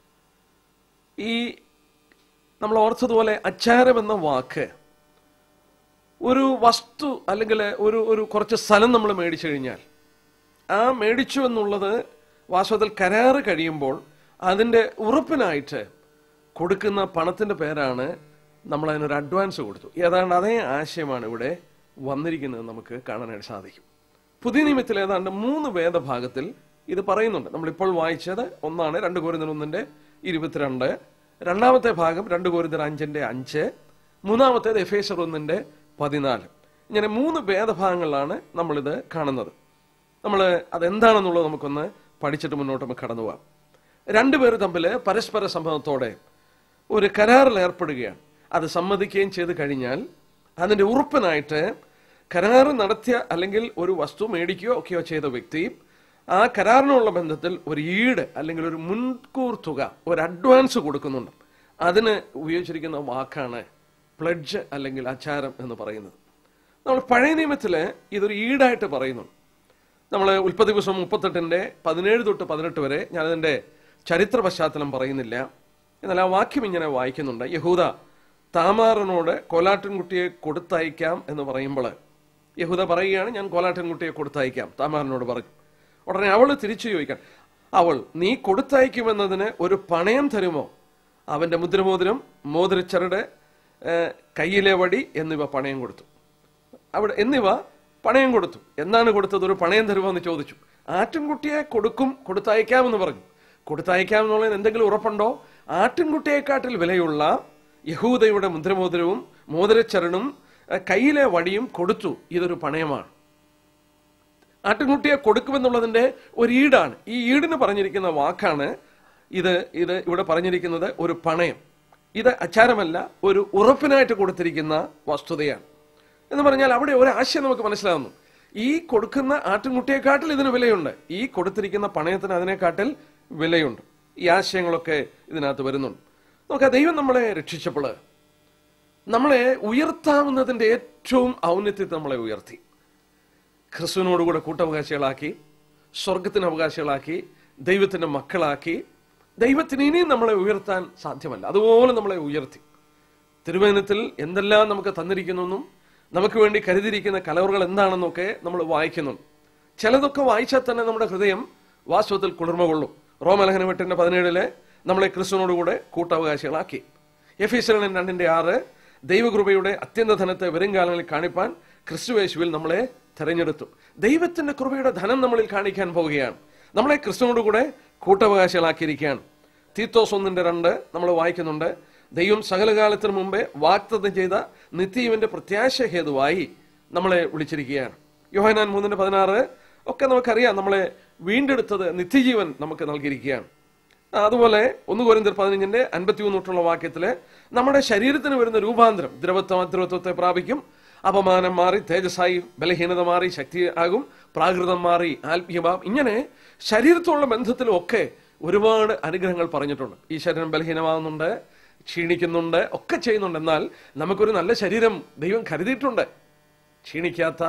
ഈ നമ്മൾ ഓർത്തതുപോലെ അച്ചാരം എന്ന വാക്ക് ഒരു വസ്തു അല്ലെങ്കിൽ ഒരു ഒരു കുറച്ച് സ്ഥലം നമ്മൾ മേടിച്ചു കഴിഞ്ഞാൽ ആ മേടിച്ചു എന്നുള്ളത് വാസ്തവത്തിൽ കരാറ് കഴിയുമ്പോൾ അതിൻ്റെ ഉറപ്പിനായിട്ട് കൊടുക്കുന്ന പണത്തിന്റെ പേരാണ് നമ്മൾ അതിനൊരു അഡ്വാൻസ് കൊടുത്തു ഏതാണ്ട് അതേ ആശയമാണ് ഇവിടെ വന്നിരിക്കുന്നത് നമുക്ക് കാണാനായിട്ട് സാധിക്കും പുതിയ നിയമത്തിൽ ഏതാണ്ട് മൂന്ന് വേദഭാഗത്തിൽ ഇത് പറയുന്നുണ്ട് നമ്മളിപ്പോൾ വായിച്ചത് ഒന്നാണ് രണ്ട് കോരിന്തർ ഒന്നിന്റെ ഇരുപത്തിരണ്ട് രണ്ടാമത്തെ ഭാഗം രണ്ട് കോരിന്തർ അഞ്ചിന്റെ അഞ്ച് മൂന്നാമത്തേത് എഫേസർ ഒന്നിന്റെ പതിനാല് ഇങ്ങനെ മൂന്ന് വേദഭാഗങ്ങളിലാണ് നമ്മളിത് കാണുന്നത് നമ്മൾ അതെന്താണെന്നുള്ളത് നമുക്കൊന്ന് പഠിച്ചിട്ട് മുന്നോട്ട് നമുക്ക് കടന്നു പോവാം രണ്ടുപേർ തമ്മിൽ പരസ്പര സമ്മതത്തോടെ ഒരു കരാറിൽ ഏർപ്പെടുകയാണ് അത് സമ്മതിക്കുകയും ചെയ്ത് കഴിഞ്ഞാൽ അതിന്റെ ഉറപ്പിനായിട്ട് കരാർ നടത്തിയ അല്ലെങ്കിൽ ഒരു വസ്തു മേടിക്കുകയോ ഒക്കെയോ ചെയ്ത വ്യക്തി ആ കരാറിനുള്ള ബന്ധത്തിൽ ഒരു ഈട് അല്ലെങ്കിൽ ഒരു മുൻകൂർ തുക ഒരു അഡ്വാൻസ് കൊടുക്കുന്നുണ്ട് അതിന് ഉപയോഗിച്ചിരിക്കുന്ന വാക്കാണ് പ്ലഡ്ജ് അല്ലെങ്കിൽ ആചാരം എന്ന് പറയുന്നത് നമ്മൾ പഴയ നിയമത്തില് ഇതൊരു ഈടായിട്ട് പറയുന്നു നമ്മൾ ഉൽപ്പത്തി പുസ്തകം മുപ്പത്തെട്ടിന്റെ പതിനേഴ് തൊട്ട് പതിനെട്ട് വരെ ഞാനതിന്റെ ചരിത്ര പശ്ചാത്തലം പറയുന്നില്ല എന്നാൽ ആ വാക്യം ഇങ്ങനെ വായിക്കുന്നുണ്ട് യഹൂദ താമാറിനോട് കോലാട്ടിൻകുട്ടിയെ കൊടുത്തയക്കാം എന്ന് പറയുമ്പോൾ യഹൂദ പറയുകയാണ് ഞാൻ കോലാട്ടിൻകുട്ടിയെ കൊടുത്തയക്കാം താമാറിനോട് പറഞ്ഞു ഉടനെ അവൾ തിരിച്ചു ചോദിക്കാൻ അവൾ നീ കൊടുത്തയക്കുമെന്നതിന് ഒരു പണയം തരുമോ അവന്റെ മുദ്രമോതിരം മോതിരച്ചരട് ഏഹ്, കയ്യിലെ വടി എന്നിവ പണയം കൊടുത്തു അവിടെ എന്നിവ പണയം കൊടുത്തു എന്നാണ് കൊടുത്തത് ഒരു പണയം തരുമോ എന്ന് ചോദിച്ചു ആട്ടിൻകുട്ടിയെ കൊടുക്കും കൊടുത്തയക്കാമെന്ന് പറഞ്ഞു കൊടുത്തയക്കാം എന്നുള്ളതിന് എന്തെങ്കിലും ഉറപ്പുണ്ടോ ആട്ടിൻകുട്ടിയെക്കാട്ടിൽ വിലയുള്ള യഹൂദയുടെ മുദ്രമോതിരവും മോതിരച്ചരടും ഏഹ്, കയ്യിലെ വടിയും കൊടുത്തു ഇതൊരു പണയമാണ് ആട്ടിൻകുട്ടിയെ കൊടുക്കുമെന്നുള്ളതിന്റെ ഒരു ഈടാണ് ഈ ഈടിന് പറഞ്ഞിരിക്കുന്ന വാക്കാണ് ഇത് ഇത് ഇവിടെ പറഞ്ഞിരിക്കുന്നത് ഒരു പണയം ഇത് അച്ചാരമല്ല ഒരു ഉറപ്പിനായിട്ട് കൊടുത്തിരിക്കുന്ന വസ്തുതയാണ് എന്ന് പറഞ്ഞാൽ അവിടെ ഒരു ആശയം നമുക്ക് മനസ്സിലാകുന്നു ഈ കൊടുക്കുന്ന ആട്ടിൻകുട്ടിയെക്കാട്ടിൽ ഇതിന് വിലയുണ്ട് ഈ കൊടുത്തിരിക്കുന്ന പണയത്തിന് അതിനെക്കാട്ടിൽ വിലയുണ്ട് ഈ ആശയങ്ങളൊക്കെ ഇതിനകത്ത് വരുന്നുണ്ട് നമുക്ക് ദൈവം നമ്മളെ രക്ഷിച്ചപ്പോൾ നമ്മളെ ഉയർത്താവുന്നതിന്റെ ഏറ്റവും ഔന്നത്യത്തെ നമ്മളെ ഉയർത്തി ക്രിസ്തുവിനോടുകൂടെ കൂട്ടവകാശികളാക്കി സ്വർഗത്തിന് അവകാശികളാക്കി ദൈവത്തിന്റെ മക്കളാക്കി ദൈവത്തിന് ഇനിയും നമ്മളെ ഉയർത്താൻ സാധ്യമല്ല അതുപോലെ നമ്മളെ ഉയർത്തി തിരുവേനത്തിൽ എന്തെല്ലാം നമുക്ക് തന്നിരിക്കുന്നെന്നും നമുക്ക് വേണ്ടി കരുതിയിരിക്കുന്ന കലവറുകൾ എന്താണെന്നൊക്കെ നമ്മൾ വായിക്കുന്നുണ്ട് ചിലതൊക്കെ വായിച്ചാൽ തന്നെ നമ്മുടെ ഹൃദയം വാസ്തവത്തിൽ കുളിർമ കൊള്ളും റോമലഹന എട്ടിന്റെ പതിനേഴില് നമ്മളെ ക്രിസ്തുവിനോടുകൂടെ കൂട്ടവകാശികളാക്കി എഫീസറിന് രണ്ടിന്റെ ആറ് ദൈവകൃപയുടെ അത്യന്ത ധനത്തെ വരും കാലങ്ങളിൽ കാണിപ്പാൻ ക്രിസ്തുവേശുവിൽ നമ്മളെ തെരഞ്ഞെടുത്തു ദൈവത്തിന്റെ കൃപയുടെ ധനം നമ്മളിൽ കാണിക്കാൻ പോവുകയാണ് നമ്മളെ ക്രിസ്തുവിനോടുകൂടെ കൂട്ടവകാശികളാക്കിയിരിക്കുകയാണ് തീത്തോസ് ഒന്നിന്റെ രണ്ട് നമ്മൾ വായിക്കുന്നുണ്ട് ദൈവം സകലകാലത്തിന് മുമ്പേ വാഗ്ദത്തം ചെയ്ത നിത്യജീവന്റെ പ്രത്യാശ ഹേതുവായി നമ്മളെ വിളിച്ചിരിക്കുകയാണ് യോഹനാൻ മൂന്നിന്റെ പതിനാറ് ഒക്കെ നമുക്കറിയാം നമ്മളെ വീണ്ടെടുത്തത് നിത്യജീവൻ നമുക്ക് നൽകിയിരിക്കുകയാണ് ആ, അതുപോലെ ഒന്ന് കോരിന്തർ പതിനഞ്ചിന്റെ അൻപത്തിമൂന്ന് തൊട്ടുള്ള വാക്യത്തില് നമ്മുടെ ശരീരത്തിന് വരുന്ന രൂപാന്തരം ദ്രവത്വം അദ്രവത്വത്തെ പ്രാപിക്കും അപമാനം മാറി തേജസ്സായി ബലഹീനത മാറി ശക്തി ആകും പ്രാകൃതം മാറി ആത്മീയഭാവം ഇങ്ങനെ ശരീരത്തോടുള്ള ബന്ധത്തിലും ഒക്കെ ഒരുപാട് അനുഗ്രഹങ്ങൾ പറഞ്ഞിട്ടുണ്ട് ഈ ശരീരം ബലഹീനമാകുന്നുണ്ട് ക്ഷീണിക്കുന്നുണ്ട് ഒക്കെ ചെയ്യുന്നുണ്ട് എന്നാൽ നമുക്കൊരു നല്ല ശരീരം ദൈവം കരുതിയിട്ടുണ്ട് ക്ഷീണിക്കാത്ത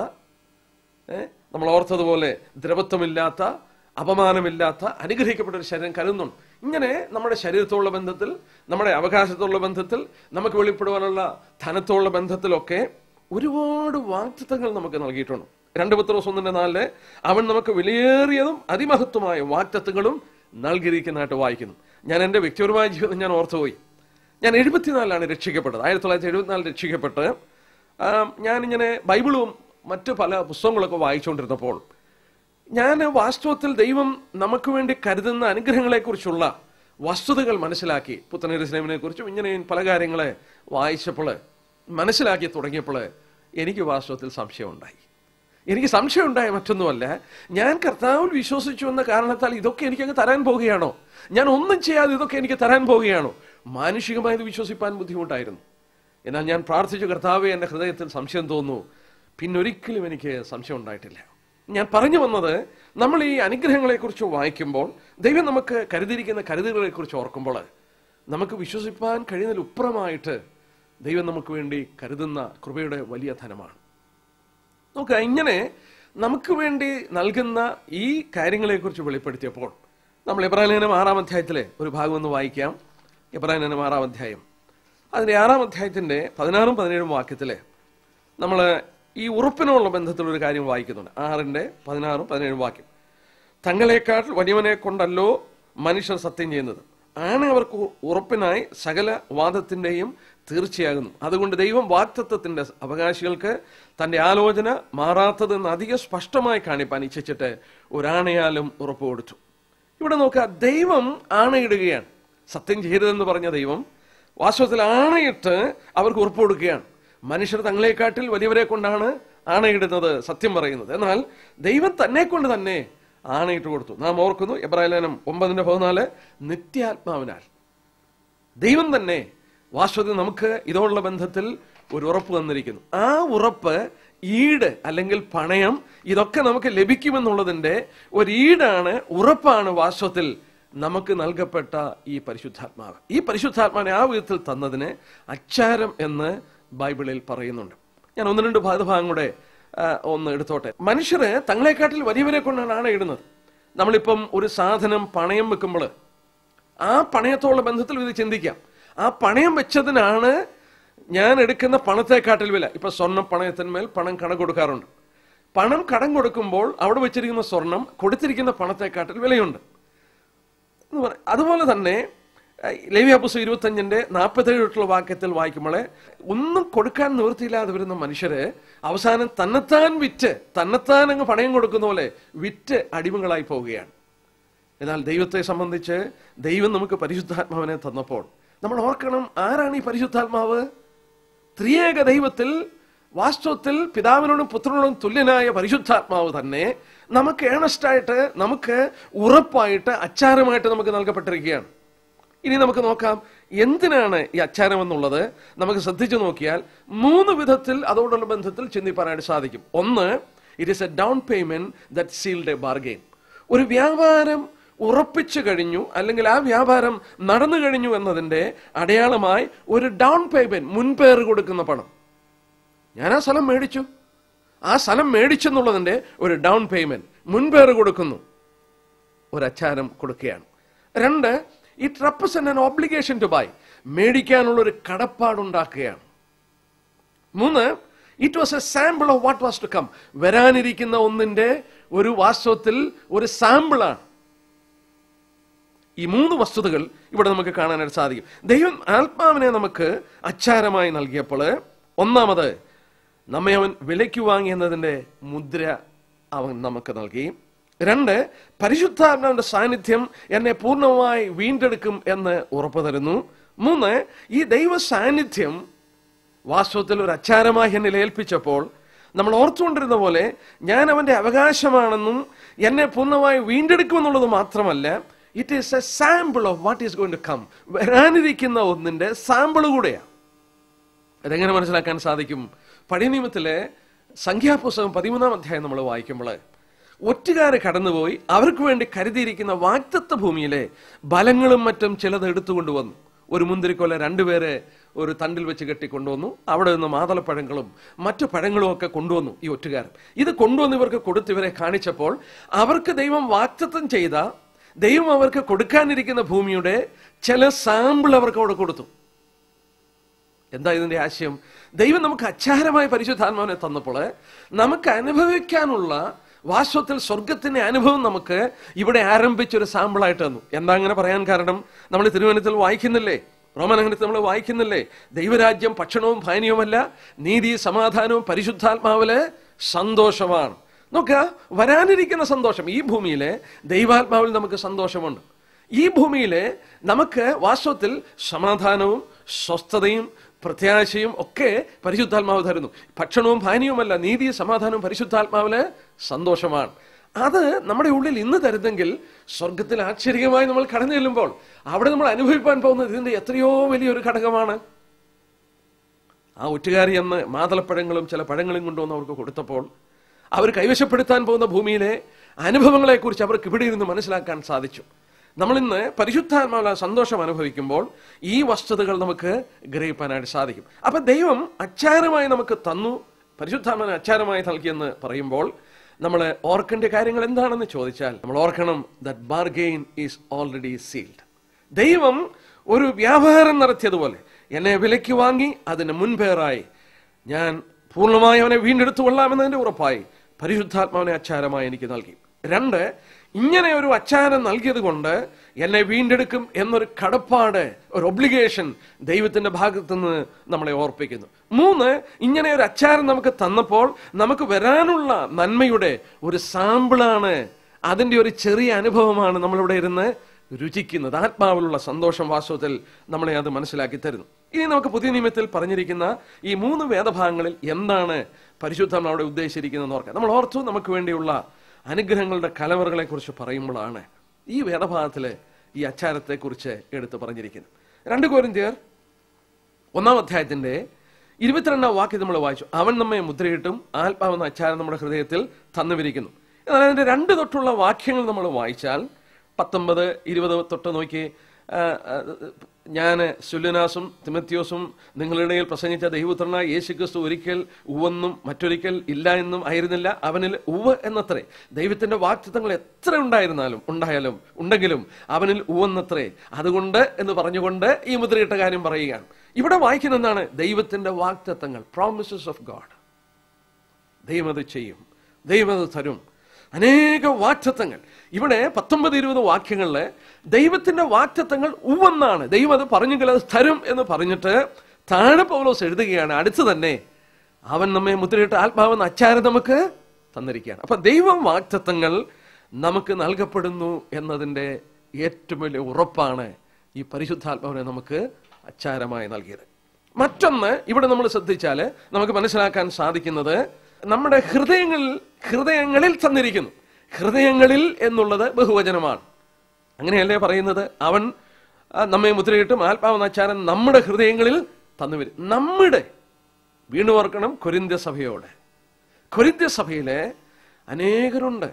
ഏ? നമ്മൾ ഓർത്തതുപോലെ ദ്രവത്വമില്ലാത്ത അപമാനമില്ലാത്ത അനുഗ്രഹിക്കപ്പെട്ട ഒരു ശരീരം കരുതുന്നുണ്ട് ഇങ്ങനെ നമ്മുടെ ശരീരത്തോടുള്ള ബന്ധത്തിൽ നമ്മുടെ അവകാശത്തോടുള്ള ബന്ധത്തിൽ നമുക്ക് വെളിപ്പെടുവാനുള്ള ധനത്തോടുള്ള ബന്ധത്തിലൊക്കെ ഒരുപാട് വാക്തത്വങ്ങൾ നമുക്ക് നൽകിയിട്ടുണ്ട് രണ്ട് പത്രോസ് ഒന്നിന്റെ നാലില് അവൻ നമുക്ക് വിലയേറിയതും അതിമഹത്വമായ വാക്തത്വങ്ങളും നൽകിയിരിക്കുന്നതായിട്ട് വായിക്കുന്നു ഞാൻ എൻ്റെ വ്യക്തിപരമായ ജീവിതം ഞാൻ ഓർത്തുപോയി ഞാൻ എഴുപത്തിനാലിലാണ് രക്ഷിക്കപ്പെട്ടത് ആയിരത്തി തൊള്ളായിരത്തി എഴുപത്തിനാലിൽ രക്ഷിക്കപ്പെട്ട് ആ, ഞാനിങ്ങനെ ബൈബിളും മറ്റു പല പുസ്തകങ്ങളൊക്കെ വായിച്ചുകൊണ്ടിരുന്നപ്പോൾ ഞാൻ വാസ്തവത്തിൽ ദൈവം നമുക്ക് വേണ്ടി കരുതുന്ന അനുഗ്രഹങ്ങളെക്കുറിച്ചുള്ള വസ്തുതകൾ മനസ്സിലാക്കി പുത്തനരിസ്ലേമിനെ കുറിച്ചും ഇങ്ങനെ പല കാര്യങ്ങളെ വായിച്ചപ്പോൾ മനസ്സിലാക്കി തുടങ്ങിയപ്പോൾ എനിക്ക് വാസ്തവത്തിൽ സംശയമുണ്ടായി എനിക്ക് സംശയമുണ്ടായ മറ്റൊന്നുമല്ല ഞാൻ കർത്താവിൽ വിശ്വസിച്ചു എന്ന കാരണത്താൽ ഇതൊക്കെ എനിക്ക് അങ്ങ് തരാൻ പോവുകയാണോ ഞാൻ ഒന്നും ചെയ്യാതെ ഇതൊക്കെ എനിക്ക് തരാൻ പോവുകയാണോ മാനുഷികമായി ഇത് വിശ്വസിപ്പാൻ ബുദ്ധിമുട്ടായിരുന്നു എന്നാൽ ഞാൻ പ്രാർത്ഥിച്ചു കർത്താവെ എൻ്റെ ഹൃദയത്തിൽ സംശയം തോന്നുന്നു പിന്നൊരിക്കലും എനിക്ക് സംശയം ഉണ്ടായിട്ടില്ല ഞാൻ പറഞ്ഞു വന്നത് നമ്മൾ ഈ അനുഗ്രഹങ്ങളെക്കുറിച്ച് വായിക്കുമ്പോൾ ദൈവം നമുക്ക് കരുതിയിരിക്കുന്ന കരുതലുകളെക്കുറിച്ച് ഓർക്കുമ്പോൾ നമുക്ക് വിശ്വസിപ്പാൻ കഴിയുന്നതിലുപ്പുറമായിട്ട് ദൈവം നമുക്ക് വേണ്ടി കരുതുന്ന കൃപയുടെ വലിയ ധനമാണ് നോക്കുക ഇങ്ങനെ നമുക്ക് വേണ്ടി നൽകുന്ന ഈ കാര്യങ്ങളെക്കുറിച്ച് വെളിപ്പെടുത്തിയപ്പോൾ നമ്മൾ ഇബ്രാഹിം ആറാം അധ്യായത്തിലെ ഒരു ഭാഗം ഒന്ന് വായിക്കാം ഇബ്രാഹിം ആറാം അധ്യായം അതിന്റെ ആറാം അധ്യായത്തിന്റെ പതിനാറും പതിനേഴും വാക്യത്തിലെ നമ്മൾ ഈ ഉറപ്പിനോടുള്ള ബന്ധത്തിലുള്ള ഒരു കാര്യം വായിക്കുന്നുണ്ട് ആറിന്റെ പതിനാറും പതിനേഴും വാക്യം തങ്ങളെക്കാൾ വലിയവനെ കൊണ്ടല്ലോ മനുഷ്യർ സത്യം ചെയ്യുന്നത് ആണ് അവർക്ക് ഉറപ്പിനായി സകല വാദത്തിന്റെയും തീർച്ചയാകുന്നു അതുകൊണ്ട് ദൈവം വാക്തത്വത്തിന്റെ അവകാശികൾക്ക് തന്റെ ആലോചന മാറാത്തതെന്ന് അധികം സ്പഷ്ടമായി കാണിപ്പാൻ ഇച്ഛിച്ചിട്ട് ഒരാണയാലും ഉറപ്പ് കൊടുത്തു ഇവിടെ നോക്കുക ദൈവം ആണയിടുകയാണ് സത്യം ചെയ്തതെന്ന് പറഞ്ഞ ദൈവം വാസ്തവത്തിൽ ആണയിട്ട് അവർക്ക് ഉറപ്പ് കൊടുക്കുകയാണ് മനുഷ്യർ തങ്ങളെക്കാട്ടിൽ വലിയവരെ കൊണ്ടാണ് ആണയിടുന്നത് സത്യം പറയുന്നത് എന്നാൽ ദൈവം തന്നെ കൊണ്ട് തന്നെ ആണയിട്ട് കൊടുത്തു നാം ഓർക്കുന്നു എബ്രാഹിം ഒമ്പതിന്റെ പതിനാല് നിത്യാത്മാവിനാൽ ദൈവം തന്നെ വാസ്തവത്തിൽ നമുക്ക് ഇതോടുള്ള ബന്ധത്തിൽ ഒരു ഉറപ്പ് തന്നിരിക്കുന്നു ആ ഉറപ്പ് ഈട് അല്ലെങ്കിൽ പണയം ഇതൊക്കെ നമുക്ക് ലഭിക്കുമെന്നുള്ളതിന്റെ ഒരു ഈടാണ് ഉറപ്പാണ് വാസ്തവത്തിൽ നമുക്ക് നൽകപ്പെട്ട ഈ പരിശുദ്ധാത്മാവ് ഈ പരിശുദ്ധാത്മാവിനെ ആ വിധത്തിൽ തന്നതിന് അച്ചാരം എന്ന് ബൈബിളിൽ പറയുന്നുണ്ട് ഞാൻ ഒന്ന് രണ്ട് ഭാഗഭാഗം കൂടെ ആ, ഒന്ന് എടുത്തോട്ടെ മനുഷ്യര് തങ്ങളെക്കാട്ടിൽ വലിയവരെ കൊണ്ടാണ് ആണ് ഇടുന്നത് നമ്മളിപ്പം ഒരു സാധനം പണയം വെക്കുമ്പോൾ ആ പണയത്തോടുള്ള ബന്ധത്തിൽ ഇത് ചിന്തിക്കാം ആ പണയം വെച്ചതിനാണ് ഞാൻ എടുക്കുന്ന പണത്തെക്കാട്ടിൽ വില ഇപ്പൊ സ്വർണം പണയത്തിന്മേൽ പണം കടം കൊടുക്കാറുണ്ട് പണം കടം കൊടുക്കുമ്പോൾ അവിടെ വെച്ചിരിക്കുന്ന സ്വർണം കൊടുത്തിരിക്കുന്ന പണത്തെക്കാട്ടിൽ വിലയുണ്ട് എന്ന് പറ- അതുപോലെ തന്നെ ലേവ്യാപുസ് ഇരുപത്തഞ്ചിന്റെ നാൽപ്പത്തേഴ് തൊട്ടുള്ള വാക്യത്തിൽ വായിക്കുമ്പോൾ ഒന്നും കൊടുക്കാൻ നിവൃത്തിയില്ലാതെ വരുന്ന മനുഷ്യര് അവസാനം തന്നെത്താൻ വിറ്റ് തന്നെത്താൻ അങ്ങ് പണയം കൊടുക്കുന്ന പോലെ വിറ്റ് അടിമകളായി പോവുകയാണ് എന്നാൽ ദൈവത്തെ സംബന്ധിച്ച് ദൈവം നമുക്ക് പരിശുദ്ധാത്മാവിനെ തന്നപ്പോൾ നമ്മൾ ഓർക്കണം ആരാണ് ഈ പരിശുദ്ധാത്മാവ് ത്രിയേക ദൈവത്തിൽ വാസ്തവത്തിൽ പിതാവിനോടും പുത്രനോടും തുല്യനായ പരിശുദ്ധാത്മാവ് തന്നെ നമുക്ക് ഏണസ്റ്റായിട്ട് നമുക്ക് ഉറപ്പായിട്ട് അച്ചാരമായിട്ട് നമുക്ക് നൽകപ്പെട്ടിരിക്കുകയാണ് ഇനി നമുക്ക് നോക്കാം എന്തിനാണ് ഈ അച്ചാരം എന്നുള്ളത് നമുക്ക് ശ്രദ്ധിച്ചു നോക്കിയാൽ മൂന്ന് വിധത്തിൽ അതോടുള്ള ബന്ധത്തിൽ ചിന്തിപ്പാനായിട്ട് സാധിക്കും ഒന്ന് it is a down payment that sealed a bargain ഒരു വ്യാപാരം ഉറപ്പിച്ചു കഴിഞ്ഞു അല്ലെങ്കിൽ ആ വ്യാപാരം നടന്നു കഴിഞ്ഞു എന്നതിന്റെ അടയാളമായി ഒരു ഡൗൺ പേയ്മെന്റ് മുൻപേറ് കൊടുക്കുന്ന പണം ഞാൻ ആ സ്ഥലം മേടിച്ചു ആ സ്ഥലം മേടിച്ചെന്നുള്ളതിന്റെ ഒരു ഡൗൺ പേയ്മെന്റ് മുൻപേറ് കൊടുക്കുന്നു ഒരു അച്ചാരം കൊടുക്കുകയാണ് രണ്ട് it represent an obligation to buy മേടിക്കാനുള്ള ഒരു കടപ്പാടുണ്ടാക്കുകയാണ് മൂന്ന് it was a sample of what was to come വരാനിരിക്കുന്ന ഒന്നിന്റെ ഒരു വാസ്തവത്തിൽ ഒരു സാമ്പിളാണ് ഈ മൂന്ന് വസ്തുതകൾ ഇവിടെ നമുക്ക് കാണാനായിട്ട് സാധിക്കും ദൈവം ആത്മാവിനെ നമുക്ക് അച്ചാരമായി നൽകിയപ്പോൾ ഒന്നാമത് നമ്മെ അവൻ വിലയ്ക്ക് വാങ്ങി എന്നതിന്റെ മുദ്ര അവൻ നമുക്ക് നൽകി രണ്ട് പരിശുദ്ധാത്മാവിന്റെ സാന്നിധ്യം എന്നെ പൂർണ്ണമായി വീണ്ടെടുക്കും എന്ന് ഉറപ്പു തരുന്നു മൂന്ന് ഈ ദൈവ സാന്നിധ്യം വാസ്തവത്തിൽ ഒരു അച്ചാരമായി എന്നിൽ ഏൽപ്പിച്ചപ്പോൾ നമ്മൾ ഓർത്തുകൊണ്ടിരുന്ന പോലെ ഞാൻ അവന്റെ അവകാശമാണെന്നും എന്നെ പൂർണ്ണമായി വീണ്ടെടുക്കുമെന്നുള്ളത് മാത്രമല്ല it is a sample of what is going to come വരാനിരിക്കുന്ന ഒന്നിന്റെ സാമ്പിൾ കൂടെയാണ് അതെങ്ങനെ മനസ്സിലാക്കാൻ സാധിക്കും പഴയ നിയമത്തിലെ സംഖ്യാപുസ്തകം പതിമൂന്നാം അധ്യായം നമ്മൾ വായിക്കുമ്പോൾ ഒറ്റുകാര് കടന്നുപോയി അവർക്ക് വേണ്ടി കരുതിയിരിക്കുന്ന വാക്തത്വ ഭൂമിയിലെ ബലങ്ങളും മറ്റും ചിലത് എടുത്തുകൊണ്ടുവന്നു ഒരു മുന്തിരിക്കൊല രണ്ടുപേരെ ഒരു തണ്ടിൽ വെച്ച് കെട്ടിക്കൊണ്ടുവന്നു അവിടെ നിന്ന് മാതളപ്പഴങ്ങളും മറ്റു പഴങ്ങളും ഒക്കെ കൊണ്ടുവന്നു ഈ ഒറ്റുകാരൻ ഇത് കൊണ്ടുവന്ന് ഇവർക്ക് കൊടുത്ത് ഇവരെ കാണിച്ചപ്പോൾ അവർക്ക് ദൈവം വാക്തത്വം ചെയ്ത ദൈവം അവർക്ക് കൊടുക്കാനിരിക്കുന്ന ഭൂമിയുടെ ചില സാമ്പിൾ അവർക്ക് അവിടെ കൊടുത്തു എന്താ ഇതിന്റെ ആശയം ദൈവം നമുക്ക് അച്ചാരമായ പരിശുദ്ധാത്മാവിനെ തന്നപ്പോൾ നമുക്ക് അനുഭവിക്കാനുള്ള വാസ്തവത്തിൽ സ്വർഗത്തിന്റെ അനുഭവം നമുക്ക് ഇവിടെ ആരംഭിച്ചൊരു സാമ്പിളായിട്ട് തന്നു എന്താ അങ്ങനെ പറയാൻ കാരണം നമ്മൾ തിരുവനന്തപുരത്തിൽ വായിക്കുന്നില്ലേ റോമനഗരത്തിൽ നമ്മൾ വായിക്കുന്നില്ലേ ദൈവരാജ്യം ഭക്ഷണവും പാനീയവുമല്ല നീതി സമാധാനവും പരിശുദ്ധാത്മാവില് സന്തോഷമാണ് നോക്കുക വരാനിരിക്കുന്ന സന്തോഷം ഈ ഭൂമിയിലെ ദൈവാത്മാവിൽ നമുക്ക് സന്തോഷമുണ്ട് ഈ ഭൂമിയിലെ നമുക്ക് വാസ്തവത്തിൽ സമാധാനവും സ്വസ്ഥതയും പ്രത്യാശയും ഒക്കെ പരിശുദ്ധാത്മാവ് തരുന്നു ഭക്ഷണവും പാനീയവുമല്ല നീതി സമാധാനവും പരിശുദ്ധാത്മാവില് സന്തോഷമാണ് അത് നമ്മുടെ ഉള്ളിൽ ഇന്ന് തരുന്നെങ്കിൽ സ്വർഗത്തിൽ ആശ്ചര്യമായി നമ്മൾ കടന്നു ചെല്ലുമ്പോൾ അവിടെ നമ്മൾ അനുഭവിപ്പാൻ പോകുന്നത് ഇതിന്റെ എത്രയോ വലിയൊരു ഘടകമാണ് ആ ഒറ്റുകാരി എന്ന് മാതളപ്പഴങ്ങളും ചില പഴങ്ങളും കൊണ്ടുവന്ന് അവർക്ക് കൊടുത്തപ്പോൾ അവർ കൈവശപ്പെടുത്താൻ പോകുന്ന ഭൂമിയിലെ അനുഭവങ്ങളെക്കുറിച്ച് അവർക്ക് ഇവിടെ ഇരുന്ന് മനസ്സിലാക്കാൻ സാധിച്ചു നമ്മൾ ഇന്ന് പരിശുദ്ധാത്മാവുള്ള സന്തോഷം അനുഭവിക്കുമ്പോൾ ഈ വസ്തുതകൾ നമുക്ക് ഗ്രഹിക്കാനായിട്ട് സാധിക്കും അപ്പൊ ദൈവം അച്ചാരമായി നമുക്ക് തന്നു പരിശുദ്ധാത്മാവിനെ അച്ചാരമായി നൽകിയെന്ന് പറയുമ്പോൾ നമ്മൾ ഓർക്കേണ്ട കാര്യങ്ങൾ എന്താണെന്ന് ചോദിച്ചാൽ നമ്മൾ ഓർക്കണം that bargain is already sealed ദൈവം ഒരു വ്യാപാരം നടത്തിയതുപോലെ എന്നെ വിലയ്ക്ക് വാങ്ങി അതിന് മുൻപേറായി ഞാൻ പൂർണ്ണമായി അവനെ വീണ്ടെടുത്തു കൊള്ളാമെന്നതിന്റെ ഉറപ്പായി പരിശുദ്ധാത്മാവിനെ അച്ചാരമായി എനിക്ക് നൽകി രണ്ട് ഇങ്ങനെ ഒരു അച്ചാരം നൽകിയത് കൊണ്ട് എന്നെ വീണ്ടെടുക്കും എന്നൊരു കടപ്പാട് ഒരു ഒബ്ലിഗേഷൻ ദൈവത്തിന്റെ ഭാഗത്തു നിന്ന് നമ്മളെ ഓർപ്പിക്കുന്നു മൂന്ന് ഇങ്ങനെ ഒരു അച്ചാരം നമുക്ക് തന്നപ്പോൾ നമുക്ക് വരാനുള്ള നന്മയുടെ ഒരു സാമ്പിളാണ് അതിന്റെ ഒരു ചെറിയ അനുഭവമാണ് നമ്മളിവിടെ ഇരുന്ന് രുചിക്കുന്നത് ആത്മാവിലുള്ള സന്തോഷം വാസ്തവത്തിൽ നമ്മളെ അത് മനസ്സിലാക്കി തരുന്നു ഇനി നമുക്ക് പുതിയ നിയമത്തിൽ പറഞ്ഞിരിക്കുന്ന ഈ മൂന്ന് വേദഭാഗങ്ങളിൽ എന്താണ് പരിശുദ്ധം അവിടെ ഉദ്ദേശിച്ചിരിക്കുന്നത് ഓർക്കാം നമ്മൾ ഓർത്തു നമുക്ക് വേണ്ടിയുള്ള അനുഗ്രഹങ്ങളുടെ കലവറുകളെ കുറിച്ച് പറയുമ്പോഴാണ് ഈ വേദഭാഗത്തില് ഈ അച്ചാരത്തെ കുറിച്ച് എടുത്തു പറഞ്ഞിരിക്കുന്നത് രണ്ട് കോരിന്ത്യർ ഒന്നാം അധ്യായത്തിന്റെ ഇരുപത്തിരണ്ടാം വാക്യം നമ്മൾ വായിച്ചു അവൻ നമ്മെ മുദ്രയിട്ടും ആത്മാവെന്ന അച്ചാരം നമ്മുടെ ഹൃദയത്തിൽ തന്നുവിരിക്കുന്നു എന്നാൽ അതിന്റെ രണ്ട് തൊട്ടുള്ള വാക്യങ്ങൾ നമ്മൾ വായിച്ചാൽ പത്തൊമ്പത് ഇരുപത് തൊട്ട് നോക്കി ഞാൻ സുല്യനാസും തിമത്യോസും നിങ്ങളുടെ ഇടയിൽ പ്രസംഗിച്ച ദൈവപുത്രനായ യേശുക്രിസ്തു ഒരിക്കൽ ഉവെന്നും മറ്റൊരിക്കൽ ഇല്ല എന്നും ആയിരുന്നില്ല അവനിൽ ഉവ് എന്നത്രേ ദൈവത്തിന്റെ വാക്തത്വങ്ങൾ എത്ര ഉണ്ടായിരുന്നാലും ഉണ്ടായാലും ഉണ്ടെങ്കിലും അവനിൽ ഉവെന്നത്രേ അതുകൊണ്ട് എന്ന് പറഞ്ഞുകൊണ്ട് ഈ മുദ്രയിട്ട കാര്യം പറയുകയാണ് ഇവിടെ വായിക്കുന്ന എന്താണ് ദൈവത്തിന്റെ വാക്തത്വങ്ങൾ പ്രോമിസസ് ഓഫ് ഗാഡ് ദൈവം അത് ചെയ്യും ദൈവം അത് തരും അനേക വാക്തത്വങ്ങൾ ഇവിടെ പത്തൊമ്പത് ഇരുപത് വാക്യങ്ങളില് ദൈവത്തിന്റെ വാക്തത്വങ്ങൾ ഉവെന്നാണ് ദൈവം അത് പറഞ്ഞെങ്കിൽ അത് തരും എന്ന് പറഞ്ഞിട്ട് താഴെ പൗലോസ് എഴുതുകയാണ് അടുത്ത് തന്നെ അവൻ നമ്മെ മുദ്രയിട്ട് ആത്മാവെന്ന അച്ചാരം നമുക്ക് തന്നിരിക്കുകയാണ് അപ്പൊ ദൈവം വാക്തത്വങ്ങൾ നമുക്ക് നൽകപ്പെടുന്നു എന്നതിന്റെ ഏറ്റവും വലിയ ഉറപ്പാണ് ഈ പരിശുദ്ധാത്മാവിനെ നമുക്ക് അച്ചാരമായി നൽകിയത് മറ്റൊന്ന് ഇവിടെ നമ്മൾ ശ്രദ്ധിച്ചാൽ നമുക്ക് മനസ്സിലാക്കാൻ സാധിക്കുന്നത് നമ്മുടെ ഹൃദയങ്ങളിൽ ഹൃദയങ്ങളിൽ തന്നിരിക്കുന്നു ഹൃദയങ്ങളിൽ എന്നുള്ളത് ബഹുവചനമാണ് അങ്ങനെയല്ലേ പറയുന്നത് അവൻ ആ, നമ്മെ മുദ്രയിട്ടും ആത്മാവെന്ന അച്ചാരം നമ്മുടെ ഹൃദയങ്ങളിൽ തന്നുവരും നമ്മുടെ വീണു ഓർക്കണം കൊരിന്ത്യ സഭയോട് കൊരിന്ത്യ സഭയിലെ അനേകരുണ്ട്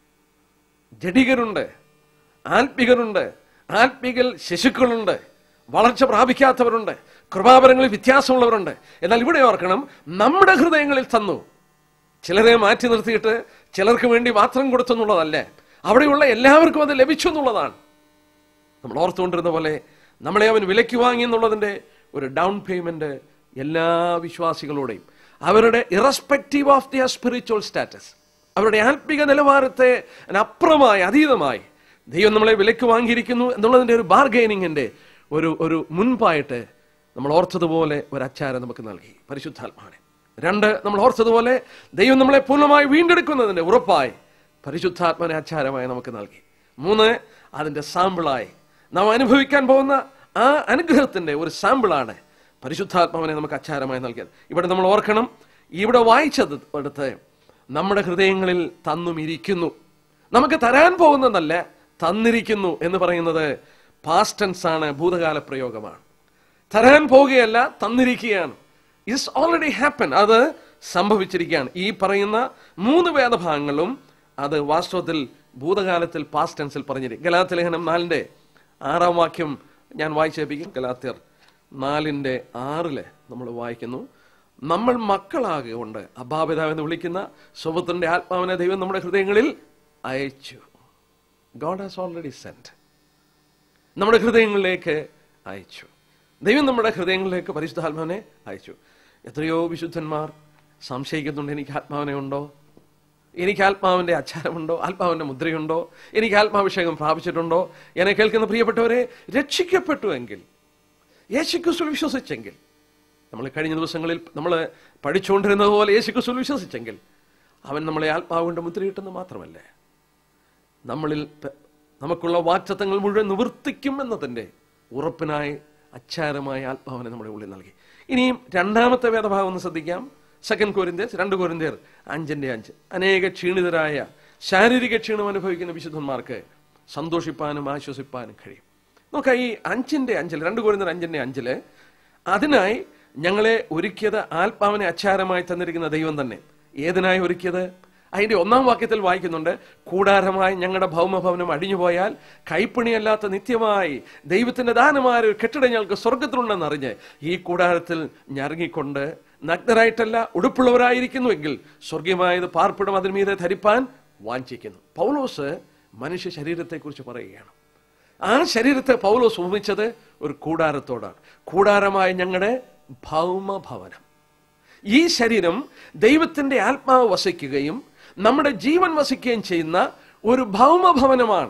ജഡികരുണ്ട് ആത്മികരുണ്ട് ആത്മികൽ ശിശുക്കളുണ്ട് വളർച്ച പ്രാപിക്കാത്തവരുണ്ട് കൃപാപരങ്ങളിൽ വ്യത്യാസമുള്ളവരുണ്ട് എന്നാൽ ഇവിടെ ഓർക്കണം നമ്മുടെ ഹൃദയങ്ങളിൽ തന്നു ചിലരെ മാറ്റി നിർത്തിയിട്ട് ചിലർക്ക് വേണ്ടി മാത്രം കൊടുത്തെന്നുള്ളതല്ല അവിടെയുള്ള എല്ലാവർക്കും അത് ലഭിച്ചു എന്നുള്ളതാണ് നമ്മൾ ഓർത്തുകൊണ്ടിരുന്ന പോലെ നമ്മളെ അവൻ വിലയ്ക്ക് വാങ്ങി എന്നുള്ളതിന്റെ ഒരു ഡൗൺ പേയ്മെന്റ് എല്ലാ വിശ്വാസികളോടെയും അവരുടെ irrespective of their spiritual status അവരുടെ ആത്മിക നിലവാരത്തെ അപ്പുറമായി അതീതമായി ദൈവം നമ്മളെ വിലയ്ക്ക് വാങ്ങിയിരിക്കുന്നു എന്നുള്ളതിന്റെ ഒരു ബാർഗൈനിങ്ങിന്റെ ഒരു ഒരു മുൻപായിട്ട് നമ്മൾ ഓർത്തതുപോലെ ഒരു അച്ചാരം നമുക്ക് നൽകി പരിശുദ്ധാത്മാവിനെ രണ്ട് നമ്മൾ ഓർത്തതുപോലെ ദൈവം നമ്മളെ പൂർണ്ണമായി വീണ്ടെടുക്കുന്നതിന്റെ ഉറപ്പായി പരിശുദ്ധാത്മാവിനെ അച്ചാരമായി നമുക്ക് നൽകി മൂന്ന് അതിന്റെ സാമ്പിളായി നാം അനുഭവിക്കാൻ പോകുന്ന ആ അനുഗ്രഹത്തിന്റെ ഒരു സാമ്പിളാണ് പരിശുദ്ധാത്മാവിനെ നമുക്ക് അച്ചാരമായി നൽകിയത് ഇവിടെ നമ്മൾ ഓർക്കണം ഇവിടെ വായിച്ചത് എടുത്ത് നമ്മുടെ ഹൃദയങ്ങളിൽ തന്നും ഇരിക്കുന്നു നമുക്ക് തരാൻ പോകുന്നതല്ല തന്നിരിക്കുന്നു എന്ന് പറയുന്നത് പാസ്റ്റൻസ് ആണ് ഭൂതകാല പ്രയോഗമാണ് തരാൻ പോകുകയല്ല തന്നിരിക്കുകയാണ് ഇറ്റ്സ് ഓൾറെഡി ഹാപ്പൻ അത് സംഭവിച്ചിരിക്കുകയാണ് ഈ പറയുന്ന മൂന്ന് വേദഭാഗങ്ങളും അത് വാസ്തവത്തിൽ ഭൂതകാലത്തിൽ പാസ്റ്റ് ടെൻസിൽ പറഞ്ഞിരിക്കും ഗലാത്യ ലേഖനം നാലിന്റെ ആറാം വാക്യം ഞാൻ വായിച്ചേപ്പിക്കും ഗലാത്യർ നാലിന്റെ ആറില് നമ്മൾ വായിക്കുന്നു നമ്മൾ മക്കളാകൊണ്ട് അബാപിതാവ് എന്ന് വിളിക്കുന്ന സ്വപുത്രന്റെ ആത്മാവിനെ ദൈവം നമ്മുടെ ഹൃദയങ്ങളിൽ അയച്ചു ഗോഡ് ഹാസ് ഓൾറെഡി സെൻറ്റ് നമ്മുടെ ഹൃദയങ്ങളിലേക്ക് അയച്ചു ദൈവം നമ്മുടെ ഹൃദയങ്ങളിലേക്ക് പരിശുദ്ധാത്മാവിനെ അയച്ചു എത്രയോ വിശുദ്ധന്മാർ സംശയിക്കുന്നുണ്ട് എനിക്ക് ആത്മാവിനെ ഉണ്ടോ എനിക്ക് ആത്മാവിന്റെ അച്ചാരമുണ്ടോ ആത്മാവിന്റെ മുദ്രയുണ്ടോ എനിക്ക് ആത്മാഭിഷേകം പ്രാപിച്ചിട്ടുണ്ടോ എന്നെ കേൾക്കുന്ന പ്രിയപ്പെട്ടവരെ രക്ഷിക്കപ്പെട്ടുവെങ്കിൽ യേശുക്രിസ്തു വിശ്വസിച്ചെങ്കിൽ നമ്മൾ കഴിഞ്ഞ ദിവസങ്ങളിൽ നമ്മൾ പഠിച്ചുകൊണ്ടിരുന്നത് പോലെ യേശുക്രിസ്തു വിശ്വസിച്ചെങ്കിൽ അവൻ നമ്മളെ ആത്മാവ് കൊണ്ട് മുദ്രയിട്ടെന്ന് മാത്രമല്ല നമ്മളിൽ പ- നമുക്കുള്ള വാക്തത്വങ്ങൾ മുഴുവൻ നിവർത്തിക്കും എന്നതിന്റെ ഉറപ്പിനായി അച്ചാരമായ ആത്മാവിനെ നമ്മുടെ ഉള്ളിൽ നൽകി ഇനിയും രണ്ടാമത്തെ വേദഭാഗം ഒന്ന് ശ്രദ്ധിക്കാം സെക്കൻഡ് കോരിന്ത്യസ് രണ്ട് കോരിന്ത്യർ അഞ്ചിന്റെ അഞ്ച് അനേക ക്ഷീണിതരായ ശാരീരിക ക്ഷീണം അനുഭവിക്കുന്ന വിശുദ്ധന്മാർക്ക് സന്തോഷിപ്പാനും ആശ്വസിപ്പാനും കഴിയും നോക്കാം ഈ അഞ്ചിന്റെ അഞ്ചിൽ രണ്ട് കോരിന്ത്യർ അഞ്ചിന്റെ അഞ്ചില് അതിനായി ഞങ്ങളെ ഒരുക്കിയത് ആത്മാവിനെ അച്ചാരമായി തന്നിരിക്കുന്ന ദൈവം തന്നെ ഏതിനായി ഒരുക്കിയത് അതിന്റെ ഒന്നാം വാക്യത്തിൽ വായിക്കുന്നുണ്ട് കൂടാരമായി ഞങ്ങളുടെ ഭൗമഭവനം അടിഞ്ഞുപോയാൽ കൈപ്പണിയല്ലാത്ത നിത്യമായി ദൈവത്തിന്റെ ദാനമായ ഒരു കെട്ടിടം ഞങ്ങൾക്ക് സ്വർഗത്തിലുണ്ടെന്ന് അറിഞ്ഞ് ഈ കൂടാരത്തിൽ ഞറങ്ങിക്കൊണ്ട് നഗ്നരായിട്ടല്ല ഉടുപ്പുള്ളവരായിരിക്കുന്നുവെങ്കിൽ സ്വർഗീയമായത് പാർപ്പിടം അതിന് മീതെ ധരിപ്പാൻ വാഞ്ചിക്കുന്നു പൗലോസ് മനുഷ്യ ശരീരത്തെക്കുറിച്ച് പറയുകയാണ് ആ ശരീരത്തെ പൗലോസ് ഉപമിച്ചത് ഒരു കൂടാരത്തോടാണ് കൂടാരമായ ഞങ്ങളുടെ ഭൗമഭവനം ഈ ശരീരം ദൈവത്തിന്റെ ആത്മാവ് വസിക്കുകയും നമ്മുടെ ജീവൻ വസിക്കുകയും ചെയ്യുന്ന ഒരു ഭൗമഭവനമാണ്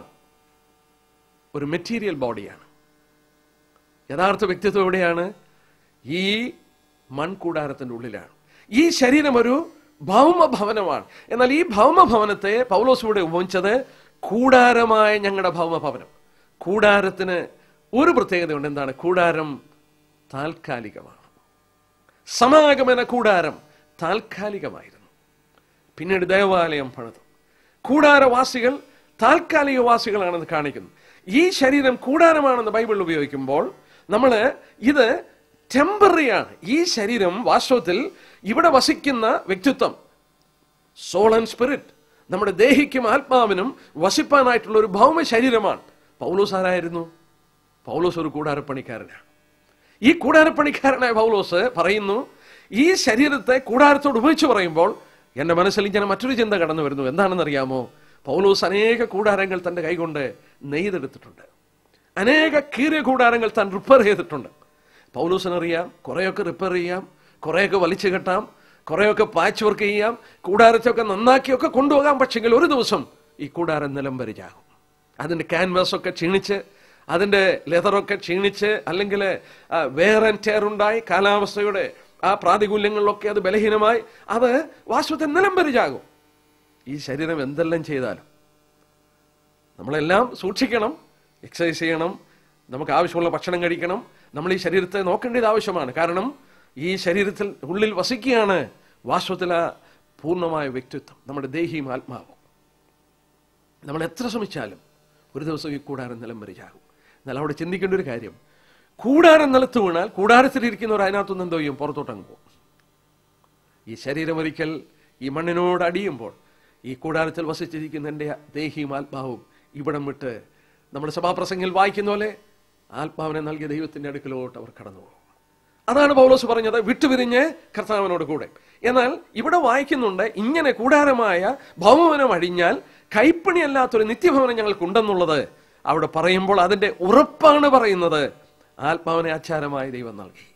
ഒരു മെറ്റീരിയൽ ബോഡിയാണ് യഥാർത്ഥ വ്യക്തിത്വം എവിടെയാണ് ഈ മൺകൂടാരത്തിന്റെ ഉള്ളിലാണ് ഈ ശരീരം ഒരു ഭൗമഭവനമാണ് എന്നാൽ ഈ ഭൗമഭവനത്തെ പൗലോസിലൂടെ ഉപമിച്ചത് കൂടാരമായ ഞങ്ങളുടെ ഭൗമഭവനം കൂടാരത്തിന് ഒരു പ്രത്യേകതയുണ്ട് എന്താണ് കൂടാരം താൽക്കാലികമാണ് സമാഗമന കൂടാരം താൽക്കാലികമായിരുന്നു പിന്നീട് ദേവാലയം പണിതു കൂടാരവാസികൾ താൽക്കാലിക വാസികളാണെന്ന് കാണിക്കുന്നു ഈ ശരീരം കൂടാരമാണെന്ന് ബൈബിളിൽ ഉപയോഗിക്കുമ്പോൾ നമ്മൾ ഇത് ടെമ്പററിയാണ് ഈ ശരീരം വാസ്തവത്തിൽ ഇവിടെ വസിക്കുന്ന വ്യക്തിത്വം സോൾ ആൻഡ് സ്പിരിറ്റ് നമ്മുടെ ദേഹിക്കും ആത്മാവിനും വസിപ്പാനായിട്ടുള്ള ഒരു ഭൗമ ശരീരമാണ് പൗലോസ് ആരായിരുന്നു പൗലോസ് ഒരു കൂടാരപ്പണിക്കാരനാണ് ഈ കൂടാരപ്പണിക്കാരനായ പൗലോസ് പറയുന്നു ഈ ശരീരത്തെ കൂടാരത്തോട് ഉപയോഗിച്ച് പറയുമ്പോൾ എന്റെ മനസ്സിൽ ഇങ്ങനെ മറ്റൊരു ചിന്ത കടന്നു വരുന്നു എന്താണെന്ന് അറിയാമോ പൗലോസ് അനേക കൂടാരങ്ങൾ തന്റെ കൈകൊണ്ട് നെയ്തെടുത്തിട്ടുണ്ട് അനേക കീറിയ കൂടാരങ്ങൾ താൻ റിപ്പയർ ചെയ്തിട്ടുണ്ട് പൗലോസിനറിയാം കുറേയൊക്കെ റിപ്പയർ ചെയ്യാം കുറേയൊക്കെ വലിച്ചു കെട്ടാം കുറേയൊക്കെ പാച്ച് വർക്ക് ചെയ്യാം കൂടാരത്തൊക്കെ നന്നാക്കിയൊക്കെ കൊണ്ടുപോകാം പക്ഷെങ്കിൽ ഒരു ദിവസം ഈ കൂടാരം നിലം വരിചാകും അതിന്റെ ക്യാൻവാസ് ഒക്കെ ക്ഷീണിച്ച് അതിന്റെ ലെതറൊക്കെ ക്ഷീണിച്ച് അല്ലെങ്കിൽ വേറെ ഉണ്ടായി കാലാവസ്ഥയുടെ ആ പ്രാതികൂല്യങ്ങളിലൊക്കെ അത് ബലഹീനമായി അത് വാസ്തവത്തിൽ നിലം വരിചാകും ഈ ശരീരം എന്തെല്ലാം ചെയ്താലും നമ്മളെല്ലാം സൂക്ഷിക്കണം എക്സസൈസ് ചെയ്യണം നമുക്ക് ആവശ്യമുള്ള ഭക്ഷണം കഴിക്കണം നമ്മൾ ഈ ശരീരത്തെ നോക്കേണ്ടത് ആവശ്യമാണ് കാരണം ഈ ശരീരത്തിൽ ഉള്ളിൽ വസിക്കുകയാണ് വാസ്തവത്തിൽ ആ പൂർണ്ണമായ വ്യക്തിത്വം നമ്മുടെ ദേഹിയും ആത്മാവും നമ്മൾ എത്ര ശ്രമിച്ചാലും ഒരു ദിവസം ഈ കൂടാരം നിലം വരിചാകും എന്നാൽ അവിടെ ചിന്തിക്കേണ്ട ഒരു കാര്യം കൂടാരം നിലത്ത് വീണാൽ കൂടാരത്തിലിരിക്കുന്നവർ അതിനകത്തുനിന്ന് എന്തോ ചെയ്യും പുറത്തോട്ടങ്ങ് പോകും ഈ ശരീരം ഒരിക്കൽ ഈ മണ്ണിനോട് അടിയുമ്പോൾ ഈ കൂടാരത്തിൽ വസിച്ചിരിക്കുന്ന എൻ്റെ ദേഹിയും ആത്മാവും ഇവിടം വിട്ട് നമ്മുടെ സഭാപ്രസംഗിൽ വായിക്കുന്ന പോലെ ആത്മാവിനെ നൽകിയ ദൈവത്തിന്റെ അടുക്കലോട്ട് അവർ കടന്നു പോകും അതാണ് പൗലോസ് പറഞ്ഞത് വിട്ടുപിരിഞ്ഞ് കർത്താവിനോട് കൂടെ എന്നാൽ ഇവിടെ വായിക്കുന്നുണ്ട് ഇങ്ങനെ കൂടാരമായ ഭൗമവനം അഴിഞ്ഞാൽ കൈപ്പണിയല്ലാത്തൊരു നിത്യഭവനം ഞങ്ങൾക്കുണ്ടെന്നുള്ളത് അവിടെ പറയുമ്പോൾ അതിന്റെ ഉറപ്പാണ് പറയുന്നത് ആത്മാവിനെ ആചാരമായി ദൈവം നൽകി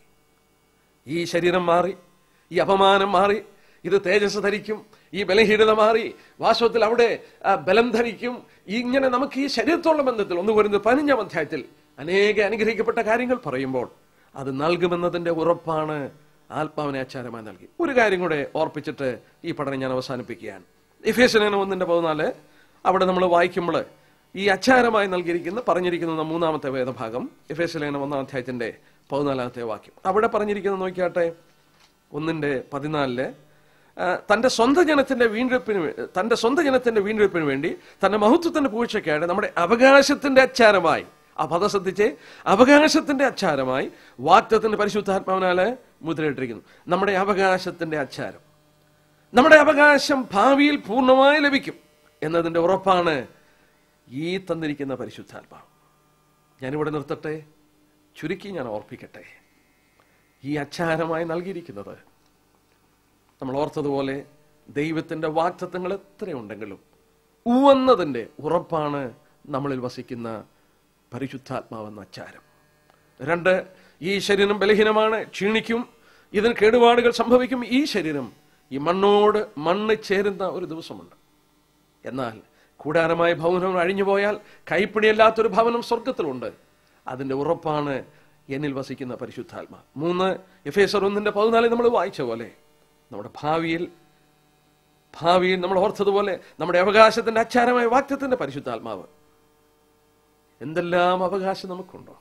ഈ ശരീരം മാറി ഈ അപമാനം മാറി ഇത് തേജസ് ധരിക്കും ഈ ബലഹീനത മാറി വാസ്തവത്തിൽ അവിടെ ആ, ബലം ധരിക്കും ഇങ്ങനെ നമുക്ക് ഈ ശരീരത്തോളം ബന്ധത്തിൽ ഒന്ന് വരുന്നത് പതിനഞ്ചാം അധ്യായത്തിൽ അനേക അനുഗ്രഹിക്കപ്പെട്ട കാര്യങ്ങൾ പറയുമ്പോൾ അത് നൽകുമെന്നതിന്റെ ഉറപ്പാണ് ആത്മാവിനെ ആചാരമായി നൽകി ഒരു കാര്യം കൂടെ ഓർപ്പിച്ചിട്ട് ഈ പഠനം ഞാൻ അവസാനിപ്പിക്കുകയാണ് ഇഫേസലേന ഒന്നിന്റെ പതിനാല് അവിടെ നമ്മൾ വായിക്കുമ്പോൾ ഈ അച്ചാരമായി നൽകിയിരിക്കുന്ന പറഞ്ഞിരിക്കുന്ന മൂന്നാമത്തെ വേദഭാഗം എഫേസലേന ഒന്നാം അധ്യായത്തിന്റെ പതിനാലാമത്തെ വാക്യം അവിടെ പറഞ്ഞിരിക്കുന്നത് നോക്കിയാട്ടെ ഒന്നിന്റെ പതിനാലില് ആ, തന്റെ സ്വന്തം ജനത്തിന്റെ വീണ്ടെടുപ്പിന് വേ- തന്റെ സ്വന്തം ജനത്തിന്റെ വീണ്ടെടുപ്പിന് വേണ്ടി തന്റെ മഹത്വത്തിന്റെ പൂഴ്ചയ്ക്കായിട്ട് നമ്മുടെ അവകാശത്തിന്റെ അച്ചാരമായി ആ പദം ശ്രദ്ധിച്ച് അവകാശത്തിന്റെ അച്ചാരമായി വാക്തത്തിന്റെ പരിശുദ്ധാത്മാവിനാല് മുദ്രയിട്ടിരിക്കുന്നു നമ്മുടെ അവകാശത്തിന്റെ അച്ചാരം നമ്മുടെ അവകാശം ഭാവിയിൽ പൂർണ്ണമായി ലഭിക്കും എന്നതിന്റെ ഉറപ്പാണ് ഈ തന്നിരിക്കുന്ന പരിശുദ്ധാത്മാവ് ഞാനിവിടെ നിർത്തട്ടെ ചുരുക്കി ഞാൻ ഓർപ്പിക്കട്ടെ ഈ അച്ചാരമായി നൽകിയിരിക്കുന്നത് നമ്മൾ ഓർത്തതുപോലെ ദൈവത്തിന്റെ വാക്തത്വങ്ങൾ എത്രയുണ്ടെങ്കിലും ഉവന്നതിന്റെ ഉറപ്പാണ് നമ്മളിൽ വസിക്കുന്ന പരിശുദ്ധാത്മാവെന്ന അച്ചാരം രണ്ട് ഈ ശരീരം ബലഹീനമാണ് ക്ഷീണിക്കും ഇതിന് കേടുപാടുകൾ സംഭവിക്കും ഈ ശരീരം ഈ മണ്ണോട് മണ്ണ് ചേരുന്ന ഒരു ദിവസമുണ്ട് എന്നാൽ കൂടാരമായ ഭവനം അഴിഞ്ഞു പോയാൽ കൈപ്പിടിയല്ലാത്തൊരു ഭവനം സ്വർഗത്തിലുണ്ട് അതിന്റെ ഉറപ്പാണ് എന്നിൽ വസിക്കുന്ന പരിശുദ്ധാത്മ മൂന്ന് എഫ് എസ് ഒന്നിന്റെ പതിനാലിൽ നമ്മൾ വായിച്ച പോലെ നമ്മുടെ ഭാവിയിൽ ഭാവിയിൽ നമ്മൾ ഓർത്തതുപോലെ നമ്മുടെ അവകാശത്തിന്റെ അച്ചാരമായ വാക്യത്തിന്റെ പരിശുദ്ധാത്മാവ് എന്തെല്ലാം അവകാശം നമുക്കുണ്ടോ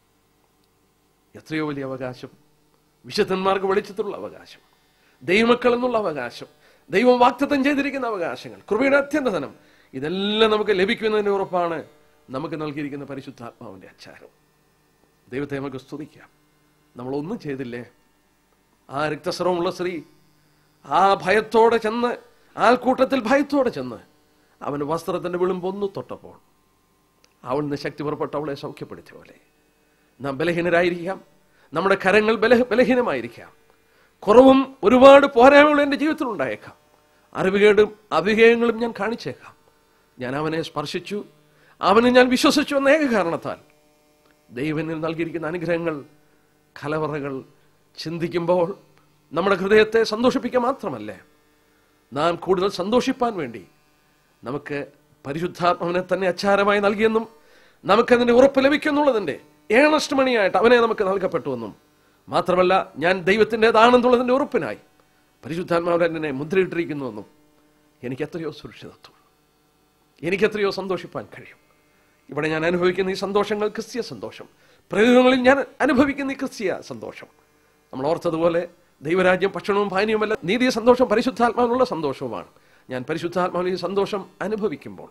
എത്രയോ വലിയ അവകാശം വിശുദ്ധന്മാർക്ക് വെളിച്ചത്തിലുള്ള അവകാശം ദൈവമക്കൾ എന്നുള്ള അവകാശം ദൈവം വാക്തത്വം ചെയ്തിരിക്കുന്ന അവകാശങ്ങൾ കൃപയുടെ അത്യന്തധനം ഇതെല്ലാം നമുക്ക് ലഭിക്കുന്നതിന്റെ ഉറപ്പാണ് നമുക്ക് നൽകിയിരിക്കുന്ന പരിശുദ്ധാത്മാവിന്റെ അച്ചാരം ദൈവത്തെ നമുക്ക് സ്തുതിക്കാം നമ്മളൊന്നും ചെയ്തില്ലേ ആ രക്തസ്രവമുള്ള സ്ത്രീ ആ ഭയത്തോടെ ചെന്ന് ആൾക്കൂട്ടത്തിൽ ഭയത്തോടെ ചെന്ന് അവന് വസ്ത്രത്തിന്റെ വിളുമ്പൊന്നു തൊട്ടപ്പോൾ അവിടുന്ന് ശക്തി പുറപ്പെട്ട് അവളെ സൗഖ്യപ്പെടുത്തിയ പോലെ നാം ബലഹീനരായിരിക്കാം നമ്മുടെ കരങ്ങൾ ബല ബലഹീനമായിരിക്കാം കുറവും ഒരുപാട് പോരായ്മകളും എൻ്റെ ജീവിതത്തിൽ ഉണ്ടായേക്കാം അറിവുകേടും അഭികയങ്ങളും ഞാൻ കാണിച്ചേക്കാം ഞാൻ അവനെ സ്പർശിച്ചു അവനെ ഞാൻ വിശ്വസിച്ചു എന്ന ഏക കാരണത്താൽ ദൈവനിൽ നൽകിയിരിക്കുന്ന അനുഗ്രഹങ്ങൾ കലവറകൾ ചിന്തിക്കുമ്പോൾ നമ്മുടെ ഹൃദയത്തെ സന്തോഷിപ്പിക്കുക മാത്രമല്ലേ നാം കൂടുതൽ സന്തോഷിപ്പാൻ വേണ്ടി നമുക്ക് പരിശുദ്ധാത്മാവിനെ തന്നെ അച്ചാരമായി നൽകിയെന്നും നമുക്കതിന്റെ ഉറപ്പ് ലഭിക്കുന്നുള്ളതിന്റെ ഏണസ്റ്റ് മണിയായിട്ട് അവനെ നമുക്ക് നൽകപ്പെട്ടുവെന്നും മാത്രമല്ല ഞാൻ ദൈവത്തിൻ്റെതാണെന്നുള്ളതിന്റെ ഉറപ്പിനായി പരിശുദ്ധാത്മാവിനെ എന്നെ മുദ്രയിട്ടിരിക്കുന്നുവെന്നും എനിക്ക് എത്രയോ സുരക്ഷിതത്വം എനിക്ക് എത്രയോ സന്തോഷിപ്പാൻ കഴിയും ഇവിടെ ഞാൻ അനുഭവിക്കുന്ന ഈ സന്തോഷങ്ങൾ ക്രിസ്തീയ സന്തോഷം പ്രയോഗങ്ങളിൽ ഞാൻ അനുഭവിക്കുന്ന ഈ ക്രിസ്തീയ സന്തോഷം നമ്മൾ ഓർത്തതുപോലെ ദൈവരാജ്യം ഭക്ഷണവും പാനീയവുമല്ല നീതിയ സന്തോഷം പരിശുദ്ധാത്മാവിനുള്ള സന്തോഷവുമാണ് ഞാൻ പരിശുദ്ധാത്മാവിൽ ഈ സന്തോഷം അനുഭവിക്കുമ്പോൾ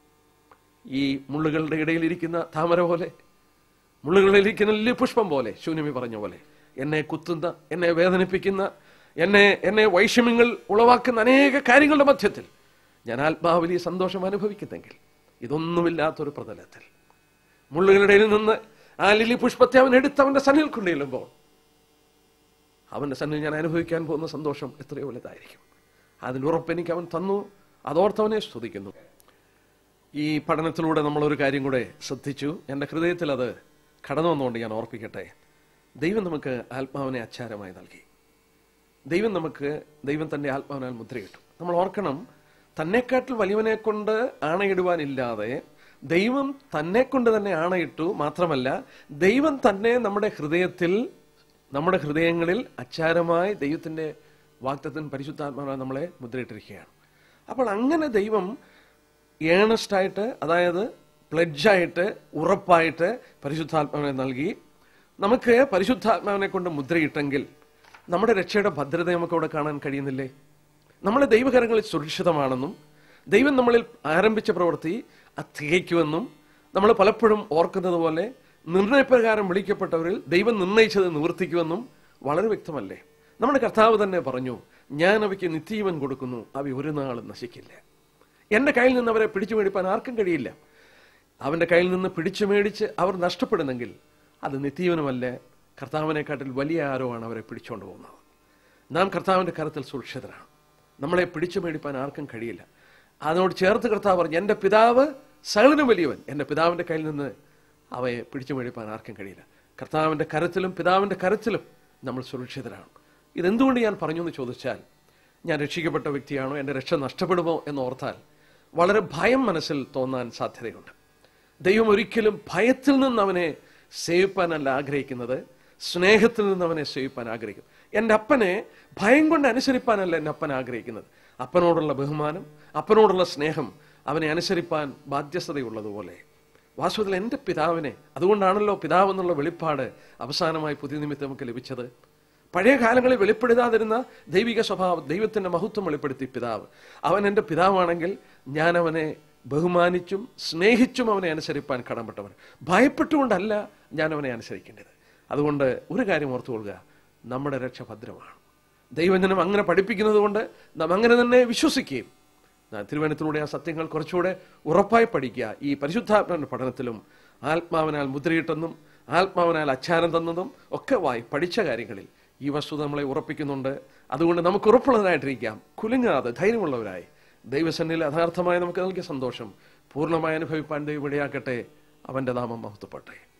ഈ മുള്ളുകളുടെ ഇടയിലിരിക്കുന്ന താമര പോലെ മുള്ളുകളിലിരിക്കുന്ന ലില്ലിപുഷ്പം പോലെ ശൂന്യമി പറഞ്ഞ പോലെ എന്നെ കുത്തുന്ന എന്നെ വേദനിപ്പിക്കുന്ന എന്നെ എന്നെ വൈഷമ്യങ്ങൾ ഉളവാക്കുന്ന അനേക കാര്യങ്ങളുടെ മധ്യത്തിൽ ഞാൻ ആത്മാവിൽ ഈ സന്തോഷം അനുഭവിക്കുന്നെങ്കിൽ ഇതൊന്നുമില്ലാത്തൊരു പ്രതലത്തിൽ മുള്ളുകളുടെ ഇടയിൽ നിന്ന് ആ ലില്ലി പുഷ്പത്തെ അവൻ എടുത്ത് അവന്റെ സന്നിൽ കൊണ്ടുചെല്ലുമ്പോൾ അവന്റെ സന്നിൽ ഞാൻ അനുഭവിക്കാൻ പോകുന്ന സന്തോഷം എത്രയോ വലുതായിരിക്കും അതിൻ്റെ ഉറപ്പ് എനിക്ക് അവൻ തന്നു അതോർത്തവനെ സ്തുതിക്കുന്നു ഈ പഠനത്തിലൂടെ നമ്മൾ ഒരു കാര്യം കൂടെ ശ്രദ്ധിച്ചു എൻ്റെ ഹൃദയത്തിൽ അത് കടന്നു വന്നുകൊണ്ട് ഞാൻ ഓർപ്പിക്കട്ടെ ദൈവം നമുക്ക് ആത്മാവിനെ അച്ചാരമായി നൽകി ദൈവം നമുക്ക് ദൈവം തന്റെ ആത്മാവിനാൽ മുദ്രയിട്ടു നമ്മൾ ഓർക്കണം തന്നെക്കാട്ടിൽ വലിയവനെ കൊണ്ട് ആണയിടുവാനില്ലാതെ ദൈവം തന്നെ കൊണ്ട് തന്നെ ആണയിട്ടു മാത്രമല്ല ദൈവം തന്നെ നമ്മുടെ ഹൃദയത്തിൽ നമ്മുടെ ഹൃദയങ്ങളിൽ അച്ചാരമായി ദൈവത്തിന്റെ വാക്തത്തിന് പരിശുദ്ധാത്മാവാൽ നമ്മളെ മുദ്രയിട്ടിരിക്കുകയാണ് അപ്പോൾ അങ്ങനെ ദൈവം ഏണസ്റ്റായിട്ട് അതായത് പ്ലഡ്ജായിട്ട് ഉറപ്പായിട്ട് പരിശുദ്ധാത്മാവിനെ നൽകി നമുക്ക് പരിശുദ്ധാത്മാവിനെ കൊണ്ട് മുദ്രയിട്ടെങ്കിൽ നമ്മുടെ രക്ഷയുടെ ഭദ്രത നമുക്ക് അവിടെ കാണാൻ കഴിയുന്നില്ലേ നമ്മളെ ദൈവകരങ്ങളിൽ സുരക്ഷിതമാണെന്നും ദൈവം നമ്മളിൽ ആരംഭിച്ച പ്രവൃത്തി അത് തികയ്ക്കുമെന്നും നമ്മൾ പലപ്പോഴും ഓർക്കുന്നത് പോലെ നിർണയപ്രകാരം വിളിക്കപ്പെട്ടവരിൽ ദൈവം നിർണയിച്ചത് നിവർത്തിക്കുമെന്നും വളരെ വ്യക്തമല്ലേ നമ്മുടെ കർത്താവ് തന്നെ പറഞ്ഞു ഞാൻ അവയ്ക്ക് നിത്യജീവൻ കൊടുക്കുന്നു അവ ഒരു നാളും നശിക്കില്ല എന്റെ കയ്യിൽ നിന്ന് അവരെ പിടിച്ചു മേടിപ്പാൻ ആർക്കും കഴിയില്ല അവന്റെ കയ്യിൽ നിന്ന് പിടിച്ചു മേടിച്ച് അവർ നഷ്ടപ്പെടുന്നെങ്കിൽ അത് നിത്യജീവനുമല്ല കർത്താവിനെക്കാട്ടിൽ വലിയ ആരോ ആണ് അവരെ പിടിച്ചുകൊണ്ട് പോകുന്നത് നാം കർത്താവിന്റെ കരത്തിൽ സുരക്ഷിതരാണ് നമ്മളെ പിടിച്ചു മേടിപ്പാൻ ആർക്കും കഴിയില്ല അതിനോട് ചേർത്ത് കർത്താവ് പറഞ്ഞു എൻ്റെ പിതാവ് സകലനും വലിയവൻ എൻ്റെ പിതാവിൻ്റെ കയ്യിൽ നിന്ന് അവയെ പിടിച്ചു മേടിപ്പാൻ ആർക്കും കഴിയില്ല കർത്താവിൻ്റെ കരത്തിലും പിതാവിൻ്റെ കരത്തിലും നമ്മൾ സുരക്ഷിതരാണ് ഇതെന്തുകൊണ്ട് ഞാൻ പറഞ്ഞു എന്ന് ചോദിച്ചാൽ ഞാൻ രക്ഷിക്കപ്പെട്ട വ്യക്തിയാണോ എൻ്റെ രക്ഷ നഷ്ടപ്പെടുമോ എന്ന് ഓർത്താൽ വളരെ ഭയം മനസ്സിൽ തോന്നാൻ സാധ്യതയുണ്ട് ദൈവം ഒരിക്കലും ഭയത്തിൽ നിന്ന് അവനെ സേവിപ്പാനല്ല ആഗ്രഹിക്കുന്നത് സ്നേഹത്തിൽ നിന്ന് അവനെ സേവിപ്പാൻ ആഗ്രഹിക്കും എൻ്റെ അപ്പനെ ഭയം കൊണ്ട് അനുസരിപ്പാനല്ല എൻ്റെ അപ്പൻ ആഗ്രഹിക്കുന്നത് അപ്പനോടുള്ള ബഹുമാനം അപ്പനോടുള്ള സ്നേഹം അവനെ അനുസരിപ്പാൻ ബാധ്യസ്ഥതയുള്ളതുപോലെ വാസ്തവത്തിൽ എൻ്റെ പിതാവിനെ അതുകൊണ്ടാണല്ലോ പിതാവ് എന്നുള്ള വെളിപ്പാട് അവസാനമായി പുതിയ നിമിത്തം നമുക്ക് ലഭിച്ചത് പഴയ കാലങ്ങളിൽ വെളിപ്പെടുത്താതിരുന്ന ദൈവിക സ്വഭാവം ദൈവത്തിന്റെ മഹത്വം വെളിപ്പെടുത്തി പിതാവ് അവൻ എൻ്റെ പിതാവാണെങ്കിൽ ഞാൻ അവനെ ബഹുമാനിച്ചും സ്നേഹിച്ചും അവനെ അനുസരിപ്പാൻ കടമ്പെട്ടവൻ ഭയപ്പെട്ടുകൊണ്ടല്ല ഞാൻ അവനെ അനുസരിക്കേണ്ടത് അതുകൊണ്ട് ഒരു കാര്യം ഓർത്തുകൊള്ളുക നമ്മുടെ രക്ഷ ഭദ്രമാണ് ദൈവജനം അങ്ങനെ പഠിപ്പിക്കുന്നത് കൊണ്ട് നാം അങ്ങനെ തന്നെ വിശ്വസിക്കുകയും തിരുവനന്തപുരത്തിലൂടെ ആ സത്യങ്ങൾ കുറച്ചുകൂടെ ഉറപ്പായി പഠിക്കുക ഈ പരിശുദ്ധാത്മാവിന്റെ പഠനത്തിലും ആത്മാവിനാൽ മുദ്രയിട്ടെന്നും ആത്മാവിനാൽ അച്ചാരം തന്നതും ഒക്കെ വായി പഠിച്ച കാര്യങ്ങളിൽ ഈ വസ്തുത നമ്മളെ ഉറപ്പിക്കുന്നുണ്ട് അതുകൊണ്ട് നമുക്ക് ഉറപ്പുള്ളതായിട്ടിരിക്കാം കുലുങ്ങാതെ ധൈര്യമുള്ളവരായി ദൈവസന്നിൽ യഥാർത്ഥമായി നമുക്ക് നൽകിയ സന്തോഷം പൂർണ്ണമായി അനുഭവിപ്പാൻ ദൈവം ഇടയാക്കട്ടെ അവന്റെ നാമം മഹത്വപ്പെട്ടെ